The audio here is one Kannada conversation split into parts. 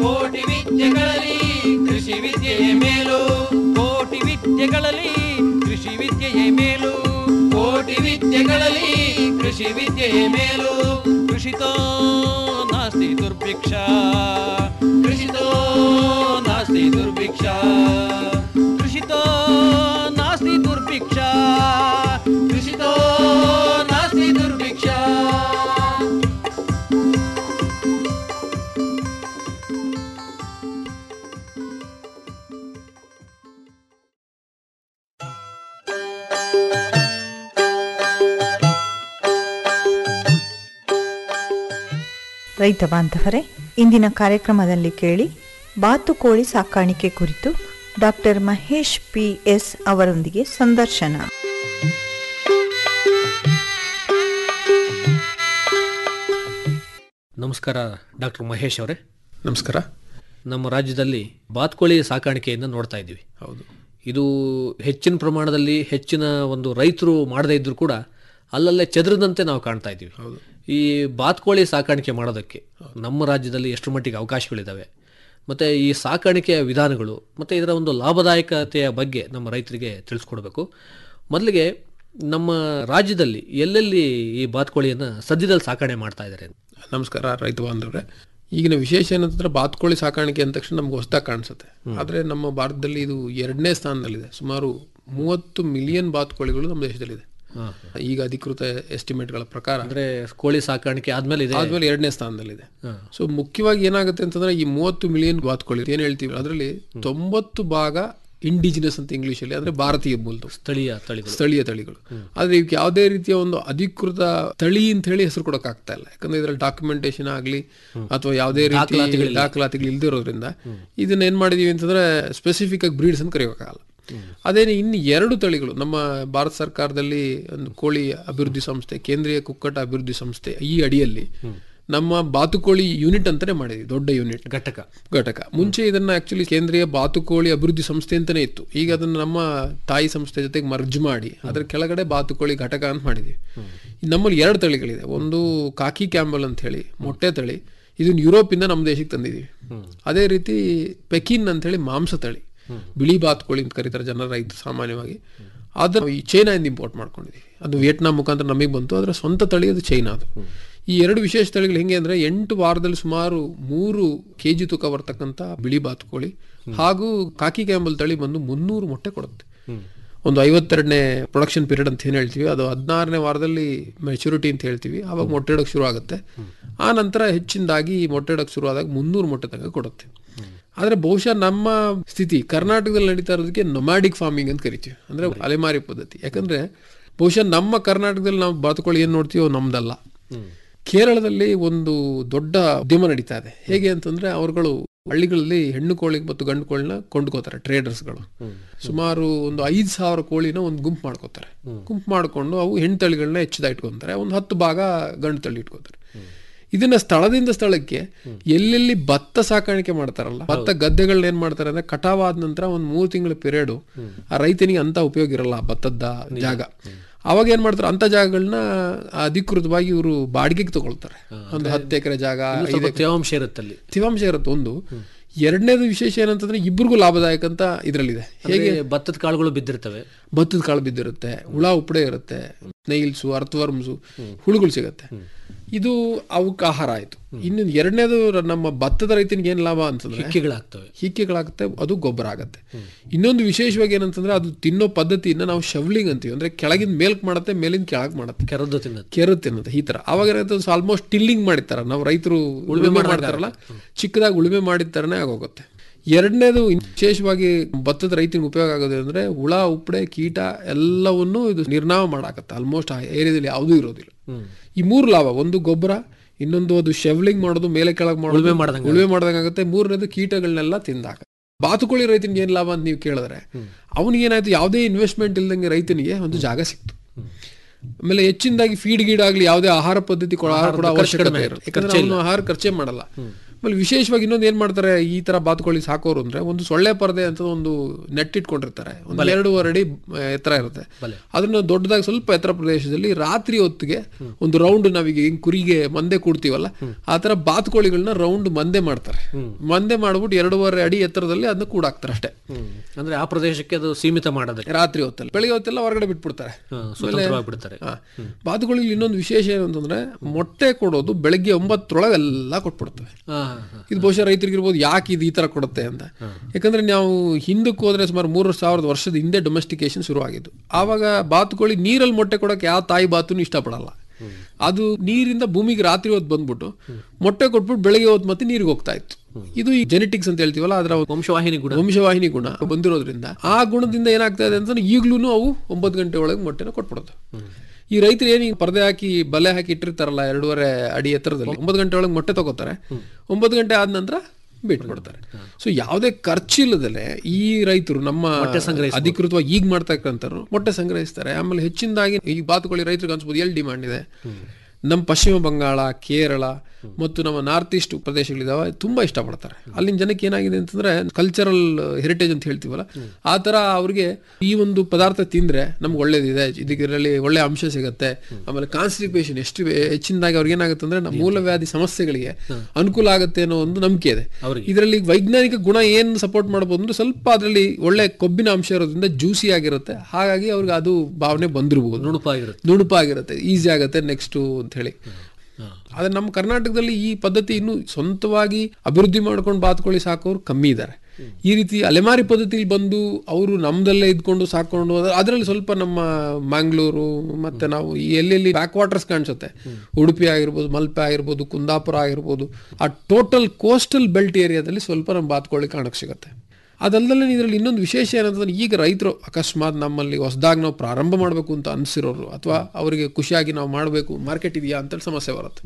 ಕೋಟಿ ವಿದ್ಯೆಗಳಲ್ಲಿ ಕೃಷಿ ವಿದ್ಯೆಯೇ ಮೇಲು ಕೋಟಿ ವಿದ್ಯೆಗಳಲ್ಲಿ ಕೃಷಿ ವಿದ್ಯೆಯೇ ಮೇಲು ಕೋಟಿ ವಿದ್ಯೆಗಳಲ್ಲಿ ಕೃಷಿ ವಿದ್ಯೆಯೇ ಮೇಲು ಕೃಷಿತೋ ನಾಸ್ತಿ ದುರ್ಭಿಕ್ಷ ಕೃಷಿತೋ ನಾಸ್ತಿ ದುರ್ಭಿಕ್ಷ ಕೃಷಿತೋ ನಾಸ್ತಿ ದುರ್ಭಿಕ್ಷ ಕೃಷಿತೋ ನಾಸ್ತಿ ದುರ್ಭಿಕ್ಷ ರೈತ ಬಾಂಧವರೇ ಇಂದಿನ ಕಾರ್ಯಕ್ರಮದಲ್ಲಿ ಕೇಳಿ ಬಾತುಕೋಳಿ ಸಾಕಾಣಿಕೆ ಕುರಿತು ಡಾಕ್ಟರ್ ಮಹೇಶ್ ಪಿ ಎಸ್ ಅವರೊಂದಿಗೆ ಸಂದರ್ಶನ ನಮಸ್ಕಾರ ಡಾಕ್ಟರ್ ಮಹೇಶ್ ಅವರೇ ನಮಸ್ಕಾರ ನಮ್ಮ ರಾಜ್ಯದಲ್ಲಿ ಬಾತ್ಕೋಳಿ ಸಾಕಾಣಿಕೆಯನ್ನು ನೋಡ್ತಾ ಇದ್ದೀವಿ ಹೌದು ಇದು ಹೆಚ್ಚಿನ ಪ್ರಮಾಣದಲ್ಲಿ ಹೆಚ್ಚಿನ ಒಂದು ರೈತರು ಮಾಡದೇ ಇದ್ರೂ ಕೂಡ ಅಲ್ಲಲ್ಲೇ ಚದುರದಂತೆ ನಾವು ಕಾಣ್ತಾ ಇದ್ದೀವಿ ಈ ಬಾತ್ಕೋಳಿ ಸಾಕಾಣಿಕೆ ಮಾಡೋದಕ್ಕೆ ನಮ್ಮ ರಾಜ್ಯದಲ್ಲಿ ಎಷ್ಟು ಮಟ್ಟಿಗೆ ಅವಕಾಶಗಳಿದ್ದಾವೆ ಮತ್ತು ಈ ಸಾಕಾಣಿಕೆಯ ವಿಧಾನಗಳು ಮತ್ತು ಇದರ ಒಂದು ಲಾಭದಾಯಕತೆಯ ಬಗ್ಗೆ ನಮ್ಮ ರೈತರಿಗೆ ತಿಳಿಸ್ಕೊಡ್ಬೇಕು ಮೊದಲಿಗೆ ನಮ್ಮ ರಾಜ್ಯದಲ್ಲಿ ಎಲ್ಲೆಲ್ಲಿ ಈ ಬಾತ್ಕೋಳಿಯನ್ನು ಸದ್ಯದಲ್ಲಿ ಸಾಕಣೆ ಮಾಡ್ತಾ ಇದ್ದಾರೆ ನಮಸ್ಕಾರ ರೈತ ಬಾಂಧವ್ರೆ ಈಗಿನ ವಿಶೇಷ ಏನಂತಂದ್ರೆ ಬಾತುಕೋಳಿ ಸಾಕಾಣಿಕೆ ಅಂದ ತಕ್ಷಣ ನಮ್ಗೆ ಹೊಸದಾಗಿ ಕಾಣಿಸುತ್ತೆ ಆದರೆ ನಮ್ಮ ಭಾರತದಲ್ಲಿ ಇದು ಎರಡನೇ ಸ್ಥಾನದಲ್ಲಿದೆ ಸುಮಾರು ಮೂವತ್ತು ಮಿಲಿಯನ್ ಬಾತುಕೋಳಿಗಳು ನಮ್ಮ ದೇಶದಲ್ಲಿದೆ ಈಗ ಅಧಿಕೃತ ಎಸ್ಟಿಮೇಟ್ಗಳ ಪ್ರಕಾರ ಅಂದ್ರೆ ಕೋಳಿ ಸಾಕಾಣಿಕೆ ಆದ್ಮೇಲೆ ಇದೆ ಆದ್ಮೇಲೆ ಎರಡನೇ ಸ್ಥಾನದಲ್ಲಿದೆ ಸೊ ಮುಖ್ಯವಾಗಿ ಏನಾಗುತ್ತೆ ಅಂತಂದ್ರೆ ಈ ಮೂವತ್ತು ಮಿಲಿಯನ್ ಬಾತುಕೋಳಿ ಏನ್ ಹೇಳ್ತೀವಿ ಅದರಲ್ಲಿ ತೊಂಬತ್ತು ಭಾಗ ಇಂಡಿಜಿನಸ್ ಅಂತ ಇಂಗ್ಲಿಷ್ ಅಲ್ಲಿ ಅಂದ್ರೆ ಭಾರತೀಯ ಮೂಲದ ಸ್ಥಳೀಯ ತಳಿಗಳು ಸ್ಥಳೀಯ ತಳಿಗಳು ಆದ್ರೆ ಇವಕ್ಕೆ ಯಾವುದೇ ರೀತಿಯ ಒಂದು ಅಧಿಕೃತ ತಳಿ ಅಂತ ಹೇಳಿ ಹೆಸರು ಕೊಡಕ್ ಆಗ್ತಾ ಇಲ್ಲ ಯಾಕಂದ್ರೆ ಇದ್ರಲ್ಲಿ ಡಾಕ್ಯುಮೆಂಟೇಶನ್ ಆಗ್ಲಿ ಅಥವಾ ಯಾವುದೇ ರೀತಿ ದಾಖಲಾತಿಗಳು ಇಲ್ದಿರೋದ್ರಿಂದ ಇದನ್ನ ಏನ್ ಮಾಡಿದೀವಿ ಅಂತಂದ್ರೆ ಸ್ಪೆಸಿಫಿಕ್ ಆಗಿ ಬ್ರೀಡ್ಸ್ ಅಂತ ಕರೆಯೋಕ್ಕಾಗಲ್ಲ ಅದೇನೆ ಇನ್ನು ಎರಡು ತಳಿಗಳು ನಮ್ಮ ಭಾರತ ಸರ್ಕಾರದಲ್ಲಿ ಒಂದು ಕೋಳಿ ಅಭಿವೃದ್ಧಿ ಸಂಸ್ಥೆ ಕೇಂದ್ರೀಯ ಕುಕ್ಕಟ ಅಭಿವೃದ್ಧಿ ಸಂಸ್ಥೆ ಈ ಅಡಿಯಲ್ಲಿ ನಮ್ಮ ಬಾತುಕೋಳಿ ಯೂನಿಟ್ ಅಂತಾನೆ ಮಾಡಿದ್ವಿ ದೊಡ್ಡ ಯೂನಿಟ್ ಘಟಕ ಘಟಕ ಮುಂಚೆ ಇದನ್ನ ಆಕ್ಚುಲಿ ಕೇಂದ್ರೀಯ ಬಾತುಕೋಳಿ ಅಭಿವೃದ್ಧಿ ಸಂಸ್ಥೆ ಅಂತಾನೆ ಇತ್ತು ಈಗ ಅದನ್ನ ನಮ್ಮ ತಾಯಿ ಸಂಸ್ಥೆ ಜೊತೆಗೆ ಮರ್ಜ್ ಮಾಡಿ ಅದರ ಕೆಳಗಡೆ ಬಾತುಕೋಳಿ ಘಟಕ ಅಂತ ಮಾಡಿದ್ವಿ ನಮ್ಮಲ್ಲಿ ಎರಡು ತಳಿಗಳಿದೆ ಒಂದು ಕಾಕಿ ಕ್ಯಾಂಬಲ್ ಅಂತ ಹೇಳಿ ಮೊಟ್ಟೆ ತಳಿ ಇದನ್ನ ಯುರೋಪಿಂದ ನಮ್ಮ ದೇಶಕ್ಕೆ ತಂದಿದೀವಿ ಅದೇ ರೀತಿ ಪೆಕಿನ್ ಅಂತ ಹೇಳಿ ಮಾಂಸ ತಳಿ ಬಿಳಿ ಬಾತುಕೋಳಿ ಅಂತ ಕರೀತಾರೆ ಜನರ ರೈತರು ಸಾಮಾನ್ಯವಾಗಿ ಅದನ್ನು ಈ ಚೈನಾದಿಂದ ಇಂಪೋರ್ಟ್ ಮಾಡ್ಕೊಂಡಿದ್ದೀವಿ ಅದು ವಿಯೆಟ್ನಾಂ ಮುಖಾಂತರ ನಮಗೆ ಬಂತು ಅದರ ಸ್ವಂತ ತಳಿ ಅದು ಚೈನಾ ಅದು ಈ ಎರಡು ವಿಶೇಷ ತಳಿಗಳು ಹೆಂಗೆ ಅಂದ್ರೆ ಎಂಟು ವಾರದಲ್ಲಿ ಸುಮಾರು ಮೂರು ಕೆ ಜಿ ತೂಕ ಬರ್ತಕ್ಕಂಥ ಬಿಳಿ ಬಾತುಕೋಳಿ ಹಾಗೂ ಕಾಕಿ ಕ್ಯಾಂಬಲ್ ತಳಿ ಬಂದು ಮುನ್ನೂರು ಮೊಟ್ಟೆ ಕೊಡುತ್ತೆ ಒಂದು ಐವತ್ತೆರಡನೇ ಪ್ರೊಡಕ್ಷನ್ ಪೀರಿಯಡ್ ಅಂತ ಏನು ಹೇಳ್ತೀವಿ ಅದು ಹದಿನಾರನೇ ವಾರದಲ್ಲಿ ಮೆಚುರಿಟಿ ಅಂತ ಹೇಳ್ತೀವಿ ಆವಾಗ ಮೊಟ್ಟೆ ಇಡೋಕೆ ಶುರು ಆಗುತ್ತೆ ಆ ನಂತರ ಹೆಚ್ಚಿನದಾಗಿ ಮೊಟ್ಟೆ ಇಡೋಕೆ ಶುರು ಆದಾಗ ಮುನ್ನೂರು ಮೊಟ್ಟೆ ತನಕ ಕೊಡುತ್ತೆ ಆದರೆ ಬಹುಶಃ ನಮ್ಮ ಸ್ಥಿತಿ ಕರ್ನಾಟಕದಲ್ಲಿ ನಡೀತಾ ಇರೋದಕ್ಕೆ ನೊಮ್ಯಾಡಿಕ್ ಫಾರ್ಮಿಂಗ್ ಅಂತ ಕರಿತೀವಿ ಅಂದ್ರೆ ಅಲೆಮಾರಿ ಪದ್ಧತಿ ಯಾಕಂದ್ರೆ ಬಹುಶಃ ನಮ್ಮ ಕರ್ನಾಟಕದಲ್ಲಿ ನಾವು ಬಾತುಕೋಳಿ ಏನು ನೋಡ್ತೀವೋ ನಮ್ದಲ್ಲ ಕೇರಳದಲ್ಲಿ ಒಂದು ದೊಡ್ಡ ಉದ್ಯಮ ನಡೀತಾ ಇದೆ ಹೇಗೆ ಅಂತಂದ್ರೆ ಅವರುಗಳು ಹಳ್ಳಿಗಳಲ್ಲಿ ಹೆಣ್ಣು ಕೋಳಿ ಮತ್ತು ಗಂಡು ಕೋಳಿನ ಕೊಂಡ್ಕೋತಾರೆ ಟ್ರೇಡರ್ಸ್ಗಳು ಸುಮಾರು ಒಂದು ಐದು ಸಾವಿರ ಕೋಳಿನ ಒಂದು ಗುಂಪು ಮಾಡ್ಕೋತಾರೆ ಗುಂಪು ಮಾಡ್ಕೊಂಡು ಅವು ಹೆಣ್ಣು ತಳಿಗಳನ್ನ ಹೆಚ್ಚಿದ ಇಟ್ಕೊಂತಾರೆ ಒಂದು ಹತ್ತು ಭಾಗ ಗಂಡು ತಳಿ ಇಟ್ಕೋತಾರೆ ಇದನ್ನ ಸ್ಥಳದಿಂದ ಸ್ಥಳಕ್ಕೆ ಎಲ್ಲೆಲ್ಲಿ ಭತ್ತ ಸಾಕಾಣಿಕೆ ಮಾಡ್ತಾರಲ್ಲ ಭತ್ತ ಗದ್ದೆಗಳನ್ನ ಏನ್ ಮಾಡ್ತಾರೆ ಅಂದ್ರೆ ಕಟಾವಾದ ನಂತರ ಒಂದ್ ಮೂರು ತಿಂಗಳ ಪೀರಿಯಡ್ ಆ ರೈತನಿಗೆ ಅಂತ ಉಪಯೋಗ ಇರಲ್ಲ ಆ ಭತ್ತದ ಜಾಗ ಅವಾಗ ಏನ್ ಮಾಡ್ತಾರೆ ಅಂತ ಜಾಗಗಳನ್ನ ಅಧಿಕೃತವಾಗಿ ಇವರು ಬಾಡಿಗೆಗೆ ತಗೊಳ್ತಾರೆ ಒಂದು ಹತ್ತು ಎಕರೆ ಜಾಗ ಐದು ಸ್ವಲ್ಪ ಎಕರೆ ತೇವಾಂಶ ಇರುತ್ತೆ ಅಲ್ಲಿ ತೇವಾಂಶ ಇರುತ್ತೆ ಒಂದು ಎರಡನೇದು ವಿಶೇಷ ಏನಂತಂದ್ರೆ ಇಬ್ಬರಿಗೂ ಲಾಭದಾಯಕ ಅಂತ ಇದರಲ್ಲಿದೆ ಹೇಗೆ ಅಂದ್ರೆ ಭತ್ತದ ಕಾಳುಗಳು ಬಿದ್ದಿರ್ತವೆ ಭತ್ತದ ಕಾಳು ಬಿದ್ದಿರುತ್ತೆ ಹುಳ ಉಪ್ಪಡೆ ಇರುತ್ತೆ ನೈಲ್ಸು ಅರ್ಥವರ್ಮ್ಸು ಹುಳುಗಳು ಸಿಗತ್ತೆ ಇದು ಅವಕ್ಕೆ ಆಹಾರ ಆಯ್ತು ಇನ್ನು ಎರಡನೇದು ನಮ್ಮ ಭತ್ತದ ರೈತನಿಗೆ ಏನ್ ಲಾಭ ಅಂತಂದ್ರೆ ಹಿಕ್ಕಿಗಳಾಗ್ತವೆ ಹಿಕ್ಕಿಗಳಾಗುತ್ತೆ ಅದು ಗೊಬ್ಬರ ಆಗುತ್ತೆ ಇನ್ನೊಂದು ವಿಶೇಷವಾಗಿ ಏನಂತಂದ್ರೆ ಅದು ತಿನ್ನೋ ಪದ್ಧತಿಯನ್ನ ನಾವು ಶವ್ಲಿಂಗ್ ಅಂತೀವಿ ಅಂದ್ರೆ ಕೆಳಗಿನ ಮೇಲ್ಕ್ ಮಾಡುತ್ತೆ ಮೇಲಿಂದ ಕೆಳಗ್ ಮಾಡುತ್ತೆ ಕೆರದ್ದು ತಿನ್ನೋದು ಕೆರೆ ತಿನ್ನೋದು ಈ ತರ ಅವಾಗ ಏನಾಯ್ತು ಆಲ್ಮೋಸ್ಟ್ ಟಿಲ್ಲಿಂಗ್ ಮಾಡಿರ್ತಾರ ನಾವು ರೈತರು ಉಳುಮೆ ಮಾಡ್ತಾರಲ್ಲ ಚಿಕ್ಕದಾಗಿ ಉಳುಮೆ ಮಾಡಿದ ತರನೇ ಆಗೋಗುತ್ತೆ ಎರಡನೇದು ವಿಶೇಷವಾಗಿ ಭತ್ತದ ರೈತನಿಗೆ ಉಪಯೋಗ ಆಗೋದು ಅಂದ್ರೆ ಹುಳ ಉಪ್ಪಡೆ ಕೀಟ ಎಲ್ಲವನ್ನೂ ಇದು ನಿರ್ನಾಮ ಮಾಡಾಕತ್ತೆ ಆಲ್ಮೋಸ್ಟ್ ಆ ಏರಿಯಾದಲ್ಲಿ ಯಾವುದೂ ಇರೋದಿಲ್ಲ ಈ ಮೂರು ಲಾಭ ಒಂದು ಗೊಬ್ಬರ ಇನ್ನೊಂದು ಅದು ಶೆವ್ಲಿಂಗ್ ಮಾಡೋದು ಮೇಲೆ ಕೆಳಗೆ ಮಾಡೋದು ಉಳುಮೆ ಮಾಡ್ದಂಗೆ ಉಳುಮೆ ಮಾಡ್ದಂಗಾಗುತ್ತೆ ಮೂರನೇದು ಕೀಟಗಳನ್ನೆಲ್ಲ ತಿಂದಾಕ ಬಾತುಕೋಳಿ ರೈತನಿಗೆ ಏನ್ ಲಾಭ ಅಂತ ನೀವು ಕೇಳಿದ್ರೆ ಅವನಿಗೆ ಏನಾಯ್ತು ಯಾವುದೇ ಇನ್ವೆಸ್ಟ್ಮೆಂಟ್ ಇಲ್ದಂಗೆ ರೈತನಿಗೆ ಒಂದು ಜಾಗ ಸಿಕ್ತು ಆಮೇಲೆ ಹೆಚ್ಚಿನದಾಗಿ ಫೀಡ್ ಗೀಡ್ ಆಗ್ಲಿ ಯಾವುದೇ ಆಹಾರ ಪದ್ಧತಿ ಕೊಡ ಆಹಾರ ಕೂಡ ಅವಶ್ಯಕತೆ ಇರಲ್ಲ ಯಾಕಂದ್ರೆ ಅವನು ಆಹಾರ ಖರ್ಚೆ ಮಾಡಲ್ಲ ಆಮೇಲೆ ವಿಶೇಷವಾಗಿ ಇನ್ನೊಂದು ಏನ್ ಮಾಡ್ತಾರೆ ಈ ತರ ಬಾತುಕೋಳಿ ಸಾಕೋರು ಅಂದ್ರೆ ಒಂದು ಸೊಳ್ಳೆ ಪರದೆ ಅಂತ ಒಂದು ನೆಟ್ ಇಟ್ಕೊಂಡಿರ್ತಾರೆ ಒಂದು ಎರಡೂವರೆ ಅಡಿ ಆ, ಎತ್ತರ ಇರುತ್ತೆ ಅದನ್ನ ದೊಡ್ಡದಾಗಿ ಸ್ವಲ್ಪ ಎತ್ತರ ಪ್ರದೇಶದಲ್ಲಿ ರಾತ್ರಿ ಹೊತ್ತಿಗೆ ಒಂದು ರೌಂಡ್ ನಾವೀಗ ಹಿಂಗ್ ಕುರಿಗೆ ಮಂದೆ ಕೂಡ್ತೀವಲ್ಲ ಆ ತರ ಬಾತುಕೋಳಿಗಳನ್ನ ರೌಂಡ್ ಮಂದೆ ಮಾಡ್ತಾರೆ ಮಂದೆ ಮಾಡ್ಬಿಟ್ಟು ಎರಡೂವರೆ ಅಡಿ ಎತ್ತರದಲ್ಲಿ ಅದನ್ನ ಕೂಡಾಕ್ತಾರೆ ಅಷ್ಟೇ ಹ್ಮ್. ಅಂದ್ರೆ ಆ ಪ್ರದೇಶಕ್ಕೆ ಅದು ಸೀಮಿತ ಮಾಡೋದಕ್ಕೆ ರಾತ್ರಿ ಹೊತ್ತಲ್ಲಿ ಬೆಳಿಗ್ಗೆ ಹೊತ್ತೆಲ್ಲ ಹೊರಗಡೆ ಬಿಟ್ಬಿಡ್ತಾರೆ ಹಾ, ಸ್ವತಂತ್ರವಾಗಿ ಬಿಡ್ತಾರೆ ಹಾ. ಬಾತುಕೋಳಿಲಿ ಇನ್ನೊಂದು ವಿಶೇಷ ಏನು ಅಂತಂದ್ರೆ ಮೊಟ್ಟೆ ಕೊಡೋದು ಬೆಳಗ್ಗೆ ಒಂಬತ್ತರೊಳಗೆ ಎಲ್ಲ ಕೊಟ್ಬಿಡ್ತವೆ ಹಾ, ಹಾ. ಇದು ಬಹುಶಃ ರೈತರಿಗೆ ಇರ್ಬೋದು ಯಾಕೆ ಇದು ಈ ತರ ಕೊಡುತ್ತೆ ಅಂತ ಯಾಕಂದ್ರೆ ನಾವು ಹಿಂದಕ್ಕೆ ಹೋದ್ರೆ ಸುಮಾರು ಮೂರು ಸಾವಿರದ ವರ್ಷದ ಹಿಂದೆ ಡೊಮೆಸ್ಟಿಕೇಶನ್ ಶುರು ಆಗಿದ್ದು ಆವಾಗ ಬಾತುಕೋಳಿ ನೀರಲ್ಲಿ ಮೊಟ್ಟೆ ಕೊಡೋಕೆ ಯಾವ ತಾಯಿ ಬಾತುನು ಇಷ್ಟಪಡಲ್ಲ ಅದು ನೀರಿಂದ ಭೂಮಿಗೆ ರಾತ್ರಿ ಹೊತ್ತು ಬಂದ್ಬಿಟ್ಟು ಮೊಟ್ಟೆ ಕೊಟ್ಬಿಟ್ಟು ಬೆಳಗ್ಗೆ ಹೊತ್ತು ಮತ್ತೆ ನೀರಿಗೆ ಹೋಗ್ತಾ ಇತ್ತು ಇದು ಈ ಜೆನೆಟಿಕ್ಸ್ ಅಂತ ಹೇಳ್ತೀವಲ್ಲ ಅದರ ವಂಶವಾಹಿನಿ ಗುಣ ವಂಶವಾಹಿನಿ ಗುಣ ಬಂದಿರೋದ್ರಿಂದ ಆ ಗುಣದಿಂದ ಏನಾಗ್ತಾ ಇದೆ ಅಂತಂದ್ರೆ ಈಗ್ಲೂ ಅವು ಒಂಬತ್ತು ಗಂಟೆ ಒಳಗೆ ಮೊಟ್ಟೆನ ಕೊಟ್ಬಿಡುತ್ತೆ ಈ ರೈತರು ಏನು ಪರದೆ ಹಾಕಿ ಬಲೆ ಹಾಕಿ ಇಟ್ಟಿರ್ತಾರಲ್ಲ ಎರಡೂವರೆ ಅಡಿ ಎತ್ತರದಲ್ಲಿ ಒಂಬತ್ತು ಗಂಟೆ ಒಳಗೆ ಮೊಟ್ಟೆ ತಗೋತಾರೆ ಒಂಬತ್ತು ಗಂಟೆ ಆದ ನಂತರ ಬಿಟ್ಬಿಡ್ತಾರೆ ಸೊ ಯಾವುದೇ ಖರ್ಚಿಲ್ಲದಲೆ ಈ ರೈತರು ನಮ್ಮ ಅಧಿಕೃತವಾಗಿ ಈಗ ಮಾಡ್ತಕ್ಕಂಥವ್ರು ಮೊಟ್ಟೆ ಸಂಗ್ರಹಿಸ್ತಾರೆ ಆಮೇಲೆ ಹೆಚ್ಚಿನದಾಗಿ ಈ ಬಾತುಕೋಳಿ ರೈತರಿಗೆ ಅನ್ಸ್ಬೋದು ಎಲ್ಲಿ ಡಿಮಾಂಡ್ ಇದೆ ನಮ್ಮ ಪಶ್ಚಿಮ ಬಂಗಾಳ ಕೇರಳ ಮತ್ತು ನಮ್ಮ ನಾರ್ತ್ ಈಸ್ಟ್ ಪ್ರದೇಶಗಳಿದಾವೆ ತುಂಬಾ ಇಷ್ಟಪಡ್ತಾರೆ ಅಲ್ಲಿನ ಜನಕ್ಕೆ ಏನಾಗಿದೆ ಅಂತಂದ್ರೆ ಕಲ್ಚರಲ್ ಹೆರಿಟೇಜ್ ಅಂತ ಹೇಳ್ತೀವಲ್ಲ ಆ ತರ ಅವ್ರಿಗೆ ಈ ಒಂದು ಪದಾರ್ಥ ತಿಂದ್ರೆ ನಮ್ಗೆ ಒಳ್ಳೇದಿದೆ ಇದರಲ್ಲಿ ಒಳ್ಳೆ ಅಂಶ ಸಿಗುತ್ತೆ ಆಮೇಲೆ ಕಾನ್ಸ್ಟಿಪೇಷನ್ ಎಷ್ಟು ಹೆಚ್ಚಿನದಾಗಿ ಅವ್ರಿಗೆ ಏನಾಗುತ್ತೆ ಅಂದ್ರೆ ನಮ್ಮ ಮೂಲವ್ಯಾಧಿ ಸಮಸ್ಯೆಗಳಿಗೆ ಅನುಕೂಲ ಆಗುತ್ತೆ ಅನ್ನೋ ಒಂದು ನಂಬಿಕೆ ಇದೆ ಇದರಲ್ಲಿ ವೈಜ್ಞಾನಿಕ ಗುಣ ಏನ್ ಸಪೋರ್ಟ್ ಮಾಡಬಹುದು ಅಂದ್ರೆ ಸ್ವಲ್ಪ ಅದರಲ್ಲಿ ಒಳ್ಳೆ ಕೊಬ್ಬಿನ ಅಂಶ ಇರೋದ್ರಿಂದ ಜ್ಯೂಸಿ ಆಗಿರುತ್ತೆ ಹಾಗಾಗಿ ಅವ್ರಿಗೆ ಅದು ಭಾವನೆ ಬಂದಿರಬಹುದು ನುಣುಪಾಗಿರುತ್ತೆ ನುಣುಪಾಗಿರುತ್ತೆ ಈಸಿ ಆಗುತ್ತೆ ನೆಕ್ಸ್ಟ್ ಅಂತ ಹೇಳಿ ಆದ್ರೆ ನಮ್ಮ ಕರ್ನಾಟಕದಲ್ಲಿ ಈ ಪದ್ಧತಿ ಇನ್ನು ಸ್ವಂತವಾಗಿ ಅಭಿವೃದ್ಧಿ ಮಾಡ್ಕೊಂಡು ಬಾತುಕೋಳಿ ಸಾಕೋರು ಕಮ್ಮಿ ಇದ್ದಾರೆ ಈ ರೀತಿ ಅಲೆಮಾರಿ ಪದ್ಧತಿಲಿ ಬಂದು ಅವರು ನಮ್ದಲ್ಲೇ ಇದ್ಕೊಂಡು ಸಾಕೊಂಡು ಅದರಲ್ಲಿ ಸ್ವಲ್ಪ ನಮ್ಮ ಮ್ಯಾಂಗ್ಳೂರು ಮತ್ತೆ ನಾವು ಈ ಎಲ್ಲೆಲ್ಲಿ ಬ್ಯಾಕ್ ವಾಟರ್ಸ್ ಕಾಣಿಸುತ್ತೆ ಉಡುಪಿ ಆಗಿರ್ಬೋದು ಮಲ್ಪೆ ಆಗಿರ್ಬೋದು ಕುಂದಾಪುರ ಆಗಿರ್ಬೋದು ಆ ಟೋಟಲ್ ಕೋಸ್ಟಲ್ ಬೆಲ್ಟ್ ಏರಿಯಾದಲ್ಲಿ ಸ್ವಲ್ಪ ನಮ್ಮ ಬಾತುಕೋಳಿ ಕಾಣಕ್ಕೆ ಸಿಗುತ್ತೆ ಅದಲ್ಲದೆ ಇದರಲ್ಲಿ ಇನ್ನೊಂದು ವಿಶೇಷ ಏನಂತಂದ್ರೆ ಈಗ ರೈತರು ಅಕಸ್ಮಾತ್ ನಮ್ಮಲ್ಲಿ ಹೊಸದಾಗಿ ನಾವು ಪ್ರಾರಂಭ ಮಾಡಬೇಕು ಅಂತ ಅನಿಸಿರೋರು ಅಥವಾ ಅವರಿಗೆ ಖುಷಿಯಾಗಿ ನಾವು ಮಾಡಬೇಕು ಮಾರ್ಕೆಟ್ ಇದೆಯಾ ಅಂತ ಸಮಸ್ಯೆ ಬರುತ್ತೆ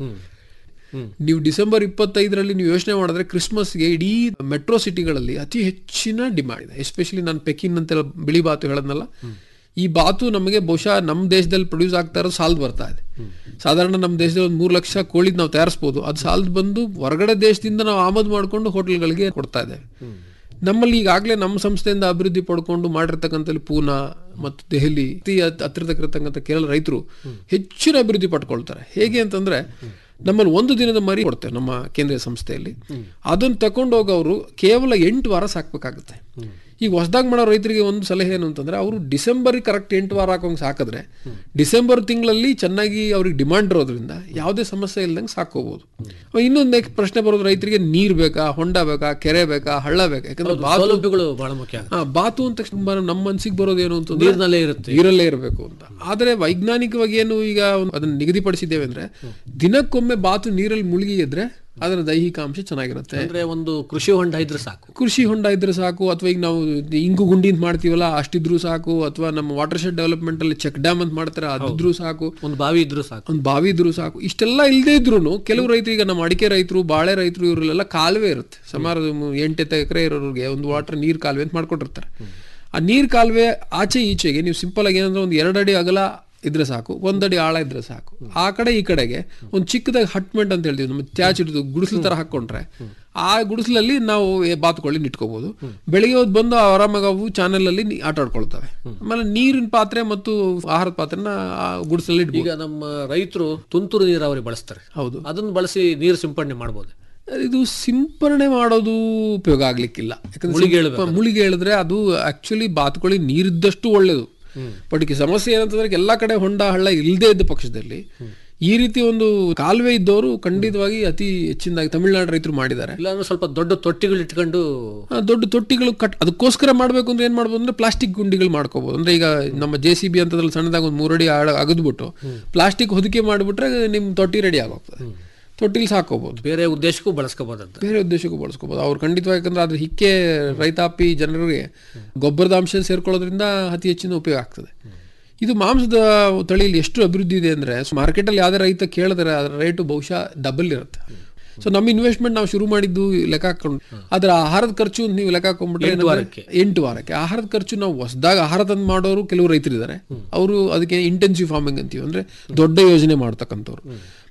ನೀವು ಡಿಸೆಂಬರ್ ಇಪ್ಪತ್ತೈದರಲ್ಲಿ ನೀವು ಯೋಚನೆ ಮಾಡಿದ್ರೆ ಕ್ರಿಸ್ಮಸ್ಗೆ ಇಡೀ ಮೆಟ್ರೋ ಸಿಟಿಗಳಲ್ಲಿ ಅತಿ ಹೆಚ್ಚಿನ ಡಿಮಾಂಡ್ ಇದೆ ಎಸ್ಪೆಷಲಿ ನಾನು ಪೆಕಿನ್ ಅಂತೆಲ್ಲ ಬಿಳಿ ಬಾತು ಹೇಳದ್ನಲ್ಲ ಈ ಬಾತು ನಮಗೆ ಬಹುಶಃ ನಮ್ಮ ದೇಶದಲ್ಲಿ ಪ್ರೊಡ್ಯೂಸ್ ಆಗ್ತಾ ಇರೋದು ಸಾಲ್ದು ಬರ್ತಾ ಇದೆ ಸಾಧಾರಣ ನಮ್ಮ ದೇಶದಲ್ಲಿ ಒಂದು ಮೂರು ಲಕ್ಷ ಕೋಳಿದ್ ನಾವು ತಯಾರಿಸ್ಬೋದು ಅದು ಸಾಲ್ದು ಬಂದು ಹೊರಗಡೆ ದೇಶದಿಂದ ನಾವು ಆಮದು ಮಾಡಿಕೊಂಡು ಹೋಟೆಲ್ಗಳಿಗೆ ಕೊಡ್ತಾ ಇದ್ದೇವೆ ನಮ್ಮಲ್ಲಿ ಈಗಾಗಲೇ ನಮ್ಮ ಸಂಸ್ಥೆಯಿಂದ ಅಭಿವೃದ್ಧಿ ಪಡ್ಕೊಂಡು ಮಾಡಿರ್ತಕ್ಕಂಥ ಪೂನಾ ಮತ್ತು ದೆಹಲಿ ಅತಿ ಹತ್ತಿರದಕ್ಕಿರ್ತಕ್ಕಂಥ ಕೇರಳ ರೈತರು ಹೆಚ್ಚಿನ ಅಭಿವೃದ್ಧಿ ಪಡ್ಕೊಳ್ತಾರೆ ಹೇಗೆ ಅಂತಂದ್ರೆ ನಮ್ಮಲ್ಲಿ ಒಂದು ದಿನದ ಮರಿ ಕೊಡ್ತೇವೆ ನಮ್ಮ ಕೇಂದ್ರೀಯ ಸಂಸ್ಥೆಯಲ್ಲಿ ಅದನ್ನು ತಗೊಂಡೋಗಿ ಅವರು ಕೇವಲ ಎಂಟು ವಾರ ಸಾಕ್ಬೇಕಾಗುತ್ತೆ ಈಗ ಹೊಸದಾಗಿ ಮಾಡೋ ರೈತರಿಗೆ ಒಂದು ಸಲಹೆ ಏನು ಅಂತಂದ್ರೆ ಅವರು ಡಿಸೆಂಬರ್ ಕರೆಕ್ಟ್ ಎಂಟು ವಾರ ಹಾಕೋಂಗ್ ಸಾಕಿದ್ರೆ ಡಿಸೆಂಬರ್ ತಿಂಗಳಲ್ಲಿ ಚೆನ್ನಾಗಿ ಅವ್ರಿಗೆ ಡಿಮಾಂಡ್ ಇರೋದ್ರಿಂದ ಯಾವುದೇ ಸಮಸ್ಯೆ ಇಲ್ದಂಗೆ ಸಾಕೋಬಹುದು ಇನ್ನೊಂದು next ಪ್ರಶ್ನೆ ಬರೋದು ರೈತರಿಗೆ ನೀರ್ ಬೇಕಾ ಹೊಂಡ ಬೇಕಾ ಕೆರೆ ಬೇಕಾ ಹಳ್ಳ ಬೇಕಾ ಯಾಕಂದ್ರೆ ಬಾತು ಸೌಲಭ್ಯಗಳು ಬಹಳ ಮುಖ್ಯ ಆಗುತ್ತೆ. ಹಾ, ಬಾತು ಅಂತ ತಕ್ಷಣ ತುಂಬಾ ನಮ್ಮ ಮನ್ಸಿಗೆ ಬರೋದು ಏನು ಅಂತಂದ್ರೆ ನೀರಿನಲ್ಲೇ ಇರುತ್ತೆ ನೀರಲ್ಲೇ ಇರಬೇಕು ಅಂತ ಆದರೆ ವೈಜ್ಞಾನಿಕವಾಗಿ ಏನು ಈಗ ಒಂದು ಅದನ್ನ ನಿಗದಿಪಡಿಸಿದ್ದೇವೆ ಅಂದ್ರೆ ದಿನಕ್ಕೊಮ್ಮೆ ಬಾತು ನೀರಲ್ಲಿ ಮುಳುಗಿ ಇದ್ರೆ ಅದರ ದೈಹಿಕ ಅಂಶ ಚೆನ್ನಾಗಿರುತ್ತೆ ಅಂದ್ರೆ ಒಂದು ಕೃಷಿ ಹೊಂಡ ಇದ್ರೆ ಸಾಕು ಕೃಷಿ ಹೊಂಡ ಇದ್ರೆ ಸಾಕು ಅಥವಾ ಈಗ ನಾವು ಇಂಗು ಗುಂಡಿ ಅಂತ ಮಾಡ್ತೀವಲ್ಲ ಅಷ್ಟಿದ್ರು ಸಾಕು ಅಥವಾ ನಮ್ಮ ವಾಟರ್ ಶೆಡ್ ಡೆವಲಪ್ಮೆಂಟ್ ಅಲ್ಲಿ ಚೆಕ್ ಡ್ಯಾಮ್ ಅಂತ ಮಾಡ್ತಾರೆ ಅದಿದ್ರು ಸಾಕು ಒಂದು ಬಾವಿ ಇದ್ರೂ ಸಾಕು ಒಂದು ಬಾವಿ ಇದ್ರು ಸಾಕು ಇಷ್ಟೆಲ್ಲ ಇಲ್ಲದೆ ಇದ್ರು ಕೆಲವು ರೈತರು ಈಗ ನಮ್ಮ ಅಡಿಕೆ ರೈತರು ಬಾಳೆ ರೈತರು ಇವರೆಲ್ಲ ಕಾಲುವೆ ಇರುತ್ತೆ ಸುಮಾರು ಎಂಟು ಎಕರೆ ಇರೋರಿಗೆ ಒಂದು ವಾಟರ್ ನೀರ್ ಕಾಲುವೆ ಅಂತ ಮಾಡ್ಕೊಟ್ಟಿರ್ತಾರೆ ಆ ನೀರ್ ಕಾಲುವೆ ಆಚೆ ಈಚೆಗೆ ನೀವು ಸಿಂಪಲ್ ಆಗಿ ಏನಂದ್ರೆ ಒಂದು ಎರಡು ಅಡಿ ಅಗಲ ಇದ್ರೆ ಸಾಕು ಒಂದಡಿ ಆಳ ಇದ್ರೆ ಸಾಕು ಆ ಕಡೆ ಈ ಕಡೆಗೆ ಒಂದು ಚಿಕ್ಕದಾಗಿ ಹಟ್ಮೆಂಟ್ ಅಂತ ಹೇಳ್ತೀವಿ ನಮ್ಮ ತ್ಯಾಚ್ ಹಿಡಿದು ಗುಡಿಸಲು ತರ ಹಾಕೊಂಡ್ರೆ ಆ ಗುಡಿಸಲಲ್ಲಿ ನಾವು ಏ- ಬಾತುಕೊಳ್ಳಿ ನಿಟ್ಕೋಬಹುದು ಬೆಳಿಗ್ಗೆ ಹೊತ್ತು ಬಂದು ಆರಾಮಾಗಿ ಅವು ಚಾನೆಲ್ ಅಲ್ಲಿ ನೀ- ಆಟ ಆಡ್ಕೊಳ್ತವೆ ಆಮೇಲೆ ನೀರಿನ ಪಾತ್ರೆ ಮತ್ತು ಆಹಾರದ ಪಾತ್ರೆನ ಆ ಗುಡಿಸಲಲ್ಲಿ ಇಡ್ಬೋದು ಈಗ ನಮ್ಮ ರೈತರು ತುಂತುರು ನೀರಾವರಿ ಬಳಸ್ತಾರೆ ಹೌದು ಅದನ್ನ ಬಳಸಿ ನೀರು ಸಿಂಪಡಣೆ ಮಾಡ್ಬೋದು ಇದು ಸಿಂಪರಣೆ ಮಾಡೋದು ಉಪಯೋಗ ಆಗ್ಲಿಕ್ಕಿಲ್ಲ ಯಾಕಂದ್ರೆ ಮುಳುಗಿ ಸಿಂಪ- ಮುಳುಗಿ ಹೇಳಿದ್ರೆ ಅದು ಆಕ್ಚುಲಿ ಬಾತುಕೋಳಿ ನೀರಿದ್ದಷ್ಟು ಒಳ್ಳೇದು ಬಟ್ ಈ ಸಮಸ್ಯೆ ಏನಂತಂದ್ರೆ ಎಲ್ಲಾ ಕಡೆ ಹೊಂಡ ಹಳ್ಳ ಇಲ್ಲದೆ ಇದ್ದ ಪಕ್ಷದಲ್ಲಿ ಈ ರೀತಿ ಒಂದು ಕಾಲುವೆ ಇದ್ದವರು ಖಂಡಿತವಾಗಿ ಅತಿ ಹೆಚ್ಚಿನದಾಗಿ ತಮಿಳುನಾಡು ರೈತರು ಮಾಡಿದ್ದಾರೆ ಇಲ್ಲಾಂದ್ರೆ ಸ್ವಲ್ಪ ದೊಡ್ಡ ತೊಟ್ಟಿಗಳು ಇಟ್ಕೊಂಡು ಆ, ದೊಡ್ಡ ತೊಟ್ಟಿಗಳು ಕಟ್ ಅದಕ್ಕೋಸ್ಕರ ಮಾಡಬೇಕು ಅಂದ್ರೆ ಏನ್ ಮಾಡ್ಬೋದು ಅಂದ್ರೆ ಪ್ಲಾಸ್ಟಿಕ್ ಗುಂಡಿಗಳು ಮಾಡ್ಕೋಬಹುದು ಅಂದ್ರೆ ಈಗ ನಮ್ಮ ಜೆ ಸಿ ಬಿ ಅಂತದ್ರಲ್ಲಿ ಸಣ್ಣದಾಗಿ ಒಂದು ಮೂರಡಿ ಆಳ ಅಗದ್ಬಿಟ್ಟು ಪ್ಲಾಸ್ಟಿಕ್ ಹೊದಿಕೆ ಮಾಡಿಬಿಟ್ರೆ ನಿಮ್ ತೊಟ್ಟಿ ರೆಡಿ ಆಗೋಗ್ತದೆ ತೊಟ್ಟಿಲಿ ಸಾಕೋಬಹುದು ಬೇರೆ ಉದ್ದೇಶಕ್ಕೂ ಬಳಸ್ಕೋಬೋದಂತ ಬೇರೆ ಉದ್ದೇಶಕ್ಕೂ ಬಳಸ್ಕೋಬಹುದು ಅವ್ರು ಖಂಡಿತವಾಗಿ ಯಾಕಂದ್ರೆ ಅದ್ರ ಹಿಕ್ಕೆ ರೈತಾಪಿ ಜನರಿಗೆ ಗೊಬ್ಬರದ ಅಂಶ ಸೇರ್ಕೊಳ್ಳೋದ್ರಿಂದ ಅತಿ ಹೆಚ್ಚಿನ ಉಪಯೋಗ ಆಗ್ತದೆ ಇದು ಮಾಂಸದ ತಳಿಯಲ್ಲಿ ಎಷ್ಟು ಅಭಿವೃದ್ಧಿ ಇದೆ ಅಂದ್ರೆ ಮಾರ್ಕೆಟಲ್ಲಿ ಯಾವುದೇ ರೈತ ಕೇಳಿದ್ರೆ ಅದರ ರೇಟು ಬಹುಶಃ ಡಬಲ್ ಇರುತ್ತೆ ಸೊ ನಮ್ಮ ಇನ್ವೆಸ್ಟ್ಮೆಂಟ್ ನಾವು ಶುರು ಮಾಡಿದ್ದು ಲೆಕ್ಕ ಹಾಕೊಂಡು ಅದರ ಆಹಾರದ ಖರ್ಚು ನೀವು ಲೆಕ್ಕ ಹಾಕೊಂಡ್ಬಿಟ್ರೆ ಎಂಟು ಏನಂದ್ರೆ ವಾರಕ್ಕೆ. ಎಂಟು ವಾರಕ್ಕೆ ಆಹಾರದ ಖರ್ಚು ನಾವು ಹೊಸದಾಗ ಆಹಾರ ತಂದು ಮಾಡೋರು ಕೆಲವು ರೈತರಿದ್ದಾರೆ ಅವರು ಅದಕ್ಕೆ ಇಂಟೆನ್ಸಿವ್ ಫಾರ್ಮಿಂಗ್ ಅಂತೀವಿ ಅಂದ್ರೆ ದೊಡ್ಡ ಯೋಜನೆ ಮಾಡ್ತಕ್ಕಂಥವ್ರು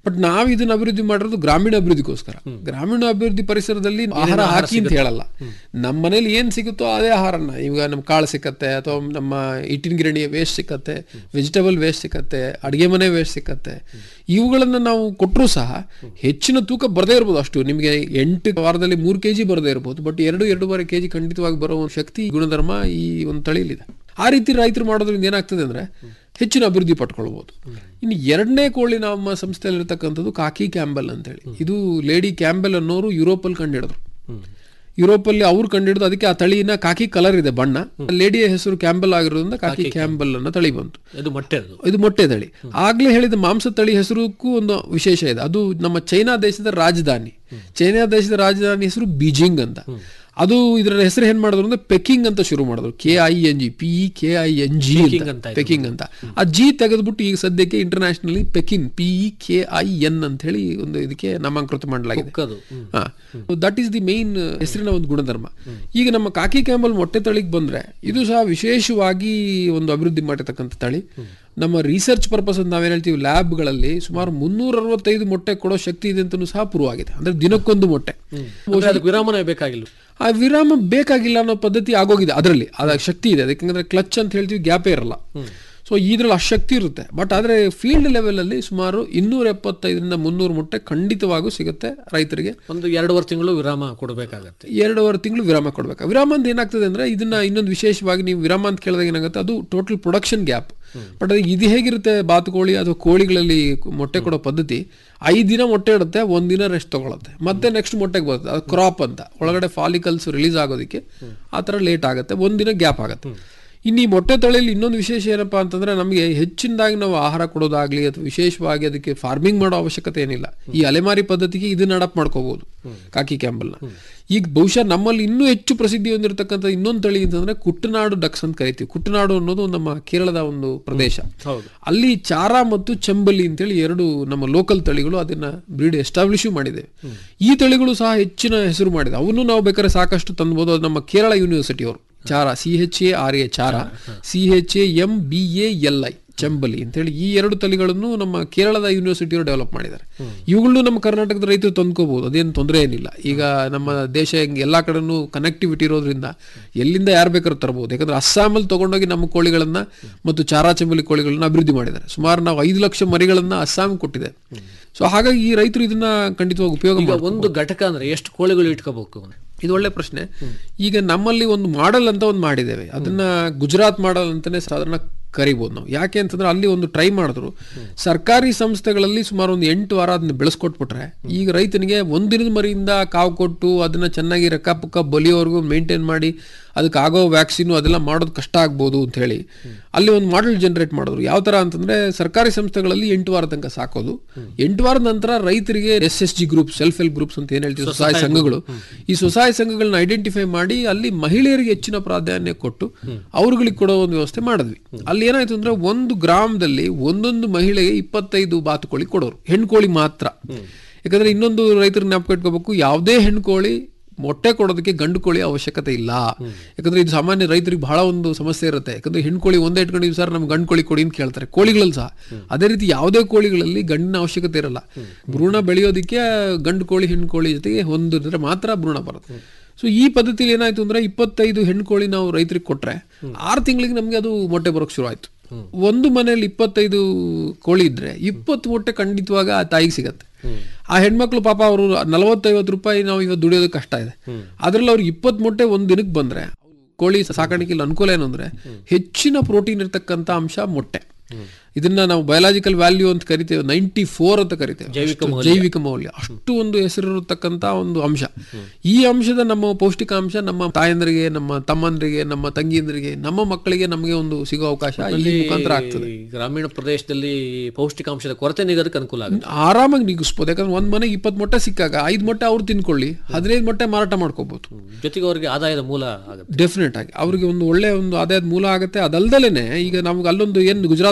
ಬಟ್ ನಾವು ಇದನ್ನ ಅಭಿವೃದ್ಧಿ ಮಾಡಿರೋದು ಗ್ರಾಮೀಣ ಅಭಿವೃದ್ಧಿಗೋಸ್ಕರ ಗ್ರಾಮೀಣ ಅಭಿವೃದ್ಧಿ ಪರಿಸರದಲ್ಲಿ ಆಹಾರ ಹಾಕಿ ಅಂತ ಹೇಳಲ್ಲ ನಮ್ಮ ಮನೇಲಿ ಏನ್ ಸಿಗುತ್ತೋ ಅದೇ ಆಹಾರನ ಈಗ ನಮ್ಮ ಕಾಳು ಸಿಕ್ಕತ್ತೆ ಅಥವಾ ನಮ್ಮ ಹಿಟ್ಟಿನ ಗಿರಣಿಯ ವೇಸ್ಟ್ ಸಿಕ್ಕತ್ತೆ ವೆಜಿಟಬಲ್ ವೇಸ್ಟ್ ಸಿಕ್ಕತ್ತೆ ಅಡಿಗೆ ಮನೆ ವೇಸ್ಟ್ ಸಿಕ್ಕತ್ತೆ ಇವುಗಳನ್ನ ನಾವು ಕೊಟ್ಟರು ಸಹ ಹೆಚ್ಚಿನ ತೂಕ ಬರದೇ ಇರ್ಬೋದು ಅಷ್ಟು ನಿಮಗೆ ಎಂಟು ವಾರದಲ್ಲಿ ಮೂರು ಕೆಜಿ ಬರದೇ ಇರ್ಬೋದು ಬಟ್ ಎರಡು ಎರಡೂವರೆ ಕೆಜಿ ಖಂಡಿತವಾಗಿ ಬರೋ ಒಂದು ಶಕ್ತಿ ಗುಣಧರ್ಮ ಈ ಒಂದು ತಳಿಲಿದೆ ಆ ರೀತಿ ರೈತರು ಮಾಡೋದ್ರಿಂದ ಏನಾಗ್ತದೆ ಅಂದ್ರೆ ಹೆಚ್ಚಿನ ಅಭಿವೃದ್ಧಿ ಪಟ್ಕೊಳ್ಬಹುದು ಇನ್ನು ಎರಡನೇ ಕೋಳಿ ನಮ್ಮ ಸಂಸ್ಥೆಯಲ್ಲಿ ಇರತಕ್ಕಂಥದ್ದು ಕಾಕಿ ಕ್ಯಾಂಬೆಲ್ ಅಂತೇಳಿ ಇದು ಲೇಡಿ ಕ್ಯಾಂಬೆಲ್ ಅನ್ನೋರು ಯುರೋಪಲ್ಲಿ ಕಂಡಿಡಿದ್ರು ಯುರೋಪಲ್ಲಿ ಅವ್ರು ಕಂಡಿಡಿದು ಅದಕ್ಕೆ ಆ ತಳಿನ ಕಾಕಿ ಕಲರ್ ಇದೆ ಬಣ್ಣ ಲೇಡಿಯ ಹೆಸರು ಕ್ಯಾಂಬೆಲ್ ಆಗಿರೋದ್ರಿಂದ ಕಾಕಿ ಕ್ಯಾಂಬೆಲ್ ಅನ್ನೋ ತಳಿ ಬಂತು ಇದು ಮೊಟ್ಟೆ ಅದು ಇದು ಮೊಟ್ಟೆ ತಳಿ ಆಗ್ಲೇ ಹೇಳಿದ ಮಾಂಸ ತಳಿ ಹೆಸರುಕ್ಕೂ ಒಂದು ವಿಶೇಷ ಇದೆ ಅದು ನಮ್ಮ ಚೈನಾ ದೇಶದ ರಾಜಧಾನಿ ಚೈನಾ ದೇಶದ ರಾಜಧಾನಿ ಹೆಸರು ಬೀಜಿಂಗ್ ಅಂತ ಅದು ಇದರ ಹೆಸರು ಏನ್ ಮಾಡಿದ್ರು ಅಂದ್ರೆ ಪೆಕಿಂಗ್ ಅಂತ ಶುರು ಮಾಡಿದ್ರು K I N G P E K I N G ಅಂತ ಆಯ್ತು. ಪೆಕಿಂಗ್ ಅಂತ ಆ ಜಿ ತೆಗೆದ್ಬಿಟ್ಟು ಈಗ ಸದ್ಯಕ್ಕೆ internationally Pekin P E K I N ಅಂತ ಹೇಳಿ ಒಂದು ಇದಕ್ಕೆ ನಾಮಾಂಕೃತ ಮಾಡಲಾಗಿದೆ ಅದು ಹ್ಮ್. ದಟ್ ಈಸ್ ದಿ ಮೇನ್ ಹೆಸರಿನ ಒಂದು ಗುಣಧರ್ಮ ಈಗ ನಮ್ಮ ಕಾಕಿ ಕ್ಯಾಂಬಲ್ ಮೊಟ್ಟೆ ತಳಿಗೆ ಬಂದ್ರೆ ಇದು ಸಹ ವಿಶೇಷವಾಗಿ ಒಂದು ಅಭಿವೃದ್ಧಿ ಮಾಡಿರ್ತಕ್ಕಂಥ ತಳಿ ನಮ್ಮ ರಿಸರ್ಚ್ ಪರ್ಪಸ್ ಅಂತ ನಾವೇನ್ ಹೇಳ್ತೀವಿ ಲ್ಯಾಬ್ಗಳಲ್ಲಿ ಸುಮಾರು ಮುನ್ನೂರ ಅರವತ್ತೈದು ಮೊಟ್ಟೆ ಕೊಡೋ ಶಕ್ತಿ ಇದೆ ಅಂತಲೂ ಸಹ ಪ್ರೂವ್ ಆಗಿದೆ ಅಂದ್ರೆ ದಿನಕ್ಕೊಂದು ಮೊಟ್ಟೆ ಅಂದ್ರೆ ಅದಕ್ಕೆ ವಿರಾಮನೇ ಬೇಕಾಗಿಲ್ಲ ಆ ವಿರಾಮ ಬೇಕಾಗಿಲ್ಲ ಅನ್ನೋ ಪದ್ಧತಿ ಆಗೋಗಿದೆ ಅದರಲ್ಲಿ ಅದ ಶಕ್ತಿ ಇದೆ ಅದಕ್ಕೆ ಕ್ಲಚ್ ಅಂತ ಹೇಳ್ತೀವಿ ಗ್ಯಾಪೇ ಇರಲ್ಲ ಸೊ ಇದ್ರಲ್ಲಿ ಅಷ್ಟು ಶಕ್ತಿ ಇರುತ್ತೆ ಬಟ್ ಆದರೆ ಫೀಲ್ಡ್ ಲೆವೆಲಲ್ಲಿ ಸುಮಾರು ಇನ್ನೂರ ಎಪ್ಪತ್ತೈದರಿಂದ ಮುನ್ನೂರು ಮೊಟ್ಟೆ ಖಂಡಿತವಾಗೂ ಸಿಗುತ್ತೆ ರೈತರಿಗೆ ಒಂದು ಎರಡೂವರೆ ತಿಂಗಳು ವಿರಾಮ ಕೊಡಬೇಕಾಗತ್ತೆ ಎರಡೂವರೆ ತಿಂಗಳು ವಿರಾಮ ಕೊಡ್ಬೇಕು ವಿರಾಮ ಅಂತ ಏನಾಗ್ತದೆ ಅಂದ್ರೆ ಇದನ್ನ ಇನ್ನೊಂದು ವಿಶೇಷವಾಗಿ ನೀವು ವಿರಾಮ ಅಂತ ಕೇಳಿದಾಗ ಏನಾಗುತ್ತೆ ಅದು ಟೋಟಲ್ ಪ್ರೊಡಕ್ಷನ್ ಗ್ಯಾಪ್ ಬಟ್ ಅದು ಇದು ಹೇಗಿರುತ್ತೆ ಬಾತುಕೋಳಿ ಅಥವಾ ಕೋಳಿಗಳಲ್ಲಿ ಮೊಟ್ಟೆ ಕೊಡೋ ಪದ್ಧತಿ ಐದು ದಿನ ಮೊಟ್ಟೆ ಇಡುತ್ತೆ ಒಂದಿನ ರೆಸ್ಟ್ ತಗೊಳುತ್ತೆ ಮತ್ತೆ ನೆಕ್ಸ್ಟ್ ಮೊಟ್ಟೆಗೆ ಬರುತ್ತೆ ಅದು ಕ್ರಾಪ್ ಅಂತ ಒಳಗಡೆ ಫಾಲಿಕಲ್ಸ್ ರಿಲೀಸ್ ಆಗೋದಕ್ಕೆ ಆ ಥರ ಲೇಟ್ ಆಗುತ್ತೆ ಒಂದಿನ ಗ್ಯಾಪ್ ಆಗುತ್ತೆ ಇನ್ನು ಈ ಮೊಟ್ಟೆ ತಳಿಯಲ್ಲಿ ಇನ್ನೊಂದು ವಿಶೇಷ ಏನಪ್ಪಾ ಅಂತಂದ್ರೆ ನಮಗೆ ಹೆಚ್ಚಿನದಾಗಿ ನಾವು ಆಹಾರ ಕೊಡೋದಾಗ್ಲಿ ಅಥವಾ ವಿಶೇಷವಾಗಿ ಅದಕ್ಕೆ ಫಾರ್ಮಿಂಗ್ ಮಾಡೋ ಅವಶ್ಯಕತೆ ಏನಿಲ್ಲ ಈ ಅಲೆಮಾರಿ ಪದ್ಧತಿಗೆ ಇದನ್ನ ಅಡಾಪ್ಟ್ ಮಾಡ್ಕೋಬಹುದು ಕಾಕಿ ಕ್ಯಾಂಬಲ್ನ ಈಗ ಬಹುಶಃ ನಮ್ಮಲ್ಲಿ ಇನ್ನೂ ಹೆಚ್ಚು ಪ್ರಸಿದ್ಧಿ ಹೊಂದಿರತಕ್ಕಂಥ ಇನ್ನೊಂದು ತಳಿ ಅಂತಂದ್ರೆ ಕುಟ್ಟನಾಡು ಡಕ್ಸ್ ಅಂತ ಕರಿತೀವಿ ಕುಟ್ಟನಾಡು ಅನ್ನೋದು ನಮ್ಮ ಕೇರಳದ ಒಂದು ಪ್ರದೇಶ ಅಲ್ಲಿ ಚಾರ ಮತ್ತು ಚಂಬಲಿ ಅಂತೇಳಿ ಎರಡು ನಮ್ಮ ಲೋಕಲ್ ತಳಿಗಳು ಅದನ್ನ ಬ್ರೀಡ್ ಎಸ್ಟಾಬ್ಲಿಷ್ ಮಾಡಿದೆ ಈ ತಳಿಗಳು ಸಹ ಹೆಚ್ಚಿನ ಹೆಸರು ಮಾಡಿದೆ ಅವನ್ನು ನಾವು ಬೇಕಾದ್ರೆ ಸಾಕಷ್ಟು ತಂದ್ಬೋದು ಅದು ನಮ್ಮ ಕೇರಳ ಯೂನಿವರ್ಸಿಟಿ ಅವರು ಚಾರ C H A R A ಚಾರ C H A M B A L I ಚಂಬಲಿ ಅಂತೇಳಿ ಈ ಎರಡು ತಳಿಗಳನ್ನು ನಮ್ಮ ಕೇರಳದ ಯೂನಿವರ್ಸಿಟಿಯವರು ಡೆವಲಪ್ ಮಾಡಿದ್ದಾರೆ ಇವುಗಳನ್ನು ನಮ್ಮ ಕರ್ನಾಟಕದ ರೈತರು ತಂದ್ಕೋಬಹುದು ಅದೇನು ತೊಂದರೆ ಏನಿಲ್ಲ ಈಗ ನಮ್ಮ ದೇಶ ಹೆಂಗ್ ಎಲ್ಲಾ ಕಡೆನೂ ಕನೆಕ್ಟಿವಿಟಿ ಇರೋದ್ರಿಂದ ಎಲ್ಲಿಂದ ಯಾರು ಬೇಕಾದ್ರೂ ತರಬಹುದು ಯಾಕಂದ್ರೆ ಅಸ್ಸಾಮಲ್ಲಿ ತಗೊಂಡೋಗಿ ನಮ್ಮ ಕೋಳಿಗಳನ್ನ ಮತ್ತು ಚಾರಾ ಚಂಬಲಿ ಕೋಳಿಗಳನ್ನ ಅಭಿವೃದ್ಧಿ ಮಾಡಿದ್ದಾರೆ ಸುಮಾರು ನಾವು ಐದು ಲಕ್ಷ ಮರಿಗಳನ್ನ ಅಸ್ಸಾಂ ಕೊಟ್ಟಿದೆ ಸೊ ಹಾಗಾಗಿ ಈ ರೈತರು ಇದನ್ನ ಖಂಡಿತವಾಗಿ ಉಪಯೋಗ ಈಗ ಮಾಡ್ಬೋದು. ಒಂದು ಘಟಕ ಅಂದ್ರೆ ಎಷ್ಟು ಕೋಳಿಗಳು ಇಟ್ಕೋಬೇಕು ಇದು ಒಳ್ಳೆ ಪ್ರಶ್ನೆ ಈಗ ನಮ್ಮಲ್ಲಿ ಒಂದು ಮಾಡೆಲ್ ಅಂತ ಒಂದು ಮಾಡಿದ್ದೇವೆ ಅದನ್ನ ಗುಜರಾತ್ ಮಾಡೆಲ್ ಅಂತಾನೆ ಸಾಧಾರಣ ಕರಿಬೋದು ನಾವು ಯಾಕೆ ಅಂತಂದ್ರೆ ಅಲ್ಲಿ ಒಂದು ಟ್ರೈ ಮಾಡಿದ್ರು ಸರ್ಕಾರಿ ಸಂಸ್ಥೆಗಳಲ್ಲಿ ಸುಮಾರು ಒಂದು ಎಂಟು ವಾರ ಅದನ್ನ ಬೆಳೆಸ್ಕೊಟ್ಬಿಟ್ರೆ ಈಗ ರೈತನಿಗೆ ಒಂದಿನದ ಮರಿಯಿಂದ ಕಾವು ಕೊಟ್ಟು ಅದನ್ನ ಚೆನ್ನಾಗಿ ರಕ್ಕ ಪಕ್ಕ ಬಲಿಯೋವರೆಗೂ ಮೇಂಟೈನ್ ಮಾಡಿ ಅದಕ್ಕೆ ಆಗೋ ವ್ಯಾಕ್ಸಿನ್ ಅದೆಲ್ಲ ಮಾಡೋದು ಕಷ್ಟ ಆಗ್ಬೋದು ಅಂತ ಹೇಳಿ ಅಲ್ಲಿ ಒಂದು ಮಾಡೆಲ್ ಜನರೇಟ್ ಮಾಡಿದ್ರು ಯಾವ ತರ ಅಂತಂದ್ರೆ ಸರ್ಕಾರಿ ಸಂಸ್ಥೆಗಳಲ್ಲಿ ಎಂಟು ವಾರ ತನಕ ಸಾಕೋದು ಎಂಟು ವಾರದ ನಂತರ ರೈತರಿಗೆ S S G group self help groups ಅಂತ ಏನ್ ಹೇಳ್ತೀವಿ ಸ್ವಸಹಾಯ ಸಂಘಗಳು ಈ ಸ್ವಸಹಾಯ ಸಂಘಗಳನ್ನ ಐಡೆಂಟಿಫೈ ಮಾಡಿ ಅಲ್ಲಿ ಮಹಿಳೆಯರಿಗೆ ಹೆಚ್ಚಿನ ಪ್ರಾಧಾನ್ಯ ಕೊಟ್ಟು ಅವ್ರುಗಳಿಗೆ ಕೊಡೋ ಒಂದು ವ್ಯವಸ್ಥೆ ಮಾಡಿದ್ವಿ ಅಲ್ಲಿ ಏನಾಯ್ತು ಅಂದ್ರೆ ಒಂದು ಗ್ರಾಮದಲ್ಲಿ ಒಂದೊಂದು ಮಹಿಳೆಗೆ ಇಪ್ಪತ್ತೈದು ಬಾತುಕೋಳಿ ಕೊಡೋರು ಹೆಣ್ಕೋಳಿ ಮಾತ್ರ ಯಾಕಂದ್ರೆ ಇನ್ನೊಂದು ರೈತರ ಜ್ಞಾಪಕ ಇಟ್ಕೋಬೇಕು ಯಾವುದೇ ಹೆಣ್ಕೋಳಿ ಮೊಟ್ಟೆ ಕೊಡೋದಕ್ಕೆ ಗಂಡು ಕೋಳಿ ಅವಶ್ಯಕತೆ ಇಲ್ಲ ಯಾಕಂದ್ರೆ ಇದು ಸಾಮಾನ್ಯ ರೈತರಿಗೆ ಬಹಳ ಒಂದು ಸಮಸ್ಯೆ ಇರುತ್ತೆ ಯಾಕಂದ್ರೆ ಹೆಣ್ಕೋಳಿ ಒಂದೇ ಇಟ್ಕೊಂಡಿವಿ ಸರ್ ನಮ್ಗೆ ಗಂಡು ಕೋಳಿ ಕೊಡಿ ಅಂತ ಕೇಳ್ತಾರೆ ಕೋಳಿಗಳಲ್ಲಿ ಸಹ ಅದೇ ರೀತಿ ಯಾವುದೇ ಕೋಳಿಗಳಲ್ಲಿ ಗಂಡಿನ ಅವಶ್ಯಕತೆ ಇರಲ್ಲ ಭ್ರೂಣ ಬೆಳೆಯೋದಕ್ಕೆ ಗಂಡು ಕೋಳಿ ಹೆಣ್ಣು ಕೋಳಿ ಜೊತೆಗೆ ಹೊಂದಿದ್ರೆ ಮಾತ್ರ ಭ್ರೂಣ ಬರುತ್ತೆ ಸೊ ಈ ಪದ್ಧತಿಲಿ ಏನಾಯ್ತು ಅಂದ್ರೆ ಇಪ್ಪತ್ತೈದು ಹೆಣ್ಣು ಕೋಳಿ ನಾವು ರೈತರಿಗೆ ಕೊಟ್ರೆ ಆರು ತಿಂಗಳಿಗೆ ನಮಗೆ ಅದು ಮೊಟ್ಟೆ ಬರೋಕ್ ಶುರು ಆಯ್ತು ಒಂದು ಮನೆಯಲ್ಲಿ ಇಪ್ಪತ್ತೈದು ಕೋಳಿ ಇದ್ರೆ ಇಪ್ಪತ್ತು ಮೊಟ್ಟೆ ಖಂಡಿತವಾಗ ಆ ತಾಯಿಗೆ ಸಿಗತ್ತೆ ಆ ಹೆಣ್ಮಕ್ಳು ಪಾಪ ಅವರು ನಲವತ್ತೈವತ್ತು ರೂಪಾಯಿ ನಾವು ಇವತ್ತು ದುಡಿಯೋದು ಕಷ್ಟ ಇದೆ ಅದ್ರಲ್ಲಿ ಅವ್ರಿಗೆ ಇಪ್ಪತ್ತು ಮೊಟ್ಟೆ ಒಂದ್ ದಿನಕ್ಕೆ ಬಂದ್ರೆ ಕೋಳಿ ಸಾಕಾಣಿಕೆಯಲ್ಲಿ ಅನುಕೂಲ ಏನು ಅಂದ್ರೆ ಹೆಚ್ಚಿನ ಪ್ರೋಟೀನ್ ಇರ್ತಕ್ಕಂಥ ಅಂಶ ಮೊಟ್ಟೆ ಇದನ್ನ ನಾವು ಬಯೋಲಾಜಿಕಲ್ ವ್ಯಾಲ್ಯೂ ಅಂತ ಕರಿತೇವೆ ನೈಂಟಿ ಫೋರ್ ಅಂತ ಕರಿತೇವೆ ಅಷ್ಟು ಜೈವಿಕ ಮೌಲ್ಯ ಅಷ್ಟು ಒಂದು ಹೆಸರಿರತಕ್ಕಂತ ಒಂದು ಅಂಶ ಈ ಅಂಶದ ನಮ್ಮ ಪೌಷ್ಟಿಕಾಂಶ ನಮ್ಮ ತಾಯಂದ್ರಿಗೆ ನಮ್ಮ ತಮ್ಮಂದ್ರಿಗೆ ನಮ್ಮ ತಂಗಿಯಂದ್ರಿಗೆ ನಮ್ಮ ಮಕ್ಕಳಿಗೆ ನಮಗೆ ಒಂದು ಸಿಗೋ ಅವಕಾಶ ಈ ಮುಖಾಂತರ ಆಗ್ತದೆ ಈ ಗ್ರಾಮೀಣ ಪ್ರದೇಶದಲ್ಲಿ ಪೌಷ್ಟಿಕಾಂಶದ ಕೊರತೆ ನೀಗೋದಕ್ಕೆ ಅನುಕೂಲ ಆಗುತ್ತೆ ಆರಾಮಾಗಿ ನಿಗಿಸ್ಬೋದು ಯಾಕಂದ್ರೆ ಒಂದ್ ಮನೆಗೆ ಇಪ್ಪತ್ತು ಮೊಟ್ಟೆ ಸಿಕ್ಕಾಗ ಐದು ಮೊಟ್ಟೆ ಅವ್ರು ತಿನ್ಕೊಳ್ಳಿ ಹದಿನೈದು ಮೊಟ್ಟೆ ಮಾರಾಟ ಮಾಡ್ಕೋಬಹುದು ಜೊತೆಗೆ ಅವರಿಗೆ ಆದಾಯದ ಮೂಲ ಆಗುತ್ತೆ ಡೆಫಿನೆಟ್ ಆಗಿ ಅವ್ರಿಗೆ ಒಂದು ಒಳ್ಳೆ ಒಂದು ಆದಾಯದ ಮೂಲ ಆಗುತ್ತೆ ಅದಲ್ದಲೇನೆ ಈಗ ನಮ್ಗೆ ಅಲ್ಲೊಂದು ಏನು ಗುಜರಾತ್ ಮಾಡಲಲ್ಲಿ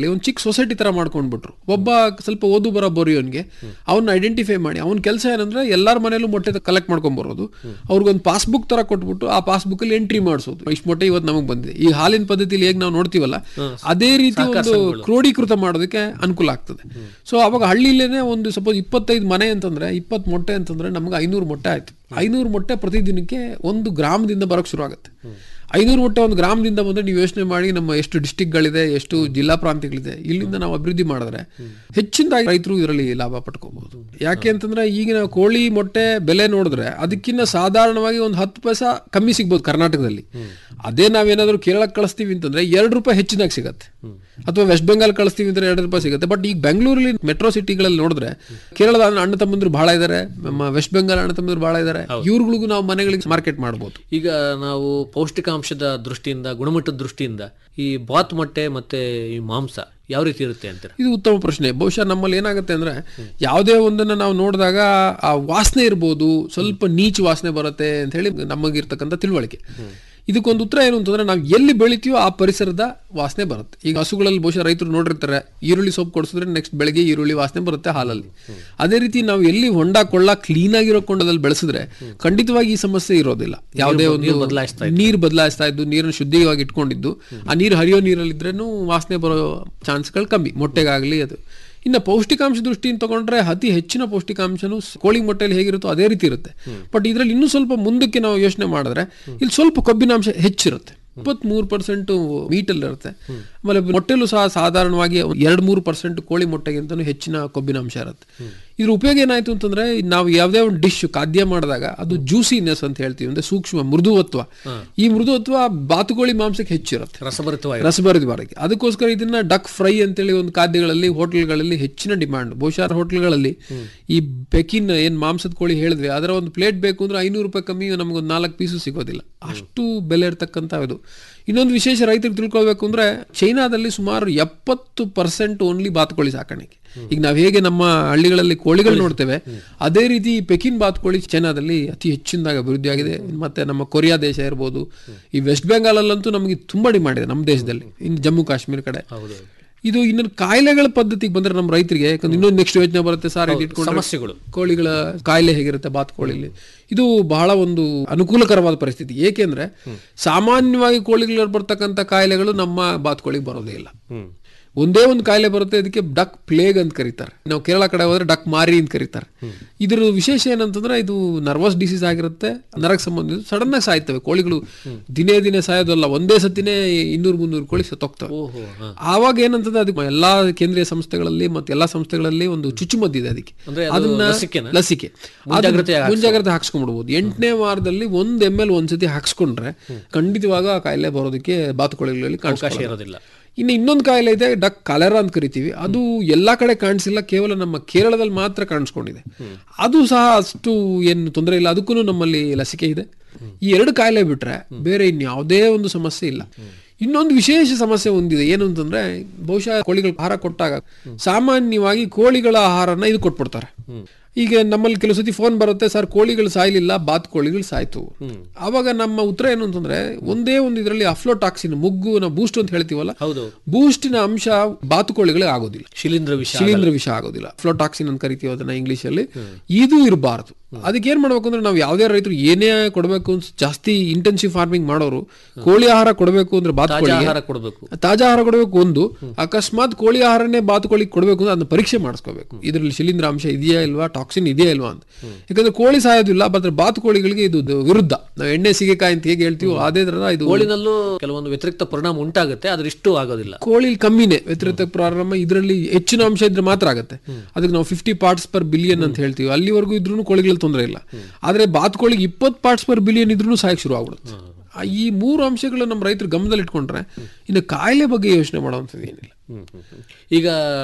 ಒಂದು ಚಿಕ್ಕ ಸೊಸೈಟಿ ತರ ಮಾಡ್ಕೊಂಡ್ಬಿಟ್ರು ಒಬ್ಬ ಸ್ವಲ್ಪ ಓದು ಬರೋ ಬರೆಯೋನ್ಗೆ ಅವ್ನ ಐಡೆಂಟಿಫೈ ಮಾಡಿ ಅವ್ನ ಕೆಲಸ ಏನಂದ್ರೆ ಎಲ್ಲಾರ ಮನೇಲೂ ಮೊಟ್ಟೆ ಕಲೆಕ್ಟ್ ಮಾಡ್ಕೊಂಡ್ ಬರೋದು ಅವ್ರಿಗೊಂದು ಪಾಸ್ಬುಕ್ ತರ ಕೊಟ್ಬಿಟ್ಟು ಆ ಪಾಸ್ಬುಕ್ ಅಲ್ಲಿ ಎಂಟ್ರಿ ಮಾಡಿಸೋದು ಇಷ್ಟು ಮೊಟ್ಟೆ ಇವತ್ತು ನಮಗೆ ಬಂದಿದೆ ಈ ಹಾಲಿನ ಪದ್ಧತಿಲಿ ಹೇಗೆ ನಾವು ನೋಡ್ತೀವಲ್ಲ ಅದೇ ರೀತಿ ಒಂದು ಕ್ರೋಢೀಕೃತ ಮಾಡೋದಕ್ಕೆ ಅನುಕೂಲ ಆಗ್ತದೆ ಸೊ ಅವಾಗ ಹಳ್ಳಿಲೇನೆ ಒಂದು ಸಪೋಸ್ ಇಪ್ಪತ್ತೈದು ಮನೆ ಅಂತಂದ್ರೆ ಇಪ್ಪತ್ತು ಮೊಟ್ಟೆ ಅಂತಂದ್ರೆ ನಮ್ಗೆ ಐನೂರು ಮೊಟ್ಟೆ ಆಯ್ತು ಐನೂರು ಮೊಟ್ಟೆ ಪ್ರತಿದಿನಕ್ಕೆ ಒಂದು ಗ್ರಾಮದಿಂದ ಬರೋಕ್ ಶುರು ಆಗುತ್ತೆ ಐನೂರು ಮೊಟ್ಟೆ ಒಂದು ಗ್ರಾಮದಿಂದ ಬಂದ್ರೆ ನೀವು ಯೋಚನೆ ಮಾಡಿ ನಮ್ಮ ಎಷ್ಟು ಡಿಸ್ಟಿಕ್ಗಳಿದೆ ಎಷ್ಟು ಜಿಲ್ಲಾ ಪ್ರಾಂತ್ಯಗಳಿದೆ ಇಲ್ಲಿಂದ ನಾವು ಅಭಿವೃದ್ಧಿ ಮಾಡಿದ್ರೆ ಹೆಚ್ಚಿನದಾಗಿ ರೈತರು ಇದರಲ್ಲಿ ಲಾಭ ಪಡ್ಕೋಬಹುದು ಯಾಕೆ ಅಂತಂದ್ರೆ ಈಗಿನ ಕೋಳಿ ಮೊಟ್ಟೆ ಬೆಲೆ ನೋಡಿದ್ರೆ ಅದಕ್ಕಿಂತ ಸಾಧಾರಣವಾಗಿ ಒಂದು ಹತ್ತು ಪೈಸಾ ಕಮ್ಮಿ ಸಿಗ್ಬೋದು ಕರ್ನಾಟಕದಲ್ಲಿ ಅದೇ ನಾವೇನಾದ್ರೂ ಕೇರಳಕ್ಕೆ ಕಳಿಸ್ತೀವಿ ಅಂತಂದ್ರೆ ಎರಡು ರೂಪಾಯಿ ಹೆಚ್ಚಿನಾಗಿ ಸಿಗತ್ತೆ ಅಥವಾ ವೆಸ್ಟ್ ಬೆಂಗಾಲ್ ಕಳಿಸ್ತೀವಿ ಅಂದ್ರೆ ಎರಡು ರೂಪಾಯಿ ಸಿಗುತ್ತೆ ಬಟ್ ಈಗ ಬೆಂಗಳೂರಲ್ಲಿ ಮೆಟ್ರೋ ಸಿಟಿಗಳಲ್ಲಿ ನೋಡಿದ್ರೆ ಕೇರಳದ ಅಣ್ಣ ತಮ್ಮಂದ್ರು ಬಹಳ ಇದ್ದಾರೆ ನಮ್ಮ ವೆಸ್ಟ್ ಬೆಂಗಾಲ್ ಅಣ್ಣ ತಮ್ಮಂದ್ರು ಬಹಳ ಇದ್ದಾರೆ ಇವ್ರುಗಳಿಗೂ ನಾವು ಮನೆಗಳಿಗೆ ಮಾರ್ಕೆಟ್ ಮಾಡ್ಬೋದು ಈಗ ನಾವು ಪೌಷ್ಟಿಕಾಂಶದ ದೃಷ್ಟಿಯಿಂದ ಗುಣಮಟ್ಟದ ದೃಷ್ಟಿಯಿಂದ ಈ ಬಾತ್ ಮೊಟ್ಟೆ ಮತ್ತೆ ಈ ಮಾಂಸ ಯಾವ ರೀತಿ ಇರುತ್ತೆ ಅಂತೀರ ಇದು ಉತ್ತಮ ಪ್ರಶ್ನೆ ಬಹುಶಃ ನಮ್ಮಲ್ಲಿ ಏನಾಗುತ್ತೆ ಅಂದ್ರೆ ಯಾವುದೇ ಒಂದನ್ನ ನಾವು ನೋಡಿದಾಗ ಆ ವಾಸನೆ ಇರ್ಬೋದು ಸ್ವಲ್ಪ ನೀಚ್ ವಾಸನೆ ಬರುತ್ತೆ ಅಂತ ಹೇಳಿ ನಮಗಿರ್ತಕ್ಕಂಥ ತಿಳುವಳಿಕೆ ಇದಕ್ಕೊಂದು ಉತ್ತರ ಏನು ಅಂತಂದ್ರೆ ನಾವು ಎಲ್ಲಿ ಬೆಳಿತೀವೋ ಆ ಪರಿಸರದ ವಾಸನೆ ಬರುತ್ತೆ ಈಗ ಹಸುಗಳಲ್ಲಿ ಬಹುಶಃ ರೈತರು ನೋಡಿರ್ತಾರೆ ಈರುಳ್ಳಿ ಸೊಪ್ಪು ಕೊಡಿಸಿದ್ರೆ ನೆಕ್ಸ್ಟ್ ಬೆಳಗ್ಗೆ ಈರುಳ್ಳಿ ವಾಸನೆ ಬರುತ್ತೆ ಹಾಲಲ್ಲಿ ಅದೇ ರೀತಿ ನಾವು ಎಲ್ಲಿ ಹೊಂಡ ಕೊಳ್ಳ ಕ್ಲೀನ್ ಆಗಿರೋ ಕೊಂಡದಲ್ಲಿ ಬೆಳೆಸಿದ್ರೆ ಖಂಡಿತವಾಗಿ ಈ ಸಮಸ್ಯೆ ಇರೋದಿಲ್ಲ ಯಾವುದೇ ಒಂದು ಬದಲಾಯಿಸ್ತಾ ನೀರು ಬದಲಾಯಿಸ್ತಾ ಇದ್ದು ನೀರನ್ನು ಶುದ್ಧವಾಗಿ ಇಟ್ಕೊಂಡಿದ್ದು ಆ ನೀರು ಹರಿಯೋ ನೀರಲ್ಲಿದ್ರೇನು ವಾಸನೆ ಬರೋ ಚಾನ್ಸ್ಗಳು ಕಮ್ಮಿ ಮೊಟ್ಟೆಗಾಗಲಿ ಅದು ಇನ್ನು ಪೌಷ್ಟಿಕಾಂಶ ದೃಷ್ಟಿಯಿಂದ ತಗೊಂಡ್ರೆ ಅತಿ ಹೆಚ್ಚಿನ ಪೌಷ್ಟಿಕಾಂಶನು ಸ್- ಕೋಳಿ ಮೊಟ್ಟೆಯಲ್ಲಿ ಹೇಗಿರುತ್ತೋ ಅದೇ ರೀತಿ ಇರುತ್ತೆ ಬಟ್ ಇದರಲ್ಲಿ ಇನ್ನೂ ಸ್ವಲ್ಪ ಮುಂದಕ್ಕೆ ನಾವು ಯೋಚನೆ ಮಾಡಿದ್ರೆ ಇಲ್ಲಿ ಸ್ವಲ್ಪ ಕೊಬ್ಬಿನಾಂಶ ಹೆಚ್ಚಿರುತ್ತೆ ಇಪ್ಪತ್ಮೂರು ಪರ್ಸೆಂಟ್ ಮೀಟಲ್ಲಿ ಇರುತ್ತೆ ಆಮೇಲೆ ಮೊಟ್ಟೆಲೂ ಸಹ ಸಾಧಾರಣವಾಗಿ ಎರಡು ಮೂರು ಪರ್ಸೆಂಟ್ ಕೋಳಿ ಮೊಟ್ಟೆಗಿಂತನೂ ಹೆಚ್ಚಿನ ಕೊಬ್ಬಿನಾಂಶ ಇರುತ್ತೆ ಇದ್ರ ಉಪಯೋಗ ಏನಾಯ್ತು ಅಂತಂದ್ರೆ ನಾವು ಯಾವುದೇ ಒಂದು ಡಿಶ್ ಖಾದ್ಯ ಮಾಡಿದಾಗ ಅದು ಜ್ಯೂಸಿನೆಸ್ ಅಂತ ಹೇಳ್ತೀವಿ ಅಂದ್ರೆ ಸೂಕ್ಷ್ಮ ಮೃದುವತ್ವ ಈ ಮೃದುವತ್ವ ಬಾತುಕೋಳಿ ಮಾಂಸಕ್ಕೆ ಹೆಚ್ಚಿರುತ್ತೆ ರಸಭರಿತವಾಗಿ ರಸಭರಿತ ಬಾರಕ್ಕೆ ಅದಕ್ಕೋಸ್ಕರ ಇದನ್ನ ಡಕ್ ಫ್ರೈ ಅಂತೇಳಿ ಒಂದು ಖಾದ್ಯಗಳಲ್ಲಿ ಹೋಟೆಲ್ಗಳಲ್ಲಿ ಹೆಚ್ಚಿನ ಡಿಮಾಂಡ್ ಬಹುಶಃ ಹೋಟೆಲ್ಗಳಲ್ಲಿ ಈ ಪೆಕಿನ್ ಏನ್ ಮಾಂಸದ ಕೋಳಿ ಹೇಳಿದ್ವಿ ಅದರ ಒಂದು ಪ್ಲೇಟ್ ಬೇಕು ಅಂದ್ರೆ ಐನೂರು ರೂಪಾಯಿ ಕಮ್ಮಿ ನಮಗೊಂದು ನಾಲ್ಕು ಪೀಸು ಸಿಗೋದಿಲ್ಲ ಅಷ್ಟು ಬೆಲೆ ಇರ್ತಕ್ಕಂಥ ಇದು ಇನ್ನೊಂದು ವಿಶೇಷ ರೈತರಿಗೆ ತಿಳ್ಕೊಳ್ಬೇಕು ಅಂದ್ರೆ ಚೈನಾದಲ್ಲಿ ಸುಮಾರು ಎಪ್ಪತ್ತು ಪರ್ಸೆಂಟ್ ಓನ್ಲಿ ಬಾತುಕೋಳಿ ಸಾಕಾಣಿಕೆ ಈಗ ನಾವು ಹೇಗೆ ನಮ್ಮ ಹಳ್ಳಿಗಳಲ್ಲಿ ಕೋಳಿಗಳು ನೋಡ್ತೇವೆ ಅದೇ ರೀತಿ ಈ ಪೆಕಿನ್ ಬಾತುಕೋಳಿ ಚೈನಾದಲ್ಲಿ ಅತಿ ಹೆಚ್ಚಿನದಾಗಿ ಅಭಿವೃದ್ಧಿ ಆಗಿದೆ ಮತ್ತೆ ನಮ್ಮ ಕೊರಿಯಾ ದೇಶ ಇರ್ಬೋದು ಈ ವೆಸ್ಟ್ ಬೆಂಗಾಲಲ್ಲಂತೂ ನಮಗೆ ತುಂಬಾ ಡಿಮಾಂಡ್ ಇದೆ ನಮ್ಮ ದೇಶದಲ್ಲಿ ಇನ್ನು ಜಮ್ಮು ಕಾಶ್ಮೀರ ಕಡೆ ಇದು ಇನ್ನೊಂದು ಕಾಯಿಲೆಗಳ ಪದ್ಧತಿಗೆ ಬಂದ್ರೆ ನಮ್ಮ ರೈತರಿಗೆ ಯಾಕಂದ್ರೆ ಇನ್ನೊಂದು ನೆಕ್ಸ್ಟ್ ಯೋಚನೆ ಬರುತ್ತೆ ಸರ್ ಇದು ಇಟ್ಕೊಂಡು ಸಮಸ್ಯೆಗಳು. ಕೋಳಿಗಳ ಕಾಯಿಲೆ ಹೇಗಿರುತ್ತೆ ಬಾತುಕೋಳಿಲಿ ಇದು ಬಹಳ ಒಂದು ಅನುಕೂಲಕರವಾದ ಪರಿಸ್ಥಿತಿ ಏಕೆಂದ್ರೆ ಸಾಮಾನ್ಯವಾಗಿ ಕೋಳಿಗಳಲ್ಲಿ ಬರ್ತಕ್ಕಂಥ ಕಾಯಿಲೆಗಳು ನಮ್ಮ ಬಾತುಕೋಳಿಗೆ ಬರೋದೇ ಇಲ್ಲ ಒಂದೇ ಒಂದು ಕಾಯಿಲೆ ಬರುತ್ತೆ ಅದಕ್ಕೆ ಡಕ್ ಪ್ಲೇಗ್ ಅಂತ ಕರೀತಾರೆ ನಾವು ಕೇರಳ ಕಡೆ ಹೋದ್ರೆ ಡಕ್ ಮಾರಿ ಅಂತ ಕರೀತಾರೆ ಇದ್ರ ವಿಶೇಷ ಏನಂತಂದ್ರೆ ಇದು ನರ್ವಸ್ ಡಿಸೀಸ್ ಆಗಿರುತ್ತೆ ನರಕ್ಕೆ ಸಂಬಂಧಿಸಿದ ಸಡನ್ ಆಗಿ ಸಾಯ್ತವೆ ಕೋಳಿಗಳು ದಿನೇ ದಿನೇ ಸಾಯೋದಲ್ಲ ಒಂದೇ ಸತಿನೇ ಇನ್ನೂರು ಮುನ್ನೂರು ಕೋಳಿ ಸತ್ತೋಗ್ತವೆ ಓಹೋ ಹಾ. ಆವಾಗ ಏನಂತಂದ್ರೆ ಅದಕ್ಕೆ ಎಲ್ಲಾ ಕೇಂದ್ರೀಯ ಸಂಸ್ಥೆಗಳಲ್ಲಿ ಮತ್ತೆ ಎಲ್ಲಾ ಸಂಸ್ಥೆಗಳಲ್ಲಿ ಒಂದು ಚುಚ್ಚುಮದ್ದಿದೆ ಅದಕ್ಕೆ ಅಂದ್ರೆ ಅದು ಲಸಿಕೆನಾ? ಲಸಿಕೆ ಮುಂಜಾಗ್ರತೆ ಅದನ್ನ ಮುಂಜಾಗ್ರತೆ ಹಾಕ್ಸ್ಕೊಂಡ್ಬಿಡ್ಬೋದು ಎಂಟನೇ ವಾರದಲ್ಲಿ ಒಂದ್ ಎಮ್ ಎಲ್ ಒಂದ್ಸತಿ ಹಾಕ್ಸ್ಕೊಂಡ್ರೆ ಖಂಡಿತವಾಗ ಆ ಕಾಯಿಲೆ ಬರೋದಕ್ಕೆ ಬಾತುಕೋಳಿಗಳಲ್ಲಿ ಅವಕಾಶ ಕಾಣಿಸ್ಕೊಳ್ಳೋದು ಇರೋದಿಲ್ಲ ಇನ್ನು ಇನ್ನೊಂದು ಕಾಯಿಲೆ ಇದೆ ಡಕ್ ಕಲೆರಾ ಅಂತ ಕರಿತೀವಿ ಅದು ಎಲ್ಲಾ ಕಡೆ ಕಾಣಿಸಿಲ್ಲ ಕೇವಲ ನಮ್ಮ ಕೇರಳದಲ್ಲಿ ಮಾತ್ರ ಕಾಣಿಸ್ಕೊಂಡಿದೆ ಅದು ಸಹ ಅಷ್ಟು ಏನು ತೊಂದರೆ ಇಲ್ಲ ಅದಕ್ಕೂ ನಮ್ಮಲ್ಲಿ ಲಸಿಕೆ ಇದೆ ಈ ಎರಡು ಕಾಯಿಲೆ ಬಿಟ್ರೆ ಬೇರೆ ಇನ್ಯಾವುದೇ ಒಂದು ಸಮಸ್ಯೆ ಇಲ್ಲ ಇನ್ನೊಂದು ವಿಶೇಷ ಸಮಸ್ಯೆ ಒಂದಿದೆ ಏನು ಅಂತಂದ್ರೆ ಬಹುಶಃ ಕೋಳಿಗಳ ಆಹಾರ ಕೊಟ್ಟಾಗ ಸಾಮಾನ್ಯವಾಗಿ ಕೋಳಿಗಳ ಆಹಾರನ ಇದು ಕೊಟ್ಬಿಡ್ತಾರೆ ಈಗ ನಮ್ಮಲ್ಲಿ ಕೆಲವು ಸತಿ ಫೋನ್ ಬರುತ್ತೆ ಸರ್ ಕೋಳಿಗಳು ಸಾಯ್ಲಿಲ್ಲ ಬಾತ್ ಕೋಳಿಗಳು ಸಾಯ್ತು ಅವಾಗ ನಮ್ಮ ಉತ್ತರ ಏನು ಅಂತಂದ್ರೆ ಒಂದೇ ಒಂದು ಇದರಲ್ಲಿ ಅಫ್ಲೋಟಾಕ್ಸಿನ್ ಮುಗ್ಗು ನಾವು ಬೂಸ್ಟ್ ಅಂತ ಹೇಳ್ತೀವಲ್ಲ ಹೌದು ಬೂಸ್ಟಿನ ಅಂಶ ಬಾತುಕೋಳಿಗಳಿಗೆ ಆಗೋದಿಲ್ಲ ಶಿಲೀಂಧ್ರ ವಿಷ ಶಿಲೀಂಧ್ರ ವಿಷ ಆಗೋದಿಲ್ಲ ಫ್ಲೋಟಾಕ್ಸಿನ್ ಅಂತ ಕರಿತೀವಿ ಅದನ್ನ ಇಂಗ್ಲಿಷ್ ಅಲ್ಲಿ ಇದು ಇರಬಾರದು ಅದಕ್ಕೆ ಏನ್ ಮಾಡ್ಬೇಕು ಅಂದ್ರೆ ನಾವು ಯಾವುದೇ ರೈತರು ಏನೇ ಕೊಡಬೇಕು ಅಂತ ಜಾಸ್ತಿ ಇಂಟೆನ್ಸಿವ್ ಫಾರ್ಮಿಂಗ್ ಮಾಡೋರು ಕೋಳಿ ಆಹಾರ ಕೊಡಬೇಕು ಅಂದ್ರೆ ತಾಜಾ ಬಾತುಕೋಳಿಗೆ ಆಹಾರ ಕೊಡಬೇಕು ತಾಜಾ ಆಹಾರ ಕೊಡಬೇಕು ಒಂದು ಅಕಸ್ಮಾತ್ ಕೋಳಿ ಆಹಾರನೇ ಬಾತುಕೋಳಿಗೆ ಕೊಡಬೇಕು ಅಂದ್ರೆ ಅದನ್ನ ಪರೀಕ್ಷೆ ಮಾಡಿಸ್ಕೋಬೇಕು ಇದರಲ್ಲಿ ಶಿಲೀಂಧ್ರ ಅಂಶ ಇದೆಯಾ ಇಲ್ವಾ ಟಾಕ್ಸಿನ್ ಇದೆಯಾ ಇಲ್ವಾ ಅಂತ ಯಾಕಂದ್ರೆ ಕೋಳಿ ಸಾಯೋದಿಲ್ಲ ಬಟ್ ಬಾತುಕೋಳಿಗಳಿಗೆ ಇದು ದು- ವಿರುದ್ಧ ನಾವು ಎಣ್ಣೆ ಸಿಗೆಕಾಯಿ ಅಂತ ಹೇಗೆ ಹೇಳ್ತೀವೋ ಅದೇ ತರ ಇದು ಕೋಳಿನಲ್ಲೂ ಕೆಲವೊಂದು ವ್ಯತಿರಿಕ್ತ ಪರಿಣಾಮ ಉಂಟಾಗುತ್ತೆ ಆದ್ರೆ ಇಷ್ಟು ಆಗೋದಿಲ್ಲ ಕೋಳಿ ಕಮ್ಮಿನೇ ವ್ಯತಿರಿಕ್ತ ಪ್ರಾರಂಭ ಇದರಲ್ಲಿ ಹೆಚ್ಚಿನ ಅಂಶ ಇದ್ರೆ ಮಾತ್ರ ಆಗುತ್ತೆ ಅದಕ್ಕೆ ನಾವು ಫಿಫ್ಟಿ ಪಾರ್ಟ್ಸ್ ಪರ್ ಬಿಲಿಯನ್ ಅಂತ ಹೇಳ್ತೀವಿ ಅಲ್ಲಿವರೆಗೂ ಇದ್ರೂ ಕೋಳಿಗಳಲ್ಲಿ ತೊಂದರೆ ಇಲ್ಲ ಆದ್ರೆ ಬಾತುಕೋಳಿಗೆ ಇಪ್ಪತ್ತು ಪಾರ್ಟ್ಸ್ ಪರ್ ಬಿಲಿಯನ್ ಇದ್ರೂ ಸಾಯಕ್ ಶುರು ಆಗ್ಬಿಡುತ್ತೆ ಆ ಈ ಮೂರು ಅಂಶಗಳು ನಮ್ಮ ರೈತರು ಗಮನದಲ್ಲಿ ಇಟ್ಕೊಂಡ್ರೆ ಇನ್ನು ಕಾಯಿಲೆ ಬಗ್ಗೆ ಯೋಚನೆ ಮಾಡುವಂಥದ್ದು ಏನಿಲ್ಲ ಹ್ಮ್, ಹ್ಮ್, ಹ್ಮ್. ಈಗ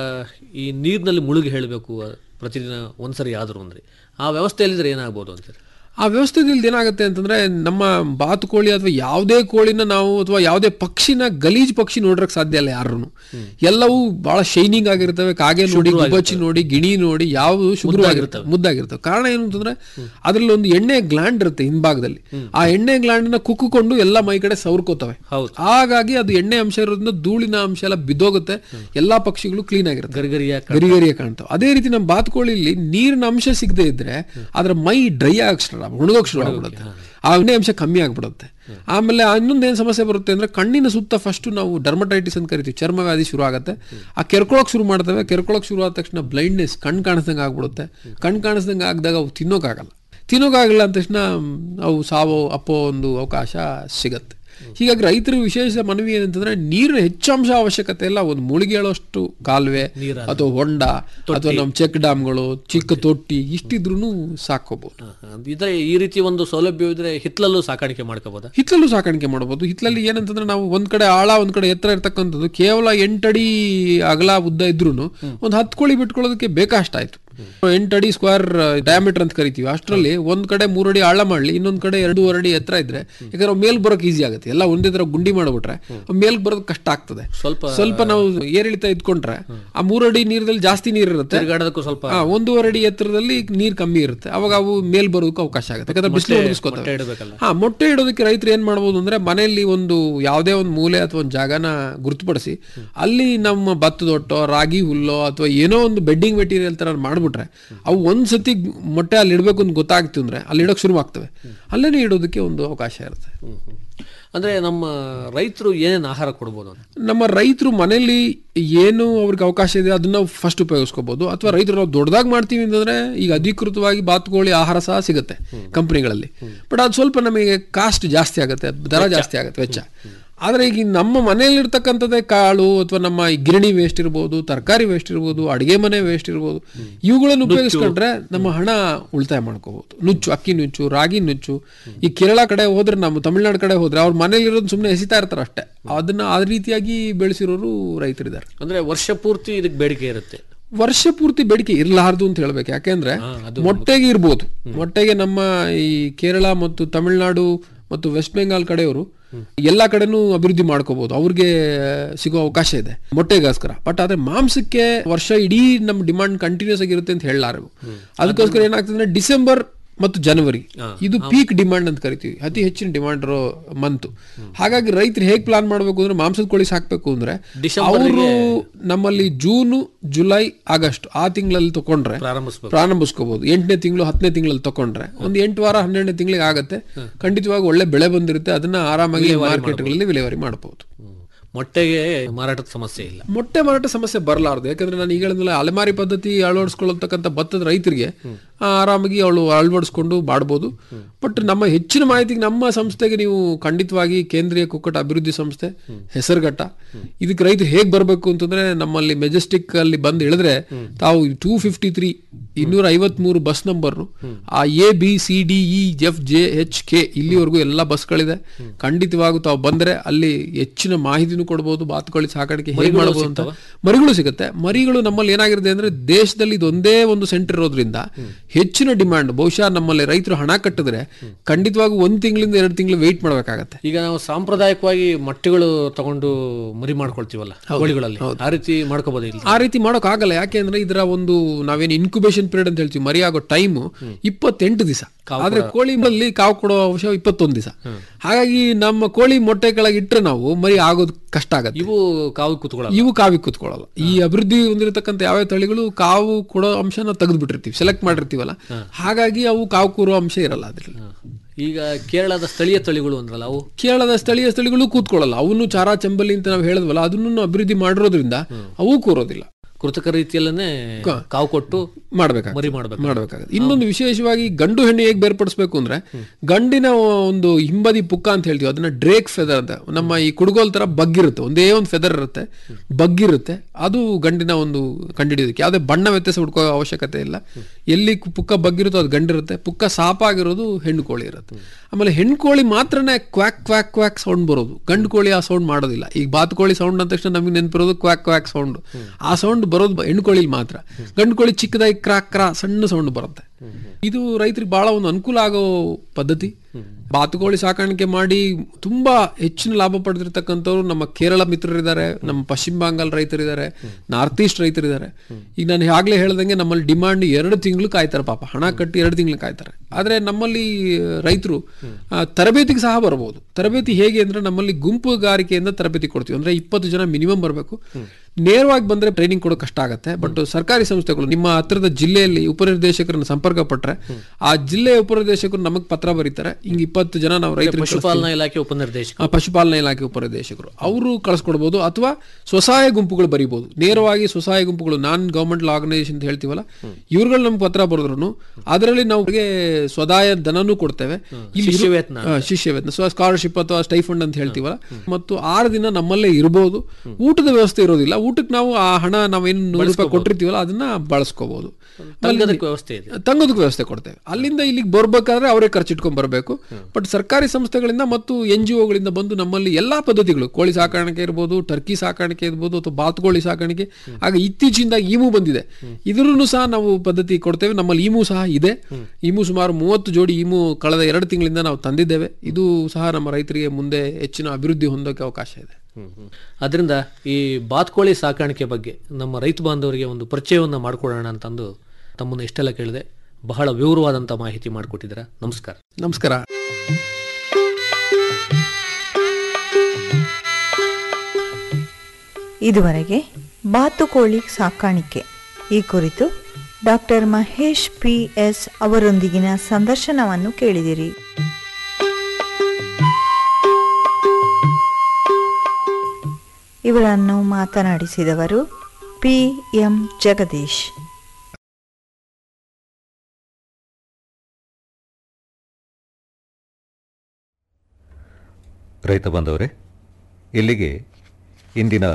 ಈ ನೀರಿನಲ್ಲಿ ಮುಳುಗಿ ಹೇಳಬೇಕು ಪ್ರತಿದಿನ ಒಂದ್ಸರಿ ಆದರೂ ಅಂದ್ರೆ ಆ ವ್ಯವಸ್ಥೆಯಲ್ಲಿದ್ರೆ ಏನಾಗ್ಬೋದು ಅಂತೀರಿ ಆ ವ್ಯವಸ್ಥೆದಲ್ಲಿ ಏನಾಗುತ್ತೆ ಅಂತಂದ್ರೆ ನಮ್ಮ ಬಾತುಕೋಳಿ ಅಥವಾ ಯಾವುದೇ ಕೋಳಿನ ನಾವು ಅಥವಾ ಯಾವುದೇ ಪಕ್ಷಿನ ಗಲೀಜ್ ಪಕ್ಷಿ ನೋಡ್ರಕ್ ಸಾಧ್ಯ ಇಲ್ಲ ಯಾರು ಎಲ್ಲವೂ ಬಹಳ ಶೈನಿಂಗ್ ಆಗಿರ್ತವೆ ಕಾಗೆ ನೋಡಿ ಗುಬ್ಬಚ್ಚಿ ನೋಡಿ ಗಿಣಿ ನೋಡಿ ಯಾವುದು ಶುಭ್ರವಾಗಿರ್ತವೆ ಮುದ್ದಾಗಿರ್ತವೆ ಕಾರಣ ಏನು ಅಂತಂದ್ರೆ ಅದ್ರಲ್ಲಿ ಒಂದು ಎಣ್ಣೆ ಗ್ಲ್ಯಾಂಡ್ ಇರುತ್ತೆ ಹಿಂಭಾಗದಲ್ಲಿ ಆ ಎಣ್ಣೆ ಗ್ಲ್ಯಾಂಡ್ ನ ಕುಕ್ಕಿಕೊಂಡು ಎಲ್ಲ ಮೈ ಕಡೆ ಸವರ್ಕೋತವೆ ಹೌದು. ಹಾಗಾಗಿ ಅದು ಎಣ್ಣೆ ಅಂಶ ಇರೋದ್ರಿಂದ ಧೂಳಿನ ಅಂಶ ಎಲ್ಲ ಬಿದ್ದೋಗುತ್ತೆ ಎಲ್ಲಾ ಪಕ್ಷಿಗಳು ಕ್ಲೀನ್ ಆಗಿರುತ್ತೆ ಗರಿಗರಿಯ ಗರಿಗರಿಯ ಕಾಣ್ತಾವೆ ಅದೇ ರೀತಿ ನಮ್ಮ ಬಾತುಕೋಳಿಲಿ ನೀರಿನ ಅಂಶ ಸಿಗದೆ ಇದ್ರೆ ಅದ್ರ ಮೈ ಡ್ರೈ ಆಗಿ ಸ್ಟಾರ್ಟ್ ಒಣಗೋಕ್ ಶುರು ಆಗ್ಬಿಡುತ್ತೆ ಆ ಎಣ್ಣೆ ಅಂಶ ಕಮ್ಮಿ ಆಗ್ಬಿಡುತ್ತೆ ಆಮೇಲೆ ಇನ್ನೊಂದು ಏನು ಸಮಸ್ಯೆ ಬರುತ್ತೆ ಅಂದ್ರೆ ಕಣ್ಣಿನ ಸುತ್ತ ಫಸ್ಟ್ ನಾವು ಡರ್ಮಟೈಟಿಸ್ ಅಂತ ಕರಿತೀವಿ ಚರ್ಮ ವ್ಯಾಧಿ ಶುರು ಆಗುತ್ತೆ ಆ ಕೆರ್ಕೊಳಕ್ ಶುರು ಮಾಡ್ತವೆ ಕೆರ್ಕೊಳಕ್ ಶುರು ಆದ ತಕ್ಷಣ ಬ್ಲೈಂಡ್ನೆಸ್ ಕಣ್ ಕಾಣಿಸ್ದಂಗೆ ಆಗ್ಬಿಡುತ್ತೆ ಕಣ್ ಕಾಣಿಸ್ದಂಗೆ ಆಗ್ದಾಗ ಅವು ತಿನ್ನೋಕ್ಕಾಗಲ್ಲ ತಿನ್ನೋಕ್ಕಾಗಲ್ಲ ಅಂದ ತಕ್ಷಣ ಮ್, ಅವು ಸಾವೋ ಅಪ್ಪೋ ಒಂದು ಅವಕಾಶ ಸಿಗತ್ತೆ ಹೀಗಾಗಿ ರೈತರ ವಿಶೇಷ ಮನವಿ ಏನಂತಂದ್ರೆ ನೀರಿನ ಹೆಚ್ಚು ಅಂಶ ಅವಶ್ಯಕತೆ ಇಲ್ಲ ಒಂದು ಮುಳುಗಿ ಹೇಳೋಷ್ಟು ಕಾಲುವೆ ಅಥವಾ ಹೊಂಡ ಅಥವಾ ನಮ್ಮ ಚೆಕ್ ಡ್ಯಾಮ್ಗಳು ಚಿಕ್ಕ ತೊಟ್ಟಿ ಇಷ್ಟಿದ್ರೂ ಸಾಕೋಬಹುದು ಇದ್ರೆ ಈ ರೀತಿ ಒಂದು ಸೌಲಭ್ಯವಿದ್ರೆ ಹಿತ್ಲಲ್ಲೂ ಸಾಕಾಣಿಕೆ ಮಾಡ್ಕೋಬೋದಾ ಹಿತ್ಲಲ್ಲೂ ಸಾಕಾಣಿಕೆ ಮಾಡಬಹುದು ಹಿತ್ಲಲ್ಲಿ ಏನಂತಂದ್ರೆ ನಾವು ಒಂದ್ ಕಡೆ ಆಳ ಒಂದ್ ಕಡೆ ಎತ್ತರ ಇರ್ತಕ್ಕಂಥದ್ದು ಕೇವಲ ಎಂಟಡಿ ಅಗಲ ಉದ್ದ ಇದ್ರೂ ಒಂದು ಹತ್ತು ಕೋಳಿ ಬಿಟ್ಕೊಳ್ಳೋದಕ್ಕೆ ಬೇಕಷ್ಟಾಯ್ತು ಎಂಟಡಿ ಸ್ಕ್ವೇರ್ ಡಯಾಮೀಟರ್ ಅಂತ ಕರಿತೀವಿ ಅಷ್ಟರಲ್ಲಿ ಒಂದ್ ಕಡೆ ಮೂರಡಿ ಆಳ ಮಾಡ್ಲಿ ಇನ್ನೊಂದ್ ಕಡೆ ಎರಡೂವರೆ ಅಡಿ ಎತ್ತರ ಇದ್ರೆ ಯಾಕಂದ್ರೆ ಅವು ಮೇಲ್ ಬರೋಕ್ ಈಸಿ ಆಗುತ್ತೆ ಎಲ್ಲ ಒಂದೇ ತರ ಗುಂಡಿ ಮಾಡ್ಬಿಟ್ರೆ ಅವು ಮೇಲ್ ಬರೋದು ಕಷ್ಟ ಆಗ್ತದೆ ಸ್ವಲ್ಪ ಸ್ವಲ್ಪ ನಾವು ಏರಿಳಿತ ಇದ್ಕೊಂಡ್ರೆ ಆ ಮೂರಡಿ ನೀರದಲ್ಲಿ ಜಾಸ್ತಿ ನೀರ್ ಇರುತ್ತೆ ತಿರುಗಾಡೋದಕ್ಕೂ ಸ್ವಲ್ಪ ಆ, ಒಂದೂವರೆ ಅಡಿ ಎತ್ತರದಲ್ಲಿ ನೀರ್ ಕಮ್ಮಿ ಇರುತ್ತೆ ಅವಾಗ ಅವು ಮೇಲ್ ಬರೋದಕ್ಕೆ ಅವಕಾಶ ಆಗುತ್ತೆ ಯಾಕಂದ್ರೆ ಬಿಸಿಲು ಮೊಟ್ಟೆ ಒಣಗಿಸ್ಕೋತವೆ ಇಡಬೇಕಲ್ಲ ಹಾ ಮೊಟ್ಟೆ ಇಡೋದಕ್ಕೆ ರೈತರು ಏನ್ ಮಾಡ್ಬೋದು ಅಂದ್ರೆ ಮನೆಯಲ್ಲಿ ಒಂದು ಯಾವುದೇ ಒಂದು ಮೂಲೆ ಅಥವಾ ಒಂದು ಜಾಗನ ಗುರುತುಪಡಿಸಿ ಅಲ್ಲಿ ನಮ್ಮ ಭತ್ತದ ಹೊಟ್ಟೋ ರಾಗಿ ಹುಲ್ಲೋ ಅಥವಾ ಏನೋ ಒಂದು ಬೆಡ್ಡಿಂಗ್ ಮೆಟೀರಿಯಲ್ ತರ ಮಾಡ್ಬಿಟ್ರೆ ಅವು ಒಂದ್ ಸತಿ ಮೊಟ್ಟೆ ಅಲ್ಲಿ ಇಡಬೇಕು ಅಂತ ಗೊತ್ತಾಗ್ತು ಅಂದ್ರೆ ಅಲ್ಲಿ ಇಡೋಕೆ ಶುರು ಆಗ್ತವೆ ಅಲ್ಲೇನೆ ಇಡೋದಕ್ಕೆ ಒಂದು ಅವಕಾಶ ಇರುತ್ತೆ ಹ್ಮ್, ಹ್ಮ್. ಅಂದ್ರೆ ನಮ್ಮ ರೈತರು ಏನೇನು ಆಹಾರ ಕೊಡ್ಬೋದು ಅಂತ ನಮ್ಮ ರೈತರು ಮನೆಯಲ್ಲಿ ಏನು ಅವ್ರಿಗೆ ಅವಕಾಶ ಇದೆ ಅದನ್ನ ಫಸ್ಟ್ ಉಪಯೋಗಿಸ್ಕೋಬಹುದು ಅಥವಾ ರೈತರು ನಾವು ದೊಡ್ಡದಾಗಿ ಮಾಡ್ತೀವಿ ಅಂತಂದ್ರೆ ಈಗ ಅಧಿಕೃತವಾಗಿ ಬಾತುಕೋಳಿ ಆಹಾರ ಸಹ ಸಿಗುತ್ತೆ ಕಂಪನಿಗಳಲ್ಲಿ ಬಟ್ ಅದು ಸ್ವಲ್ಪ ನಮಗೆ ಕಾಸ್ಟ್ ಜಾಸ್ತಿ ಆಗುತ್ತೆ ದರ ಜಾಸ್ತಿ ಆಗುತ್ತೆ ವೆಚ್ಚ ಆದ್ರೆ ಈಗ ನಮ್ಮ ಮನೆಯಲ್ಲಿ ಇರ್ತಕ್ಕಂಥದ್ದೇ ಕಾಳು ಅಥವಾ ನಮ್ಮ ಈ ಗಿರಣಿ ವೇಸ್ಟ್ ಇರ್ಬೋದು ತರಕಾರಿ ವೇಸ್ಟ್ ಇರ್ಬೋದು ಅಡಿಗೆ ಮನೆ ವೇಸ್ಟ್ ಇರ್ಬೋದು ಇವುಗಳನ್ನು ಉಪಯೋಗಿಸ್ಕೊಂಡ್ರೆ ನಮ್ಮ ಹಣ ಉಳಿತಾಯ ಮಾಡ್ಕೋಬಹುದು ನುಚ್ಚು ಅಕ್ಕಿ ನುಚ್ಚು ರಾಗಿ ನುಚ್ಚು ಈ ಕೇರಳ ಕಡೆ ಹೋದ್ರೆ ನಮ್ಮ ತಮಿಳ್ನಾಡು ಕಡೆ ಹೋದ್ರೆ ಅವ್ರ ಮನೇಲಿ ಇರೋದು ಸುಮ್ಮನೆ ಎಸಿತಾ ಇರ್ತಾರೆ ಅಷ್ಟೇ ಅದನ್ನ ಆ ರೀತಿಯಾಗಿ ಬೆಳೆಸಿರೋರು ರೈತರಿದ್ದಾರೆ ಅಂದ್ರೆ ವರ್ಷ ಪೂರ್ತಿ ಇದಕ್ಕೆ ಬೇಡಿಕೆ ಇರುತ್ತೆ ವರ್ಷ ಪೂರ್ತಿ ಬೇಡಿಕೆ ಇರಲಾರ್ದು ಅಂತ ಹೇಳ್ಬೇಕು ಯಾಕೆಂದ್ರೆ ಮೊಟ್ಟೆಗೆ ಇರ್ಬೋದು ಮೊಟ್ಟೆಗೆ ನಮ್ಮ ಈ ಕೇರಳ ಮತ್ತು ತಮಿಳುನಾಡು ಮತ್ತು ವೆಸ್ಟ್ ಬೆಂಗಾಲ್ ಕಡೆಯವರು ಎಲ್ಲಾ ಕಡೆನೂ ಅಭಿವೃದ್ಧಿ ಮಾಡ್ಕೋಬಹುದು ಅವ್ರಿಗೆ ಸಿಗೋ ಅವಕಾಶ ಇದೆ ಮೊಟ್ಟೆಗೋಸ್ಕರ ಬಟ್ ಆದ್ರೆ ಮಾಂಸಕ್ಕೆ ವರ್ಷ ಇಡೀ ನಮ್ಮ ಡಿಮಾಂಡ್ ಕಂಟಿನ್ಯೂಸ್ ಆಗಿರುತ್ತೆ ಅಂತ ಹೇಳಲಾರೆ ಅದಕ್ಕೋಸ್ಕರ ಏನಾಗ್ತದೆ ಡಿಸೆಂಬರ್ ಮತ್ತು ಜನವರಿ ಇದು ಪೀಕ್ ಡಿಮಾಂಡ್ ಅಂತ ಕರಿತೀವಿ ಅತಿ ಹೆಚ್ಚಿನ ಡಿಮಾಂಡ್ ಇರೋ ಮಂತ್ ಹಾಗಾಗಿ ರೈತರು ಹೇಗ್ ಪ್ಲಾನ್ ಮಾಡಬೇಕು ಅಂದ್ರೆ ಮಾಂಸದ ಕೋಳಿ ಸಾಕ್ಬೇಕು ಅಂದ್ರೆ ಅವರು ನಮ್ಮಲ್ಲಿ ಜೂನು ಜುಲೈ ಆಗಸ್ಟ್ ಆ ತಿಂಗಳಲ್ಲಿ ತಗೊಂಡ್ರೆ ಪ್ರಾರಂಭಿಸ್ಬೇಕು ಪ್ರಾರಂಭಿಸ್ಕೋಬಹುದು ಎಂಟನೇ ತಿಂಗಳು ಹತ್ತನೇ ತಿಂಗಳಲ್ಲಿ ತಗೊಂಡ್ರೆ ಒಂದು ಎಂಟು ವಾರ ಹನ್ನೆರಡನೇ ತಿಂಗಳಿಗೆ ಆಗತ್ತೆ ಖಂಡಿತವಾಗಿ ಒಳ್ಳೆ ಬೆಳೆ ಬಂದಿರುತ್ತೆ ಅದನ್ನ ಆರಾಮಾಗಿ ಮಾರ್ಕೆಟ್ಗಳಲ್ಲಿ ವಿಲೇವಾರಿ ಮಾಡಬಹುದು ಹ್ಮ್. ಮೊಟ್ಟೆಗೆ ಮಾರಾಟದ ಸಮಸ್ಯೆ ಇಲ್ಲ ಮೊಟ್ಟೆ ಮಾರಾಟ ಸಮಸ್ಯೆ ಬರಲಾರ್ದು ಯಾಕಂದ್ರೆ ನಾನು ಈಗ ಹೇಳಿದ್ನಲ್ಲ ಅಲೆಮಾರಿ ಪದ್ಧತಿ ಅಳವಡಿಸ್ಕೊಳ್ಳತಕ್ಕಂಥ ಭತ್ತದ ರೈತರಿಗೆ ಆ, ಆರಾಮಾಗಿ ಅವಳು ಅಳವಡಿಸ್ಕೊಂಡು ಮಾಡ್ಬೋದು ಬಟ್ ನಮ್ಮ ಹೆಚ್ಚಿನ ಮಾಹಿತಿಗೆ ನಮ್ಮ ಸಂಸ್ಥೆಗೆ ನೀವು ಖಂಡಿತವಾಗಿ ಕೇಂದ್ರೀಯ ಕುಕ್ಕಟ ಅಭಿವೃದ್ಧಿ ಸಂಸ್ಥೆ ಹೆಸರುಘಟ್ಟ ಇದಕ್ಕೆ ರೈತರು ಹೇಗೆ ಬರಬೇಕು ಅಂತಂದ್ರೆ ನಮ್ಮಲ್ಲಿ ಮೆಜೆಸ್ಟಿಕ್ ಅಲ್ಲಿ ಬಂದು ಇಳಿದ್ರೆ ತಾವು ಟೂ ಫಿಫ್ಟಿ ತ್ರೀ ಇನ್ನೂರ ಐವತ್ ಮೂರು ಬಸ್ ನಂಬರ್ ಆ A B C D E F J H K ಇಲ್ಲಿವರೆಗೂ ಎಲ್ಲ ಬಸ್ಗಳಿದೆ ಖಂಡಿತವಾಗೂ ತಾವು ಬಂದ್ರೆ ಅಲ್ಲಿ ಹೆಚ್ಚಿನ ಮಾಹಿತಿನೂ ಕೊಡ್ಬೋದು ಬಾತುಕೋಳಿ ಸಾಕಾಣಿಕೆ ಹೇಗೆ ಮಾಡಬಹುದು ಅಂತ ಮರಿಗಳು ಸಿಗುತ್ತೆ ಮರಿಗಳು ನಮ್ಮಲ್ಲಿ ಏನಾಗಿರುತ್ತೆ ಅಂದ್ರೆ ದೇಶದಲ್ಲಿ ಇದೊಂದೇ ಒಂದು ಸೆಂಟರ್ ಇರೋದ್ರಿಂದ ಹೆಚ್ಚಿನ ಡಿಮಾಂಡ್ ಬಹುಶಃ ನಮ್ಮಲ್ಲಿ ರೈತರು ಹಣ ಕಟ್ಟಿದ್ರೆ ಖಂಡಿತವಾಗೂ ಒಂದ್ ತಿಂಗಳಿಂದ ಎರಡು ತಿಂಗಳು ವೆಯ್ಟ್ ಮಾಡ್ಬೇಕಾಗತ್ತೆ ಈಗ ನಾವು ಸಾಂಪ್ರದಾಯಿಕವಾಗಿ ಮೊಟ್ಟೆಗಳು ತಗೊಂಡು ಮರಿ ಮಾಡ್ಕೊಳ್ತೀವಲ್ಲ ಕೋಳಿಗಳಲ್ಲಿ ಆ ರೀತಿ ಮಾಡ್ಕೋಬಹುದು ಇಲ್ಲಿ ಆ ರೀತಿ ಮಾಡೋಕ್ ಆಗಲ್ಲ ಯಾಕೆ ಅಂದ್ರೆ ಇದರ ಒಂದು ನಾವೇನು ಇನ್ಕ್ಯುಬೇಷನ್ ಪೀರಿಯಡ್ ಅಂತ ಹೇಳ್ತೀವಿ ಮರಿ ಆಗೋ ಟೈಮ್ ಇಪ್ಪತ್ತೆಂಟು ದಿವಸ ಆದ್ರೆ ಕೋಳಿ ಮಲ್ಲಿ ಕಾವು ಕೊಡೋ ಅಂಶ ಇಪ್ಪತ್ತೊಂದು ದಿವಸ ಹಾಗಾಗಿ ನಮ್ಮ ಕೋಳಿ ಮೊಟ್ಟೆ ಕೆಳಗೆ ಇಟ್ರೆ ನಾವು ಮರಿ ಆಗೋದು ಕಷ್ಟ ಆಗತ್ತೆ ಇವು ಕಾವು ಕೂತ್ಕೊಳ್ಳಲ್ಲ ಇವು ಕಾವಿ ಕೂತ್ಕೊಳ್ಳಲ್ಲ ಈ ಅಭಿವೃದ್ಧಿ ಹೊಂದಿರತಕ್ಕಂಥ ಯಾವ ತಳಿಗಳು ಕಾವು ಕೊಡೋ ಅಂಶನ ತೆಗೆದು ಬಿಟ್ಟಿರ್ತೀವಿ ಸೆಲೆಕ್ಟ್ ಮಾಡಿರ್ತೀವಲ್ಲ ಹಾಗಾಗಿ ಅವು ಕಾವು ಕೂರೋ ಅಂಶ ಇರಲ್ಲ ಅದ್ರಲ್ಲಿ ಈಗ ಕೇರಳದ ಸ್ಥಳೀಯ ತಳಿಗಳು ಅಂದ್ರಲ್ಲ ಅವು ಕೇರಳದ ಸ್ಥಳೀಯ ಸ್ಥಳಿಗಳು ಕೂತ್ಕೊಳ್ಳಲ್ಲ ಅವನ್ನು ಚಾರಾ ಚಂಬಲಿ ಅಂತ ನಾವು ಹೇಳಿದ್ವಲ್ಲ ಅದನ್ನು ಅಭಿವೃದ್ಧಿ ಮಾಡಿರೋದ್ರಿಂದ ಅವು ಕೂರೋದಿಲ್ಲ ಕೃತಕ ರೀತಿಯಲ್ಲೇ ಕಾವು ಕೊಟ್ಟು ಮಾಡ್ಬೇಕಾಗ ಮರಿ ಮಾಡ್ಬೇಕು ಮಾಡ್ಬೇಕಾಗುತ್ತೆ ಇನ್ನೊಂದು ವಿಶೇಷವಾಗಿ ಗಂಡು ಹೆಣ್ಣು ಹೇಗೆ ಬೇರ್ಪಡಿಸ್ಬೇಕು ಅಂದ್ರೆ ಗಂಡಿನ ಒಂದು ಹಿಂಬದಿ ಪುಕ್ಕ ಅಂತ ಹೇಳ್ತೀವಿ ಅದನ್ನ ಡ್ರೇಕ್ ಫೆದರ್ ಅಂತ ನಮ್ಮ ಈ ಕುಡುಗೋಲ್ ತರ ಬಗ್ಗಿರುತ್ತೆ ಒಂದೇ ಒಂದು ಫೆದರ್ ಇರುತ್ತೆ ಬಗ್ಗಿರುತ್ತೆ ಅದು ಗಂಡಿನ ಒಂದು ಕಂಡಿಡಿಯೋದಕ್ಕೆ ಯಾವುದೇ ಬಣ್ಣ ವ್ಯತ್ಯಾಸ ಹುಡ್ಕೋ ಅವಶ್ಯಕತೆ ಇಲ್ಲ ಎಲ್ಲಿ ಕು- ಪುಕ್ಕ ಬಗ್ಗಿರುತ್ತೋ ಅದು ಗಂಡಿರುತ್ತೆ ಪುಕ್ಕ ಸಾಪಾಗಿರೋದು ಹೆಣ್ಣು ಕೋಳಿ ಇರುತ್ತೆ ಆಮೇಲೆ ಹೆಣ್ಣು ಕೋಳಿ ಮಾತ್ರನೇ ಕ್ವಾಕ್ ಕ್ವಾಕ್ ಕ್ವಾಕ್ ಸೌಂಡ್ ಬರೋದು ಗಂಡು ಕೋಳಿ ಆ ಸೌಂಡ್ ಮಾಡೋದಿಲ್ಲ ಈಗ ಬಾತುಕೋಳಿ ಸೌಂಡ್ ಅಂದ ತಕ್ಷಣ ನಮಗೆ ನೆನಪಿರೋದು ಕ್ವಾಕ್ ಕ್ವಾಕ್ ಸೌಂಡ್ ಆ ಸೌಂಡ್ ಸೌಂಡ್ ಬರೋದು ಹೆಣ್ಣು ಕೋಳಿಲಿ ಮಾತ್ರ ಗಂಡು ಕೋಳಿ ಚಿಕ್ಕದಾಗಿ ಕ್ರಾ ಕ್ರಾ ಸಣ್ಣ ಸೌಂಡ್ ಬರುತ್ತೆ ಇದು ರೈತರಿಗೆ ಬಹಳ ಒಂದು ಅನುಕೂಲ ಆಗೋ ಪದ್ಧತಿ ಬಾತುಕೋಳಿ ಸಾಕಾಣಿಕೆ ಮಾಡಿ ತುಂಬಾ ಹೆಚ್ಚಿನ ಲಾಭ ಪಡೆದಿರ್ತಕ್ಕಂಥವ್ರು ನಮ್ಮ ಕೇರಳ ಮಿತ್ರರಿದ್ದಾರೆ ನಮ್ಮ ಪಶ್ಚಿಮ ಬಂಗಾಳ ರೈತರಿದ್ದಾರೆ ನಾರ್ತ್ ಈಸ್ಟ್ ರೈತರಿದ್ದಾರೆ ಈಗ ನಾನು ಆಗ್ಲೇ ಹೇಳ್ದಂಗೆ ನಮ್ಮಲ್ಲಿ ಡಿಮಾಂಡ್ ಎರಡು ತಿಂಗಳು ಕಾಯ್ತಾರೆ ಪಾಪ ಹಣ ಕಟ್ಟಿ ಎರಡು ತಿಂಗಳು ಕಾಯ್ತಾರೆ ಆದ್ರೆ ನಮ್ಮಲ್ಲಿ ರೈತರು ಆ, ತರಬೇತಿಗೆ ಸಹ ಬರಬಹುದು ತರಬೇತಿ ಹೇಗೆ ಅಂದ್ರೆ ನಮ್ಮಲ್ಲಿ ಗುಂಪುಗಾರಿಕೆಯಿಂದ ತರಬೇತಿ ಕೊಡ್ತೀವಿ ಅಂದ್ರೆ ಇಪ್ಪತ್ತು ಜನ ಮಿನಿಮಮ್ ಬರಬೇಕು ನೇರವಾಗಿ ಬಂದ್ರೆ ಟ್ರೈನಿಂಗ್ ಕೊಡೋ ಕಷ್ಟ ಆಗುತ್ತೆ ಬಟ್ ಸರ್ಕಾರಿ ಸಂಸ್ಥೆಗಳು ನಿಮ್ಮ ಹತ್ತಿರದ ಜಿಲ್ಲೆಯಲ್ಲಿ ಉಪನಿರ್ದೇಶಕರನ್ನ ಸಂಪರ್ಕ ಪಟ್ರೆ ಆ ಜಿಲ್ಲೆಯ ಉಪನಿರ್ದೇಶಕರು ನಮಗೆ ಪತ್ರ ಬರೀತಾರೆ ಹಿಂಗ್ ಇಪ್ಪತ್ತು ಜನ ನಾವು ರೈತರಿಗೆ ಪಶುಪಾಲನಾ ಇಲಾಖೆ ಉಪನಿರ್ದೇಶಕ ಆ, ಪಶುಪಾಲನಾ ಇಲಾಖೆ ಉಪನಿರ್ದೇಶಕರು ಅವರು ಕಳಿಸ್ಕೊಡ್ಬೋದು ಅಥವಾ ಸ್ವಸಹಾಯ ಗುಂಪುಗಳು ಬರೀಬಹುದು ನೇರವಾಗಿ ಸ್ವಸಹಾಯ ಗುಂಪುಗಳು ನಾನ್ ಗವರ್ಮೆಂಟ್ ಆರ್ಗನೈಸೇಷನ್ ಅಂತ ಹೇಳ್ತೀವಲ್ಲ ಇವ್ರುಗಳು ನಮ್ಗೆ ಪತ್ರ ಬರೆದ್ರು ಅದರಲ್ಲಿ ನಾವು ಅವ್ರಿಗೆ ಸ್ವದಾಯ ಧನನೂ ಕೊಡ್ತೇವೆ ಇಲ್ಲಿ ಇರು- ಶಿಷ್ಯವೇತನ ಆ, ಶಿಷ್ಯವೇತನ ಸ್ವ ಸ್ಕಾಲರ್ಶಿಪ್ ಅಥವಾ ಸ್ಟೈಫಂಡ್ ಅಂತ ಹೇಳ್ತೀವಲ್ಲ ಮತ್ತು ಆರು ದಿನ ನಮ್ಮಲ್ಲೇ ಇರಬಹುದು ಊಟದ ವ್ಯವಸ್ಥೆ ಇರೋದಿಲ್ಲ ಊಟಕ್ಕೆ ನಾವು ಆ ಹಣ ನಾವೇನು ನೂರು ರೂಪಾಯಿ ಕೊಟ್ಟಿರ್ತೀವಲ್ಲ ಅದನ್ನ ಬಳಸ್ಕೋಬಹುದು ತಂಗದಕ್ಕೆ ವ್ಯವಸ್ಥೆ ಇದೆ ತಂಗೋದಕ್ಕೆ ವ್ಯವಸ್ಥೆ ಕೊಡ್ತೇವೆ ಅಲ್ಲಿಂದ ಇಲ್ಲಿಗೆ ಬರ್ಬೇಕಾದ್ರೆ ಅವರೇ ಖರ್ಚಿಟ್ಕೊಂಡ್ ಬರಬೇಕು ಬಟ್ ಸರ್ಕಾರಿ ಸಂಸ್ಥೆಗಳಿಂದ ಮತ್ತು ಎನ್ ಜಿ ಒಗಳಿಂದ ಬಂದು ನಮ್ಮಲ್ಲಿ ಎಲ್ಲಾ ಪದ್ಧತಿಗಳು ಕೋಳಿ ಸಾಕಾಣಿಕೆ ಇರ್ಬೋದು ಟರ್ಕಿ ಸಾಕಾಣಿಕೆ ಇರ್ಬೋದು ಅಥವಾ ಬಾತುಕೋಳಿ ಸಾಕಾಣಿಕೆ ಆಗ ಇತ್ತೀಚಿಂದ ಈಮು ಬಂದಿದೆ ಇದ್ರೂ ಸಹ ನಾವು ಪದ್ಧತಿ ಕೊಡ್ತೇವೆ ನಮ್ಮಲ್ಲಿ ಈಮು ಸಹ ಇದೆ ಈಮು ಸುಮಾರು ಮೂವತ್ತು ಜೋಡಿ ಈಮು ಕಳೆದ ಎರಡು ತಿಂಗಳಿಂದ ನಾವು ತಂದಿದ್ದೇವೆ ಇದು ಸಹ ನಮ್ಮ ರೈತರಿಗೆ ಮುಂದೆ ಹೆಚ್ಚಿನ ಅಭಿವೃದ್ಧಿ ಹೊಂದೋಕೆ ಅವಕಾಶ ಇದೆ ಅದರಿಂದ ಈ ಬಾತ್ಕೋಳಿ ಸಾಕಾಣಿಕೆ ಬಗ್ಗೆ ನಮ್ಮ ರೈತ ಬಾಂಧವರಿಗೆ ಒಂದು ಪರಿಚಯವನ್ನು ಮಾಡಿಕೊಡೋಣ ಅಂತಂದು ತಮ್ಮನ್ನು ಇಷ್ಟೆಲ್ಲ ಕೇಳಿದೆ ಬಹಳ ವಿವರವಾದಂಥ ಮಾಹಿತಿ ಮಾಡಿಕೊಟ್ಟಿದ್ದೀರಾ ನಮಸ್ಕಾರ ನಮಸ್ಕಾರ ಇದುವರೆಗೆ ಬಾತುಕೋಳಿ ಸಾಕಾಣಿಕೆ ಈ ಕುರಿತು ಡಾಕ್ಟರ್ ಮಹೇಶ್ ಪಿ ಎಸ್ ಅವರೊಂದಿಗಿನ ಸಂದರ್ಶನವನ್ನು ಕೇಳಿದಿರಿ ಇವರನ್ನು ಮಾತನಾಡಿಸಿದವರು ಪಿ ಎಂ ಜಗದೀಶ್ ರೈತ ಬಾಂಧವರೇ ಇಲ್ಲಿಗೆ ಇಂದಿನ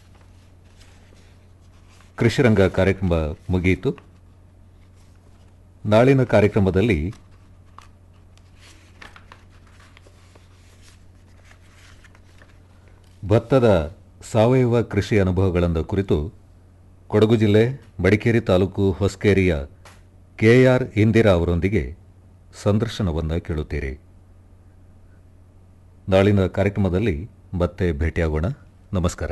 ಕೃಷಿರಂಗ ಕಾರ್ಯಕ್ರಮ ಮುಗಿಯಿತು ನಾಳಿನ ಕಾರ್ಯಕ್ರಮದಲ್ಲಿ ಭತ್ತದ ಸಾವಯವ ಕೃಷಿ ಅನುಭವಗಳನ್ನು ಕುರಿತು ಕೊಡಗು ಜಿಲ್ಲೆ ಮಡಿಕೇರಿ ತಾಲೂಕು ಹೊಸಕೇರಿಯ ಕೆಆರ್ ಇಂದಿರಾ ಅವರೊಂದಿಗೆ ಸಂದರ್ಶನವನ್ನು ಕೇಳುತ್ತೀರಿ ನಾಳಿನ ಕಾರ್ಯಕ್ರಮದಲ್ಲಿ ಮತ್ತೆ ಭೇಟಿಯಾಗೋಣ ನಮಸ್ಕಾರ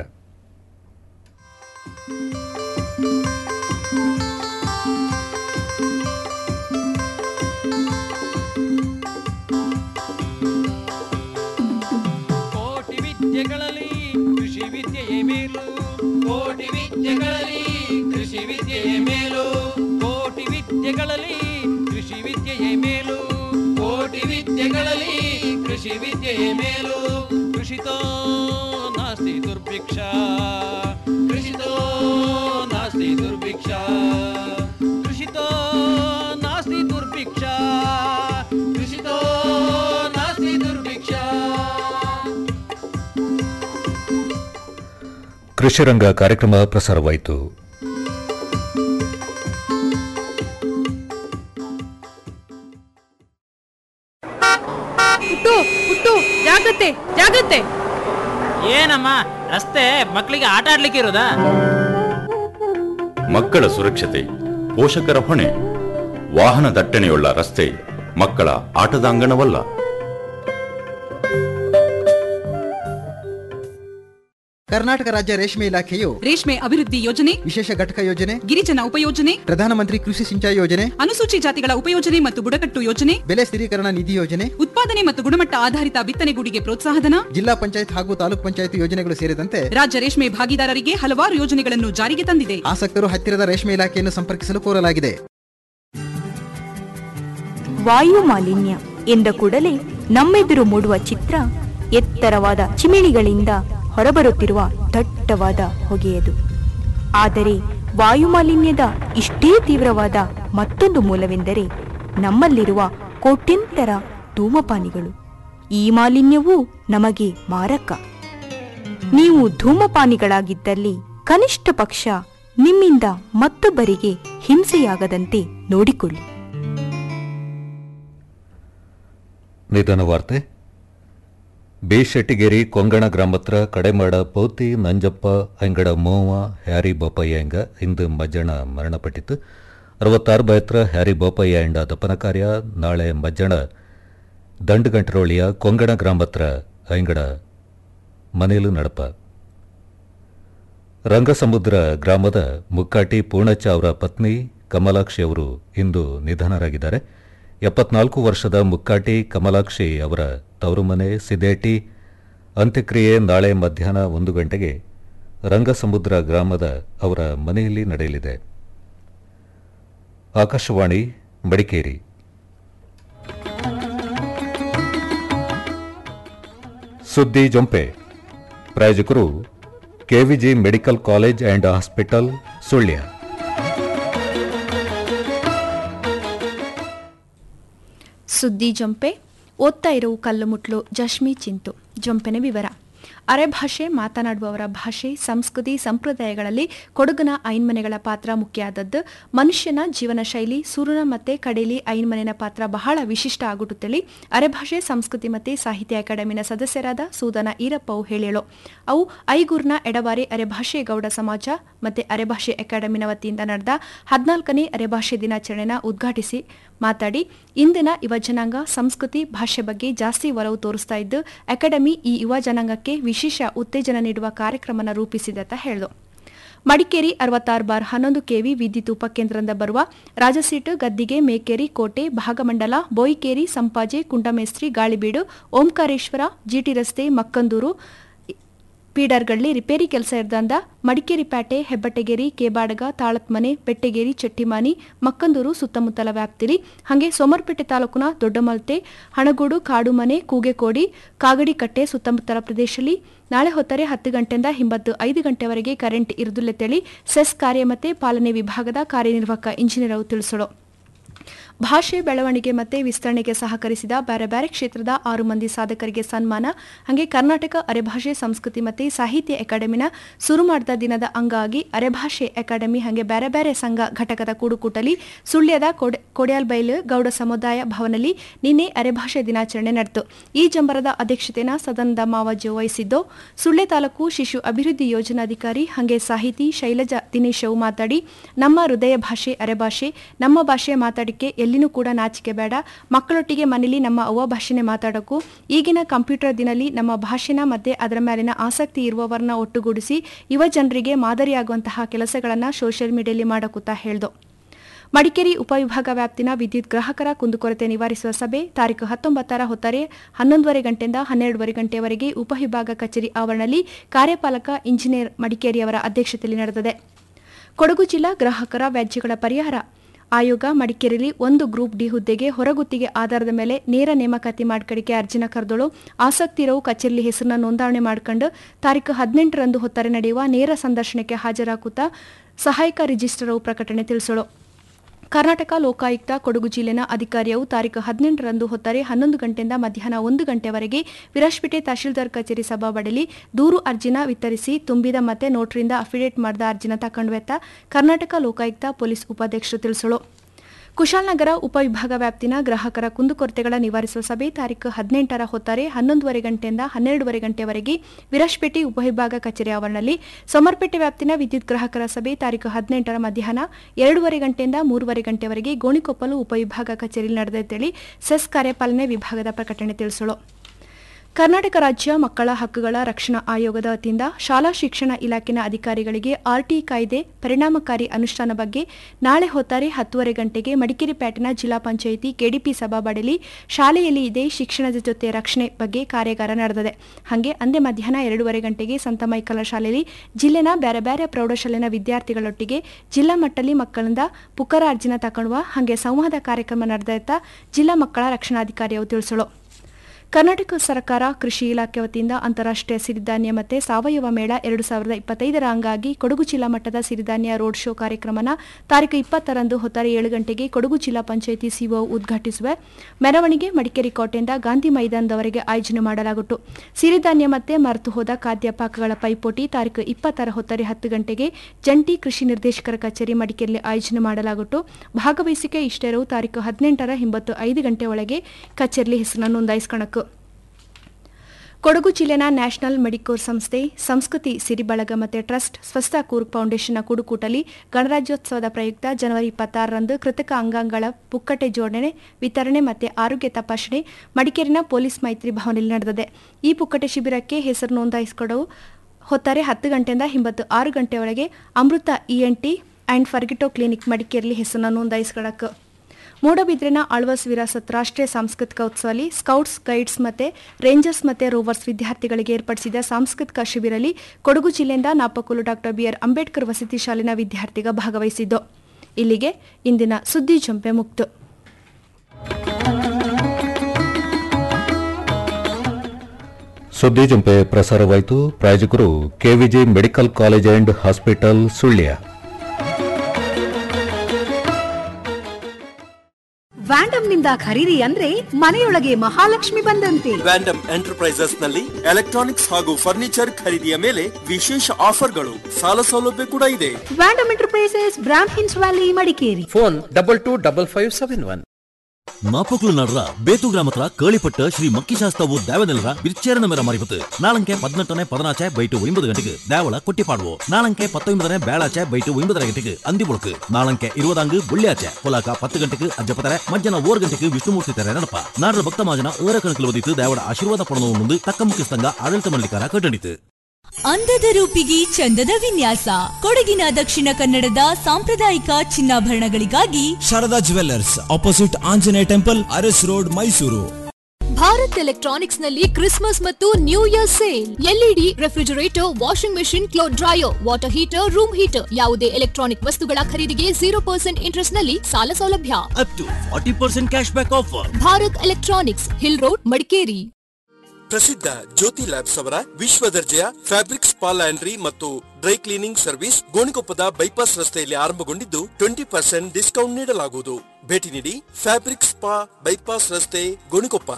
ಕೋಟಿ ವಿದ್ಯೆಗಳಲ್ಲಿ ಕೃಷಿ ವಿದ್ಯೆಯೇ ಮೇಲು ಕೋಟಿ ವಿದ್ಯೆಗಳಲ್ಲಿ ಕೃಷಿ ವಿದ್ಯೆಯೇ ಮೇಲು ಕೋಟಿ ವಿದ್ಯೆಗಳಲ್ಲಿ ಕೃಷಿ ವಿದ್ಯೆಯೇ ಮೇಲು ಕೋಟಿ ವಿದ್ಯೆಗಳಲ್ಲಿ ಕೃಷಿ ವಿದ್ಯೆಯೇ ಮೇಲು ಕೃಷಿತೋ ನಾಸ್ತಿ ದುರ್ಭಿಕ್ಷ ಕೃಷಿತೋ ನಾಸ್ತಿ ದುರ್ಭಿಕ್ಷ ಕೃಷಿತೋ ನಾಸ್ತಿ ದುರ್ಭಿಕ್ಷ ಕೃಷಿತೋ ನಾಸ್ತಿ ದುರ್ಭಿಕ್ಷ ಕೃಷಿರಂಗ ಕಾರ್ಯಕ್ರಮ ಪ್ರಸಾರವಾಯಿತು ಪುಟ್ಟು ಪುಟ್ಟು ಜಾಗ್ರತೆ ಜಾಗ್ರತೆ ಏನಮ್ಮ ರಸ್ತೆ ಮಕ್ಕಳಿಗೆ ಆಟ ಆಡ್ಲಿಕ್ಕೆ ಇರೋದಾ ಮಕ್ಕಳ ಸುರಕ್ಷತೆ ಪೋಷಕರ ಹೊಣೆ ವಾಹನ ದಟ್ಟಣೆಯುಳ್ಳ ರಸ್ತೆ ಮಕ್ಕಳ ಆಟದ ಅಂಗಣವಲ್ಲ ಕರ್ನಾಟಕ ರಾಜ್ಯ ರೇಷ್ಮೆ ಇಲಾಖೆಯು ರೇಷ್ಮೆ ಅಭಿವೃದ್ಧಿ ಯೋಜನೆ ವಿಶೇಷ ಘಟಕ ಯೋಜನೆ ಗಿರಿಜನ ಉಪಯೋಜನೆ ಪ್ರಧಾನಮಂತ್ರಿ ಕೃಷಿ ಸಿಂಚಾಯಿ ಯೋಜನೆ ಅನುಸೂಚಿ ಜಾತಿಗಳ ಉಪಯೋಜನೆ ಮತ್ತು ಬುಡಕಟ್ಟು ಯೋಜನೆ ಬೆಲೆ ಸ್ಥಿರೀಕರಣ ನಿಧಿ ಯೋಜನೆ ಉತ್ಪಾದನೆ ಮತ್ತು ಗುಣಮಟ್ಟ ಆಧಾರಿತ ಬಿತ್ತನೆಗೂಡಿಗೆ ಪ್ರೋತ್ಸಾಹಧನ ಜಿಲ್ಲಾ ಪಂಚಾಯತ್ ಹಾಗೂ ತಾಲೂಕ್ ಪಂಚಾಯತ್ ಯೋಜನೆಗಳು ಸೇರಿದಂತೆ ರಾಜ್ಯ ರೇಷ್ಮೆ ಭಾಗಿದಾರರಿಗೆ ಹಲವಾರು ಯೋಜನೆಗಳನ್ನು ಜಾರಿಗೆ ತಂದಿದೆ ಆಸಕ್ತರು ಹತ್ತಿರದ ರೇಷ್ಮೆ ಇಲಾಖೆಯನ್ನು ಸಂಪರ್ಕಿಸಲು ಕೋರಲಾಗಿದೆ ವಾಯು ಮಾಲಿನ್ಯ ಎಂದ ಕೂಡಲೇ ನಮ್ಮೆದುರು ಮೂಡುವ ಚಿತ್ರ ಎತ್ತರವಾದ ಚಿಮಿಣಿಗಳಿಂದ ಹೊರಬರುತ್ತಿರುವ ದಟ್ಟವಾದ ಹೊಗೆಯದು ಆದರೆ ವಾಯು ಮಾಲಿನ್ಯದ ಇಷ್ಟೇ ತೀವ್ರವಾದ ಮತ್ತೊಂದು ಮೂಲವೆಂದರೆ ನಮ್ಮಲ್ಲಿರುವ ಕೋಟ್ಯಂತರ ಧೂಮಪಾನಿಗಳು ಈ ಮಾಲಿನ್ಯವೂ ನಮಗೆ ಮಾರಕ ನೀವು ಧೂಮಪಾನಿಗಳಾಗಿದ್ದಲ್ಲಿ ಕನಿಷ್ಠ ಪಕ್ಷ ನಿಮ್ಮಿಂದ ಮತ್ತೊಬ್ಬರಿಗೆ ಹಿಂಸೆಯಾಗದಂತೆ ನೋಡಿಕೊಳ್ಳಿ ನಿಧನ ವಾರ್ತೆ ಬಿ ಶೆಟ್ಟಿಗೇರಿ ಕೊಂಗಣ ಗ್ರಾಮತ್ರ ಕಡೆಮಾಡ ಪೌತಿ ನಂಜಪ್ಪ ಅಂಗಡ ಮೋವ ಹ್ಯಾರಿ ಬೋಪಯ್ಯ ಎಂಗ ಇಂದು ಮಜ್ಜಣ ಮರಣಪಟ್ಟಿತು ಅರವತ್ತಾರು ಬಯತ್ರ ಹ್ಯಾರಿ ಬೋಪಯ್ಯ ಎಂಡ ದಪನ ಕಾರ್ಯ ನಾಳೆ ಮಜ್ಜಣ ದಂಡುಗಂಟ್ರೋಳಿಯ ಕೊಂಗಣ ಗ್ರಾಮತ್ರ ಅಂಗಡ ಮನೆಯಲು ನಡಪ ರಂಗಸಮುದ್ರ ಗ್ರಾಮದ ಮುಕ್ಕಾಟಿ ಪೂರ್ಣಚ್ಚ ಅವರ ಪತ್ನಿ ಕಮಲಾಕ್ಷಿ ಅವರು ಇಂದು ನಿಧನರಾಗಿದ್ದಾರೆ ಎಪ್ಪತ್ನಾಲ್ಕು ವರ್ಷದ ಮುಕ್ಕಾಟಿ ಕಮಲಾಕ್ಷಿ ಅವರ ತವರುಮನೆ ಸಿದೇಟಿ ಅಂತ್ಯಕ್ರಿಯೆ ನಾಳೆ ಮಧ್ಯಾಹ್ನ ಒಂದು ಗಂಟೆಗೆ ರಂಗಸಮುದ್ರ ಗ್ರಾಮದ ಅವರ ಮನೆಯಲ್ಲಿ ನಡೆಯಲಿದೆ ಆಕಾಶವಾಣಿ ಮಡಿಕೇರಿ ಸುದ್ದಿ ಜೊಂಪೆ ಪ್ರಾಯೋಜಕರು KVG medical college and hospital Sullia ಸುದ್ದಿ ಜೊಂಪೆ ಓದ್ತಾ ಇರುವ ಕಲ್ಲು ಮುಟ್ಲು ಜಶ್ಮಿ ಚಿಂತು ಜೊಂಪೆನ ವಿವರ ಅರೆಭಾಷೆ ಮಾತನಾಡುವವರ ಭಾಷೆ ಸಂಸ್ಕೃತಿ ಸಂಪ್ರದಾಯಗಳಲ್ಲಿ ಕೊಡಗಿನ ಐನ್ಮನೆಗಳ ಪಾತ್ರ ಮುಖ್ಯ ಆದದ್ದು ಮನುಷ್ಯನ ಜೀವನ ಶೈಲಿ ಸೂರ್ಯನ ಮತ್ತೆ ಕಡೇಲಿ ಐನ್ಮನೆನ ಪಾತ್ರ ಬಹಳ ವಿಶಿಷ್ಟ ಆಗುತ್ತೇಳಿ ಅರೆಭಾಷೆ ಸಂಸ್ಕೃತಿ ಮತ್ತೆ ಸಾಹಿತ್ಯ ಅಕಾಡೆಮಿನ ಸದಸ್ಯರಾದ ಸೂದನ ಈರಪ್ಪ ಅವು ಹೇಳೇಳು ಅವು ಐಗೂರ್ನ ಎಡವಾರಿ ಅರೆಭಾಷೆ ಗೌಡ ಸಮಾಜ ಮತ್ತೆ ಅರೆಭಾಷೆ ಅಕಾಡೆಮಿನ ವತಿಯಿಂದ ನಡೆದ ಹದಿನಾಲ್ಕನೇ ಅರೆಭಾಷೆ ದಿನಾಚರಣೆನ ಉದ್ಘಾಟಿಸಿ ಮಾತಾಡಿ ಇಂದಿನ ಯುವ ಜನಾಂಗ ಸಂಸ್ಕೃತಿ ಭಾಷೆ ಬಗ್ಗೆ ಜಾಸ್ತಿ ಒಲವು ತೋರಿಸ್ತಾ ಇದ್ದು ಅಕಾಡೆಮಿ ಈ ಯುವ ಜನಾಂಗಕ್ಕೆ ವಿಶೇಷ ಉತ್ತೇಜನ ನೀಡುವ ಕಾರ್ಯಕ್ರಮನ ರೂಪಿಸಿದೆ ಅಂತ ಹೇಳಿದ್ರು ಮಡಿಕೇರಿ ಅರವತ್ತಾರು ಬಾರ್ ಹನ್ನೊಂದು ಕೆವಿ ವಿದ್ಯುತ್ ಉಪಕೇಂದ್ರದಿಂದ ಬರುವ ರಾಜಸೀಟು ಗದ್ದಿಗೆ ಮೇಕೇರಿ ಕೋಟೆ ಭಾಗಮಂಡಲ ಬೋಯಿಕೇರಿ ಸಂಪಾಜೆ ಕುಂಡಮೇಸ್ತ್ರಿ ಗಾಳಿಬೀಡು ಓಂಕಾರೇಶ್ವರ ಜಿಟಿ ರಸ್ತೆ ಮಕ್ಕಂದೂರು ಪೀಡರ್ಗಳ್ಳಿ ರಿಪೇರಿ ಕೆಲಸ ಇರ್ದಂದ ಮಡಿಕೇರಿ ಪ್ಯಾಟೆ ಹೆಬ್ಬಟ್ಟಗೇರಿ ಕೇಬಾಡಗ ತಾಳತ್ಮನೆ ಬೆಟ್ಟಗೇರಿ ಚಟ್ಟಿಮಾನಿ ಮಕ್ಕಂದೂರು ಸುತ್ತಮುತ್ತಲ ವ್ಯಾಪ್ತಿಲಿ ಹಾಗೆ ಸೋಮರ್ಪೇಟೆ ತಾಲೂಕಿನ ದೊಡ್ಡಮಲ್ತೆ ಹಣಗೂಡು ಕಾಡುಮನೆ ಕೂಗೆಕೋಡಿ ಕಾಗಡಿಕಟ್ಟೆ ಸುತ್ತಮುತ್ತಲ ಪ್ರದೇಶದಲ್ಲಿ ನಾಳೆ ಹೊತ್ತರೆ ಹತ್ತು ಗಂಟೆಯಿಂದ ಹಿಂಬತ್ತು ಐದು ಗಂಟೆವರೆಗೆ ಕರೆಂಟ್ ಇರುದಿಲ್ಲೆತ್ತೇಳಿ ಸೆಸ್ ಕಾರ್ಯ ಮತ್ತೆ ಪಾಲನೆ ವಿಭಾಗದ ಕಾರ್ಯನಿರ್ವಾಹಕ ಇಂಜಿನಿಯರ್ ಅವರು ತಿಳಿಸಲು ಭಾಷೆ ಬೆಳವಣಿಗೆ ಮತ್ತು ವಿಸ್ತರಣೆಗೆ ಸಹಕರಿಸಿದ ಬೇರೆ ಬೇರೆ ಕ್ಷೇತ್ರದ ಆರು ಮಂದಿ ಸಾಧಕರಿಗೆ ಸನ್ಮಾನ ಹಾಗೆ ಕರ್ನಾಟಕ ಅರೆಭಾಷೆ ಸಂಸ್ಕೃತಿ ಮತ್ತು ಸಾಹಿತ್ಯ ಅಕಾಡೆಮಿನ ಶುರು ಮಾಡಿದ ದಿನದ ಅಂಗವಾಗಿ ಅರೆಭಾಷೆ ಅಕಾಡೆಮಿ ಹಾಗೆ ಬೇರೆ ಬೇರೆ ಸಂಘ ಘಟಕದ ಕೂಡುಕೂಟಲಿ ಸುಳ್ಯದ ಕೊಡ್ಯಾಲ್ಬೈಲು ಗೌಡ ಸಮುದಾಯ ಭವನದಲ್ಲಿ ನಿನ್ನೆ ಅರೆಭಾಷೆ ದಿನಾಚರಣೆ ನಡೆಯಿತು ಈ ಜಂಬರದ ಅಧ್ಯಕ್ಷತೆಯನ್ನು ಸದನದ ಮಾವಾಜಿ ವಹಿಸಿದ್ದು ಸುಳ್ಯ ತಾಲೂಕು ಶಿಶು ಅಭಿವೃದ್ಧಿ ಯೋಜನಾಧಿಕಾರಿ ಹಾಗೆ ಸಾಹಿತಿ ಶೈಲಜಾ ದಿನೇಶ್ ಅವು ಮಾತಾಡಿ ನಮ್ಮ ಹೃದಯ ಭಾಷೆ ಅರೆಭಾಷೆ ನಮ್ಮ ಭಾಷೆ ಮಾತಾಡಿಕೆ ಎಲ್ಲಿನೂ ಕೂಡ ನಾಚಿಕೆ ಬೇಡ ಮಕ್ಕಳೊಟ್ಟಿಗೆ ಮನೇಲಿ ನಮ್ಮ ಅವ್ವ ಭಾಷೆನೆ ಮಾತಾಡೋಕ್ಕೂ ಈಗಿನ ಕಂಪ್ಯೂಟರ್ ದಿನಲ್ಲಿ ನಮ್ಮ ಭಾಷೆನ ಮತ್ತೆ ಅದರ ಮೇಲಿನ ಆಸಕ್ತಿ ಇರುವವರನ್ನ ಒಟ್ಟುಗೂಡಿಸಿ ಯುವ ಜನರಿಗೆ ಮಾದರಿಯಾಗುವಂತಹ ಕೆಲಸಗಳನ್ನು ಸೋಷಿಯಲ್ ಮೀಡಿಯಲ್ಲಿ ಮಾಡಕೂತಾ ಹೇಳ್ದು ಮಡಿಕೇರಿ ಉಪವಿಭಾಗ ವ್ಯಾಪ್ತಿನ ವಿದ್ಯುತ್ ಗ್ರಾಹಕರ ಕುಂದುಕೊರತೆ ನಿವಾರಿಸುವ ಸಭೆ ತಾರೀಕು ಹತ್ತೊಂಬತ್ತರ ಹೊತ್ತರೆ ಹನ್ನೊಂದುವರೆ ಗಂಟೆಯಿಂದ ಹನ್ನೆರಡುವರೆ ಗಂಟೆವರೆಗೆ ಉಪವಿಭಾಗ ಕಚೇರಿ ಆವರಣದಲ್ಲಿ ಕಾರ್ಯಪಾಲಕ ಇಂಜಿನಿಯರ್ ಮಡಿಕೇರಿಯವರ ಅಧ್ಯಕ್ಷತೆಯಲ್ಲಿ ನಡೆದಿದೆ ಕೊಡಗು ಜಿಲ್ಲಾ ಗ್ರಾಹಕರ ವ್ಯಾಜ್ಯಗಳ ಪರಿಹಾರ ಆಯೋಗ ಮಡಿಕೇರಿಯಲ್ಲಿ ಒಂದು ಗ್ರೂಪ್ ಡಿ ಹುದ್ದೆಗೆ ಹೊರಗುತ್ತಿಗೆ ಆಧಾರದ ಮೇಲೆ ನೇರ ನೇಮಕಾತಿ ಮಾಡ್ಕಡಿಕೆ ಅರ್ಜಿನ ಕರೆದಳು ಆಸಕ್ತಿ ಇರೋ ಕಚೇರಿ ಹೆಸರನ್ನ ನೋಂದಣಿ ಮಾಡ್ಕೊಂಡು ತಾರೀಕು ಹದಿನೆಂಟರಂದು ಹೊತ್ತರೆ ನಡೆಯುವ ನೇರ ಸಂದರ್ಶನಕ್ಕೆ ಹಾಜರಾಗುತ್ತಾ ಸಹಾಯಕ ರಿಜಿಸ್ಟರ್ ಪ್ರಕಟಣೆ ತಿಳಿಸಳು ಕರ್ನಾಟಕ ಲೋಕಾಯುಕ್ತ ಕೊಡಗು ಜಿಲ್ಲೆನ ಅಧಿಕಾರಿಯು ತಾರೀಕು ಹದಿನೆಂಟರಂದು ಹೊತ್ತರೆ ಹನ್ನೊಂದು ಗಂಟೆಯಿಂದ ಮಧ್ಯಾಹ್ನ ಒಂದು ಗಂಟೆವರೆಗೆ ವಿರಾಜ್ಪೇಟೆ ತಹಶೀಲ್ದಾರ್ ಕಚೇರಿ ಸಭಾಬಡಲಿ ದೂರು ಅರ್ಜಿನ ವಿತರಿಸಿ ತುಂಬಿದ ಮತ್ತೆ ನೋಟ್ರಿಂದ ಅಫಿಡೇಟ್ ಮಾಡಿದ ಅರ್ಜಿನ ತಕೊಂಡ್ವೆತ್ತ ಕರ್ನಾಟಕ ಲೋಕಾಯುಕ್ತ ಪೊಲೀಸ್ ಉಪಾಧ್ಯಕ್ಷರು ತಿಳಿಸಲು ಕುಶಾಲನಗರ ಉಪವಿಭಾಗ ವ್ಯಾಪ್ತಿನ ಗ್ರಾಹಕರ ಕುಂದುಕೊರತೆಗಳ ನಿವಾರಿಸುವ ಸಭೆ ತಾರೀಕು ಹದಿನೆಂಟರ ಹೊತ್ತಾರೆ ಹನ್ನೊಂದುವರೆ ಗಂಟೆಯಿಂದ ಹನ್ನೆರಡುವರೆ ಗಂಟೆವರೆಗೆ ವಿರಾಜ್ಪೇಟೆ ಉಪವಿಭಾಗ ಕಚೇರಿ ಆವರಣದಲ್ಲಿ ಸೋಮರ್ಪೇಟೆ ವ್ಯಾಪ್ತಿನ ವಿದ್ಯುತ್ ಗ್ರಾಹಕರ ಸಭೆ ತಾರೀಕು ಹದಿನೆಂಟರ ಮಧ್ಯಾಹ್ನ ಎರಡೂವರೆ ಗಂಟೆಯಿಂದ ಮೂರುವರೆ ಗಂಟೆವರೆಗೆ ಗೋಣಿಕೊಪ್ಪಲು ಉಪವಿಭಾಗ ಕಚೇರಿಯಲ್ಲಿ ನಡೆದಂತೇಳಿ ಸೆಸ್ ಕಾರ್ಯಪಾಲನೆ ವಿಭಾಗದ ಪ್ರಕಟಣೆ ತಿಳಿಸಲು ಕರ್ನಾಟಕ ರಾಜ್ಯ ಮಕ್ಕಳ ಹಕ್ಕುಗಳ ರಕ್ಷಣಾ ಆಯೋಗದ ವತಿಯಿಂದ ಶಾಲಾ ಶಿಕ್ಷಣ ಇಲಾಖೆನ ಅಧಿಕಾರಿಗಳಿಗೆ ಆರ್ಟಿ ಕಾಯ್ದೆ ಪರಿಣಾಮಕಾರಿ ಅನುಷ್ಠಾನ ಬಗ್ಗೆ ನಾಳೆ ಹೊತ್ತಾರೆ ಹತ್ತುವರೆ ಗಂಟೆಗೆ ಮಡಿಕೇರಿ ಪ್ಯಾಟಿನ ಜಿಲ್ಲಾ ಪಂಚಾಯಿತಿ ಕೆಡಿಪಿ ಸಭಾಬಡಲಿ ಶಾಲೆಯಲ್ಲಿ ಇದೆ ಶಿಕ್ಷಣದ ಜೊತೆ ರಕ್ಷಣೆ ಬಗ್ಗೆ ಕಾರ್ಯಾಗಾರ ನಡೆದಿದೆ ಹಾಗೆ ಅಂದೇ ಮಧ್ಯಾಹ್ನ ಎರಡೂವರೆ ಗಂಟೆಗೆ ಸಂತ ಮೈಕಲ ಶಾಲೆಯಲ್ಲಿ ಜಿಲ್ಲೆನ ಬೇರೆ ಬೇರೆ ಪ್ರೌಢಶಾಲೆನ ವಿದ್ಯಾರ್ಥಿಗಳೊಟ್ಟಿಗೆ ಜಿಲ್ಲಾ ಮಟ್ಟದಲ್ಲಿ ಮಕ್ಕಳಿಂದ ಪುಕ್ಕರ ಅರ್ಜಿನ ತಗೊಳ್ಳುವ ಹಾಗೆ ಸಂವಾದ ಕಾರ್ಯಕ್ರಮ ನಡೆದ ಜಿಲ್ಲಾ ಮಕ್ಕಳ ರಕ್ಷಣಾಧಿಕಾರಿಯವರು ತಿಳಿಸಲು ಕರ್ನಾಟಕ ಸರ್ಕಾರ ಕೃಷಿ ಇಲಾಖೆ ವತಿಯಿಂದ ಅಂತಾರಾಷ್ಟ್ರೀಯ ಸಿರಿಧಾನ್ಯ ಮತ್ತು ಸಾವಯವ ಮೇಳ ಎರಡು ಸಾವಿರದ ಇಪ್ಪತ್ತೈದರ ಅಂಗಾಗಿ ಕೊಡಗು ಜಿಲ್ಲಾ ಮಟ್ಟದ ಸಿರಿಧಾನ್ಯ ರೋಡ್ ಶೋ ಕಾರ್ಯಕ್ರಮನ ತಾರೀಕು ಇಪ್ಪತ್ತರಂದು ಹೊತ್ತಾರೆ ಏಳು ಗಂಟೆಗೆ ಕೊಡಗು ಜಿಲ್ಲಾ ಪಂಚಾಯಿತಿ ಸಿಒ ಉದ್ಘಾಟಿಸುವ ಮೆರವಣಿಗೆ ಮಡಿಕೇರಿ ಕೋಟೆಯಿಂದ ಗಾಂಧಿ ಮೈದಾನದವರೆಗೆ ಆಯೋಜನೆ ಮಾಡಲಾಗುತ್ತು ಸಿರಿಧಾನ್ಯ ಮತ್ತು ಮರೆತು ಹೋದ ಖಾದ್ಯ ಪಾಕಗಳ ಪೈಪೋಟಿ ತಾರೀಕು ಇಪ್ಪತ್ತರ ಹೊತ್ತರೆ ಹತ್ತು ಗಂಟೆಗೆ ಜಂಟಿ ಕೃಷಿ ನಿರ್ದೇಶಕರ ಕಚೇರಿ ಮಡಿಕೇರಿಯಲ್ಲಿ ಆಯೋಜನೆ ಮಾಡಲಾಗುತ್ತು ಭಾಗವಹಿಸಿಕೆ ಇಷ್ಟರು ತಾರೀಕು ಹದಿನೆಂಟರ ಹಿಂಬತ್ತು ಐದು ಗಂಟೆ ಒಳಗೆ ಕಚೇರಿಯಲ್ಲಿ ಹೆಸರನ್ನು ನೋಂದಾಯಿಸಿಕೊಳ್ಳಬೇಕು ಕೊಡಗು ಜಿಲ್ಲೆನ ನ್ಯಾಷನಲ್ ಮೆಡಿಕೋರ್ ಸಂಸ್ಥೆ ಸಂಸ್ಕೃತಿ ಸಿರಿಬಳಗ ಮತ್ತು ಟ್ರಸ್ಟ್ ಸ್ವಸ್ಥ ಕೂರ್ಗ್ ಫೌಂಡೇಶನ್ನ ಕುಡುಕೂಟಲಿ ಗಣರಾಜ್ಯೋತ್ಸವದ ಪ್ರಯುಕ್ತ ಜನವರಿ ಇಪ್ಪತ್ತಾರರಂದು ಕೃತಕ ಅಂಗಾಂಗಗಳ ಪುಕ್ಕಟೆ ಜೋಡಣೆ ವಿತರಣೆ ಮತ್ತು ಆರೋಗ್ಯ ತಪಾಸಣೆ ಮಡಿಕೇರಿನ ಪೊಲೀಸ್ ಮೈತ್ರಿ ಭವನದಲ್ಲಿ ನಡೆದಿದೆ ಈ ಪುಕ್ಕಟೆ ಶಿಬಿರಕ್ಕೆ ಹೆಸರು ನೋಂದಾಯಿಸಿಕೊಡವು ಹೊತ್ತಾರೆ ಹತ್ತು ಗಂಟೆಯಿಂದ ಹಿಂಬತ್ತು ಆರು ಗಂಟೆವರೆಗೆ ಅಮೃತ ಇಎನ್ಟಿ ಆ್ಯಂಡ್ ಫರ್ಗಿಟೋ ಕ್ಲಿನಿಕ್ ಮಡಿಕೇರಿಲಿ ಹೆಸರನ್ನು ನೋಂದಾಯಿಸ್ಕೊಳಕ್ಕೆ ಮೂಡಬಿದ್ರೆನ ಆಳ್ವಾಸ್ ವಿರಾಸತ್ ರಾಷ್ಟ್ರೀಯ ಸಾಂಸ್ಕೃತಿಕ ಉತ್ಸವದಲ್ಲಿ ಸ್ಕೌಟ್ಸ್ ಗೈಡ್ಸ್ ಮತ್ತು ರೇಂಜರ್ಸ್ ಮತ್ತು ರೋವರ್ಸ್ ವಿದ್ಯಾರ್ಥಿಗಳಿಗೆ ಏರ್ಪಡಿಸಿದ ಸಾಂಸ್ಕೃತಿಕ ಶಿಬಿರಲ್ಲಿ ಕೊಡಗು ಜಿಲ್ಲೆಯಿಂದ ನಾಪಕುಲು ಡಾಕ್ಟರ್ ಬಿಆರ್ ಅಂಬೇಡ್ಕರ್ ವಸತಿ ಶಾಲಿನ ವಿದ್ಯಾರ್ಥಿಗ ಭಾಗವಹಿಸಿದ್ದು ಇಲ್ಲಿಗೆ ಇಂದಿನ ಸುದ್ದಿ ಜಂಪೆ ಮುಕ್ತು ಸುದ್ದಿ ಜಂಪೆ ಪ್ರಸಾರವಾಯಿತು ಪ್ರಾಯೋಜಕರು KVG medical college and hospital Sullia ವ್ಯಾಂಡಮ್ನಿಂದ ಖರೀದಿ ಅಂದ್ರೆ ಮನೆಯೊಳಗೆ ಮಹಾಲಕ್ಷ್ಮಿ ಬಂದಂತೆ ವ್ಯಾಂಡಮ್ ಎಂಟರ್ಪ್ರೈಸಸ್ ನಲ್ಲಿ ಎಲೆಕ್ಟ್ರಾನಿಕ್ಸ್ ಹಾಗೂ ಫರ್ನಿಚರ್ ಖರೀದಿಯ ಮೇಲೆ ವಿಶೇಷ ಆಫರ್ಗಳು ಸಾಲ ಸೌಲಭ್ಯ ಕೂಡ ಇದೆ Vandam enterprises Brahmins valley Madikeri phone double two double five seven one ನಾಪಕ್ಲು ನಡ್ರ ಬೇತು ಗ್ರಾಮತ್ರ ಕೇಳಿಪಟ್ಟ ಶ್ರೀ ಮಕ್ಕಿಶಾಸ್ತ್ರವು ದೇವನೆಲ್ಲರ ವಿಚ್ಚೇರಣ ಮೇರ ಮರಿಪತ್ತು ನಾಳಂಕೆ ಪದಿನೆಟ್ಟನೇ ಪದನಾಚೆ ಬೈಟು ಒಂಬது ಗಂಟೆಗೆ ದೇವಳ ಕೊಟ್ಟಿ ಪಾಡುವು ನಾಳಂಕೆ ಪತ್ತೊಂಬದನೇ ಬೇಳಾಚೆ ಬೈಟು ಒಂಬದರ ಗಂಟೆಗೆ ಅಂದಿ ಬುಳಕು ನಾಳಂಕೆ இருபதாங்கு புள்ளியாச்சே பொலாக்கா பத்து கண்டுக்கு அஜப்பத்தர மத்தியான ஓர் கண்டுக்கு விஷ்ணுமூர்த்தி ತೆರೆ ನೆನಪ ನಾಡ್ರ ಭಕ್ತ ಮಾಜನ ಏರ ಕಣಕಲು ಒದಿತು ದೇವಡ ಆಶೀರ್ವಾದ ಪಡೆದು ಮುಂದೆ ತಕ್ಕ ಮುಖ್ಯಸ್ಥಂಗ ಆಡಳಿತ ಮಂಡಳಿಕಾರ ಕಟ್ಟಣಿತು ಅಂದದ ರೂಪಿಗೆ ಚಂದದ ವಿನ್ಯಾಸ ಕೊಡಗಿನ ದಕ್ಷಿಣ ಕನ್ನಡದ ಸಾಂಪ್ರದಾಯಿಕ ಚಿನ್ನಾಭರಣಗಳಿಗಾಗಿ Sharada jewellers opposite Anjaneya temple Aras road Mysuru Bharat electronics ನಲ್ಲಿ ಕ್ರಿಸ್ಮಸ್ ಮತ್ತು new year sale LED refrigerator washing machine cloth dryer water heater room heater ಯಾವುದೇ ಎಲೆಕ್ಟ್ರಾನಿಕ್ ವಸ್ತುಗಳ ಖರೀದಿಗೆ ಜೀರೋ ಪರ್ಸೆಂಟ್ ಇಂಟ್ರೆಸ್ಟ್ ನಲ್ಲಿ ಸಾಲ ಸೌಲಭ್ಯ up to forty percent cash back offer Bharat electronics hill road Madikeri ಪ್ರಸಿದ್ಧ ಜ್ಯೋತಿ ಲ್ಯಾಬ್ಸ್ ಅವರ ವಿಶ್ವ ದರ್ಜೆಯ ಫ್ಯಾಬ್ರಿಕ್ ಸ್ಪಾ ಲ್ಯಾಂಡ್ರಿ ಮತ್ತು ಡ್ರೈ ಕ್ಲೀನಿಂಗ್ ಸರ್ವಿಸ್ ಗೋಣಿಕೊಪ್ಪದ ಬೈಪಾಸ್ ರಸ್ತೆಯಲ್ಲಿ ಆರಂಭಗೊಂಡಿದ್ದು ಟ್ವೆಂಟಿ ಪರ್ಸೆಂಟ್ ಡಿಸ್ಕೌಂಟ್ ನೀಡಲಾಗುವುದು ಭೇಟಿ ನೀಡಿ ಫ್ಯಾಬ್ರಿಕ್ ಸ್ಪಾ ಬೈಪಾಸ್ ರಸ್ತೆ ಗೋಣಿಕೊಪ್ಪ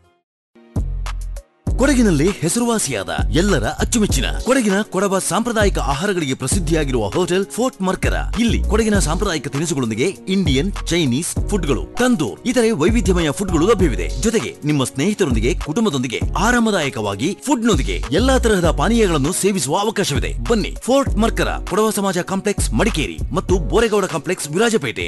ಕೊಡಗಿನಲ್ಲಿ ಹೆಸರುವಾಸಿಯಾದ ಎಲ್ಲರ ಅಚ್ಚುಮೆಚ್ಚಿನ ಕೊಡಗಿನ ಕೊಡವ ಸಾಂಪ್ರದಾಯಿಕ ಆಹಾರಗಳಿಗೆ ಪ್ರಸಿದ್ಧಿಯಾಗಿರುವ ಹೋಟೆಲ್ ಫೋರ್ಟ್ ಮರ್ಕರ ಇಲ್ಲಿ ಕೊಡಗಿನ ಸಾಂಪ್ರದಾಯಿಕ ತಿನಿಸುಗಳೊಂದಿಗೆ ಇಂಡಿಯನ್ ಚೈನೀಸ್ ಫುಡ್ಗಳು ತಂದೂರ್ ಇತರೆ ವೈವಿಧ್ಯಮಯ ಫುಡ್ಗಳು ಲಭ್ಯವಿದೆ ಜೊತೆಗೆ ನಿಮ್ಮ ಸ್ನೇಹಿತರೊಂದಿಗೆ ಕುಟುಂಬದೊಂದಿಗೆ ಆರಾಮದಾಯಕವಾಗಿ ಫುಡ್ನೊಂದಿಗೆ ಎಲ್ಲಾ ತರಹದ ಪಾನೀಯಗಳನ್ನು ಸೇವಿಸುವ ಅವಕಾಶವಿದೆ ಬನ್ನಿ ಫೋರ್ಟ್ ಮರ್ಕರ ಕೊಡವ ಸಮಾಜ ಕಾಂಪ್ಲೆಕ್ಸ್ ಮಡಿಕೇರಿ ಮತ್ತು ಬೋರೆಗೌಡ ಕಾಂಪ್ಲೆಕ್ಸ್ ವಿರಾಜಪೇಟೆ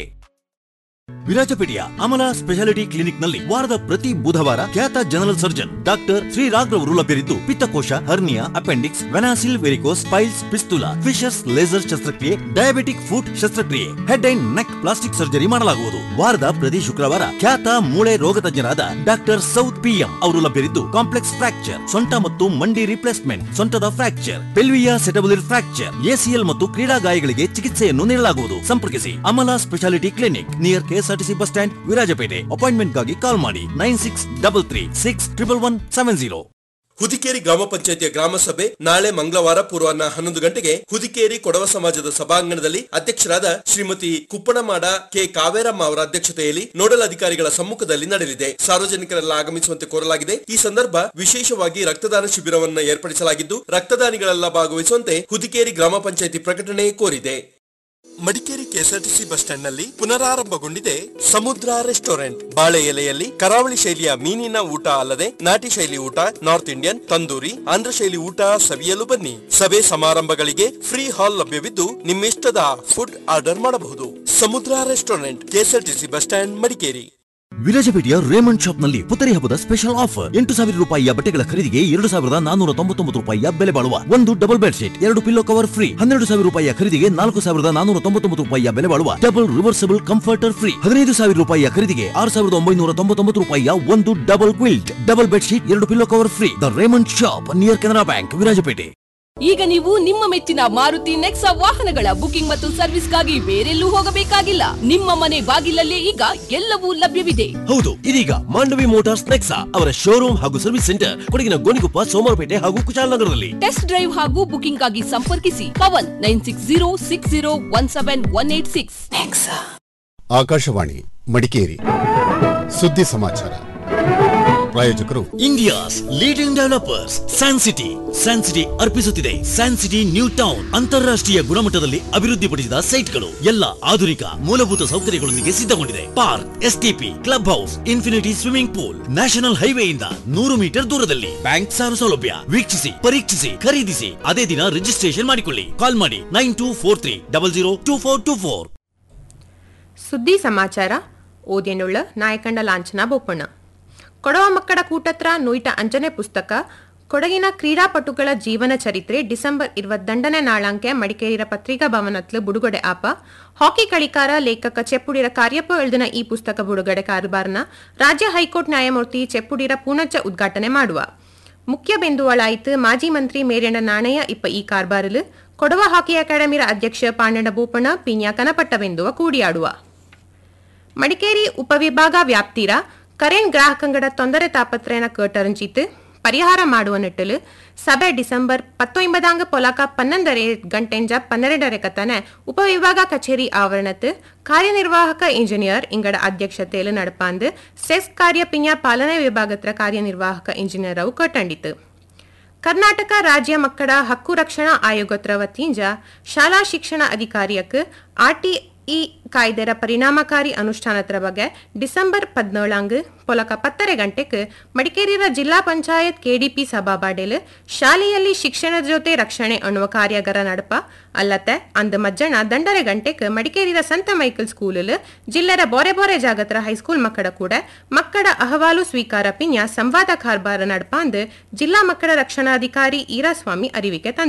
ವಿರಾಜಪೇಟೆಯ ಅಮಲ ಸ್ಪೆಷಾಲಿಟಿ ಕ್ಲಿನಿಕ್ ನಲ್ಲಿ ವಾರದ ಪ್ರತಿ ಬುಧವಾರ ಖ್ಯಾತ general surgeon doctor Shri Raghav ಲಭ್ಯರಿದ್ದು ಪಿತ್ತಕೋಶ ಹರ್ನಿಯಾ ಅಪೆಂಡಿಕ್ಸ್ ವೆನಾಸಿಲ್ varicose piles fistula fissures laser ಶಸ್ತ್ರಕ್ರಿಯೆ ಡಯಾಬಿಟಿಕ್ ಫುಟ್ ಶಸ್ತ್ರಕ್ರಿಯೆ head and neck plastic surgery ಮಾಡಲಾಗುವುದು ವಾರದ ಪ್ರತಿ ಶುಕ್ರವಾರ ಖ್ಯಾತ ಮೂಳೆ ರೋಗ ತಜ್ಞರಾದ ಡಾಕ್ಟರ್ ಸೌತ್ ಪಿಎಂ ಅವರು ಲಭ್ಯರಿದ್ದು ಕಾಂಪ್ಲೆಕ್ಸ್ ಫ್ರಾಕ್ಚರ್ ಸೊಂಟ ಮತ್ತು ಮಂಡಿ ರಿಪ್ಲೇಸ್ಮೆಂಟ್ ಸೊಂಟದ fracture pelviacetabular fracture ACL ಮತ್ತು ಕ್ರೀಡಾ ಗಾಯಗಳಿಗೆ ಚಿಕಿತ್ಸೆಯನ್ನು ನೀಡಲಾಗುವುದು ಸಂಪರ್ಕಿಸಿ Amala specialty clinic near KSRTC bus stand Virajpet ಅಪಾಯಿಂಟ್ಮೆಂಟ್ಗಾಗಿ ಕಾಲ್ ಮಾಡಿ nine six double three six triple one seven zero Hudikeri ಗ್ರಾಮ ಪಂಚಾಯತಿಯ ಗ್ರಾಮ ಸಭೆ ನಾಳೆ ಮಂಗಳವಾರ ಪೂರ್ವಾಹ್ನ ಹನ್ನೊಂದು ಗಂಟೆಗೆ ಹುದಿಕೇರಿ ಕೊಡವ ಸಮಾಜದ ಸಭಾಂಗಣದಲ್ಲಿ ಅಧ್ಯಕ್ಷರಾದ ಶ್ರೀಮತಿ ಕುಪ್ಪಣಮಾಡ ಕೆ ಕಾವೇರಮ್ಮ ಅವರ ಅಧ್ಯಕ್ಷತೆಯಲ್ಲಿ ನೋಡಲ್ ಅಧಿಕಾರಿಗಳ ಸಮ್ಮುಖದಲ್ಲಿ ನಡೆಯಲಿದೆ ಸಾರ್ವಜನಿಕರೆಲ್ಲ ಆಗಮಿಸುವಂತೆ ಕೋರಲಾಗಿದೆ ಈ ಸಂದರ್ಭ ವಿಶೇಷವಾಗಿ ರಕ್ತದಾನ ಶಿಬಿರವನ್ನು ಏರ್ಪಡಿಸಲಾಗಿದ್ದು ರಕ್ತದಾನಿಗಳೆಲ್ಲ ಭಾಗವಹಿಸುವಂತೆ ಹುದಿಕೇರಿ ಗ್ರಾಮ ಪಂಚಾಯತಿ ಪ್ರಕಟಣೆ ಕೋರಿದೆ ಮಡಿಕೇರಿ ಕೆಎಸ್ಆರ್ಟಿಸಿ ಬಸ್ ಸ್ಟ್ಯಾಂಡ್ ನಲ್ಲಿ ಪುನರಾರಂಭಗೊಂಡಿದೆ ಸಮುದ್ರ ರೆಸ್ಟೋರೆಂಟ್ ಬಾಳೆ ಎಲೆಯಲ್ಲಿ ಕರಾವಳಿ ಶೈಲಿಯ ಮೀನಿನ ಊಟ ಅಲ್ಲದೆ ನಾಟಿ ಶೈಲಿ ಊಟ ನಾರ್ತ್ ಇಂಡಿಯನ್ ತಂದೂರಿ ಆಂಧ್ರ ಶೈಲಿ ಊಟ ಸವಿಯಲು ಬನ್ನಿ ಸಭೆ ಸಮಾರಂಭಗಳಿಗೆ ಫ್ರೀ ಹಾಲ್ ಲಭ್ಯವಿದ್ದು ನಿಮ್ಮಿಷ್ಟದ ಫುಡ್ ಆರ್ಡರ್ ಮಾಡಬಹುದು Samudra restaurant KSRTC bus stand Madikeri ವಿರಾಜಪೇಟೆಯ ರೇಮಂಡ್ ಶಾಪ್ ನಲ್ಲಿ ಪುತ್ತರಿ ಹಬ್ಬದ ಸ್ಪೆಷಲ್ ಆಫರ್ ಎಂಟು ಸಾವಿರ ರೂಪಾಯಿಯ ಬಟ್ಟೆಗಳ ಖರೀದಿಗೆ ಎರಡು ಸಾವಿರದ ನಾನೂರ ತೊಂಬತ್ತೊಂಬತ್ತು ರೂಪಾಯಿಯ ಬೆಲೆ ಬಾಳುವ ಒಂದು ಡಬಲ್ ಬೆಡ್ ಶೀಟ್ ಎರಡು ಪಿಲ್ಲೋ ಕವರ್ ಫ್ರೀ ಹನ್ನೆರಡು ಸಾವಿರ ರೂಪಾಯಿಯ ಖರೀದಿಗೆ ನಾಲ್ಕು ಸಾವಿರದ ನಾನೂರ ತೊಂಬತ್ತೊಂಬತ್ತು ರೂಪಾಯಿಯ ಬೆಲೆ ಬಾಳುವ ಡಬಲ್ ರಿವರ್ಸಬಲ್ ಕಂಫರ್ಟರ್ ಫ್ರೀ ಹದಿನೈದು ಸಾವಿರ ರೂಪಾಯಿಯ ಖರೀದಿಗೆ ಆರು ಸಾವಿರದ ಒಂಬೈನೂರ ತೊಂಬತ್ತೊಂಬತ್ತು ರೂಪಾಯಿಯ ಒಂದು double quilt double bed sheet ಎರಡು pillow cover free the Raymond shop near Canara bank Virajpet ಈಗ ನೀವು ನಿಮ್ಮ ಮೆಚ್ಚಿನ ಮಾರುತಿ ನೆಕ್ಸಾ ವಾಹನಗಳ ಬುಕಿಂಗ್ ಮತ್ತು ಸರ್ವಿಸ್ಗಾಗಿ ಬೇರೆಲ್ಲೂ ಹೋಗಬೇಕಾಗಿಲ್ಲ ನಿಮ್ಮ ಮನೆ ಬಾಗಿಲಲ್ಲೇ ಈಗ ಎಲ್ಲವೂ ಲಭ್ಯವಿದೆ ಹೌದು ಇದೀಗ ಮಾಂಡವಿ ಮೋಟಾರ್ಸ್ ನೆಕ್ಸಾ ಅವರ ಶೋರೂಮ್ ಹಾಗೂ ಸರ್ವಿಸ್ ಸೆಂಟರ್ ಕೊಡಗಿನ ಗೋಣಿಕೊಪ್ಪ ಸೋಮವಾರಪೇಟೆ ಹಾಗೂ ಕುಶಾಲನಗರದಲ್ಲಿ ಟೆಸ್ಟ್ ಡ್ರೈವ್ ಹಾಗೂ ಬುಕಿಂಗ್ ಆಗಿ ಸಂಪರ್ಕಿಸಿ Pavan nine six zero six zero one seven one eight six Akashvani Madikeri ಸುದ್ದಿ ಸಮಾಚಾರ ಪ್ರಾಯೋಜಕರು India's leading developers San City San City ಅರ್ಪಿಸುತ್ತಿದೆ ಸ್ಯಾನ್ ಸಿಟಿ ನ್ಯೂ ಟೌನ್ ಅಂತಾರಾಷ್ಟ್ರೀಯ ಗುಣಮಟ್ಟದಲ್ಲಿ ಅಭಿವೃದ್ಧಿಪಡಿಸಿದ ಸೈಟ್ಗಳು ಎಲ್ಲ ಆಧುನಿಕ ಮೂಲಭೂತ ಸೌಕರ್ಯಗಳೊಂದಿಗೆ ಸಿದ್ಧಗೊಂಡಿದೆ park STP club house infinity swimming pool national ಹೈವೇಯಿಂದ ನೂರು ಮೀಟರ್ ದೂರದಲ್ಲಿ ಬ್ಯಾಂಕ್ ಸಾಲ ಸೌಲಭ್ಯ ವೀಕ್ಷಿಸಿ ಪರೀಕ್ಷಿಸಿ ಖರೀದಿಸಿ ಅದೇ ದಿನ ರಿಜಿಸ್ಟ್ರೇಷನ್ ಮಾಡಿಕೊಳ್ಳಿ ಕಾಲ್ ಮಾಡಿ nine two four three double zero two four two four ಸುದ್ದಿ ಸಮಾಚಾರ ಓದೇನುಳ್ಳ ನಾಯಕಂಡ ಲಾಂಛನ ಬೋಪಣ್ಣ ಕೊಡವ ಮಕ್ಕಳ ಕೂಟತ್ರ ನುಯ್ಟ ಅಂಜನೆ ಪುಸ್ತಕ ಕೊಡಗಿನ ಕ್ರೀಡಾಪಟುಗಳ ಜೀವನ ಚರಿತ್ರೆ ಡಿಸೆಂಬರ್ ಇರುವತ್ತಂಡನೇ ನಾಳಂಕೆ ಮಡಿಕೇರಿಯ ಪತ್ರಿಕಾ ಭವನತ್ಲು ಬಿಡುಗಡೆ ಆಪ ಹಾಕಿ ಕಳಿಕಾರ ಲೇಖಕ ಚೆಪ್ಪುಡಿರ ಕಾರ್ಯಪ್ಪ ಎಳ್ದಿನ ಈ ಪುಸ್ತಕ ಬಿಡುಗಡೆ ಕಾರಬಾರ್ನ ರಾಜ್ಯ ಹೈಕೋರ್ಟ್ ನ್ಯಾಯಮೂರ್ತಿ ಚೆಪ್ಪುಡಿರ ಪೂನಚ್ಚ ಉದ್ಘಾಟನೆ ಮಾಡುವ ಮುಖ್ಯ ಬಿಂದುವಳಾಯಿತು ಮಾಜಿ ಮಂತ್ರಿ ಮೇರೆಂಡ ನಾಣಯ್ಯ ಇಪ್ಪ ಈ ಕಾರ್ಬಾರಲು ಕೊಡವ ಹಾಕಿ ಅಕಾಡೆಮಿರ ಅಧ್ಯಕ್ಷ ಪಾಂಡಣ ಬೋಪಣ್ಣ ಪಿನ್ಯಾ ಕನಪಟ್ಟ ಬಿಂದುವ ಕೂಡಿಯಾಡುವ ಮಡಿಕೇರಿ ಉಪವಿಭಾಗ ವ್ಯಾಪ್ತಿರ ಕರೆಂಟ್ ಗ್ರಾಹಕಂಗಡ ತೊಂದರೆ ತಾಪತ್ರಯನ ಕೇಟರಂಚಿತ್ತು ಪರಿಹಾರ ಮಾಡುವ ನಿಟ್ಟಲು ಸಭೆ ಡಿಸೆಂಬರ್ ಪತ್ತೊಂಬದಾಂಗ ಪೊಲಕ ಪನ್ನೊಂದರೆ ಗಂಟೆಂಜ ಪನ್ನೆರಡರೆ ಕತನೆ ಉಪವಿಭಾಗ ಕಚೇರಿ ಆವರಣತ್ತು ಕಾರ್ಯನಿರ್ವಾಹಕ ಇಂಜಿನಿಯರ್ ಇಂಗಡ ಅಧ್ಯಕ್ಷತೆಯಲ್ಲಿ ನಡಪಾಂದು ಸೆಸ್ ಕಾರ್ಯ ಪಿಂಜ ಪಾಲನೆ ವಿಭಾಗತ್ರ ಕಾರ್ಯನಿರ್ವಾಹಕ ಇಂಜಿನಿಯರ್ ಅವು ಕಟ್ಟಂಡಿತು ಕರ್ನಾಟಕ ರಾಜ್ಯ ಮಕ್ಕಳ ಹಕ್ಕು ರಕ್ಷಣಾ ಆಯೋಗತ್ರ ವತಿಯಿಂದ ಶಾಲಾ ಶಿಕ್ಷಣ ಅಧಿಕಾರಿಯಕ್ಕೆ ಆರ್ಟಿಇ ಕಾಯ್ದೆರ ಪರಿಣಾಮಕಾರಿ ಅನುಷ್ಠಾನತ್ರ ಬಗ್ಗೆ ಡಿಸೆಂಬರ್ ಪದ್ನೇಳಂಗ್ ಪೊಲಕ ಪತ್ತರೆ ಗಂಟೆಗೆ ಮಡಿಕೇರಿಯ ಜಿಲ್ಲಾ ಪಂಚಾಯತ್ ಕೆಡಿಪಿ ಸಭಾಬಾಡೆಲ್ ಶಾಲೆಯಲ್ಲಿ ಶಿಕ್ಷಣದ ಜೊತೆ ರಕ್ಷಣೆ ಅನ್ನುವ ಕಾರ್ಯಾಗಾರ ನಡಪ ಅಲ್ಲತ್ತೆ ಅಂದ ಮಜ್ಜನ ದಂಡರೆ ಗಂಟೆಗೆ ಮಡಿಕೇರಿಯ ಸಂತ ಮೈಕಲ್ ಸ್ಕೂಲಲ್ ಜಿಲ್ಲೆರ ಬೋರೆ ಬೋರೆ ಜಾಗತ್ರ ಹೈಸ್ಕೂಲ್ ಮಕ್ಕಳ ಕೂಡ ಮಕ್ಕಳ ಅಹವಾಲು ಸ್ವೀಕಾರ ಪಿನ್ಯ ಸಂವಾದ ಕಾರ್ಬಾರ ನಡಪಾಂದು ಜಿಲ್ಲಾ ಮಕ್ಕಳ ರಕ್ಷಣಾಧಿಕಾರಿ ಈರಾಸ್ವಾಮಿ ಅರಿವಿಕೆ ತಂದ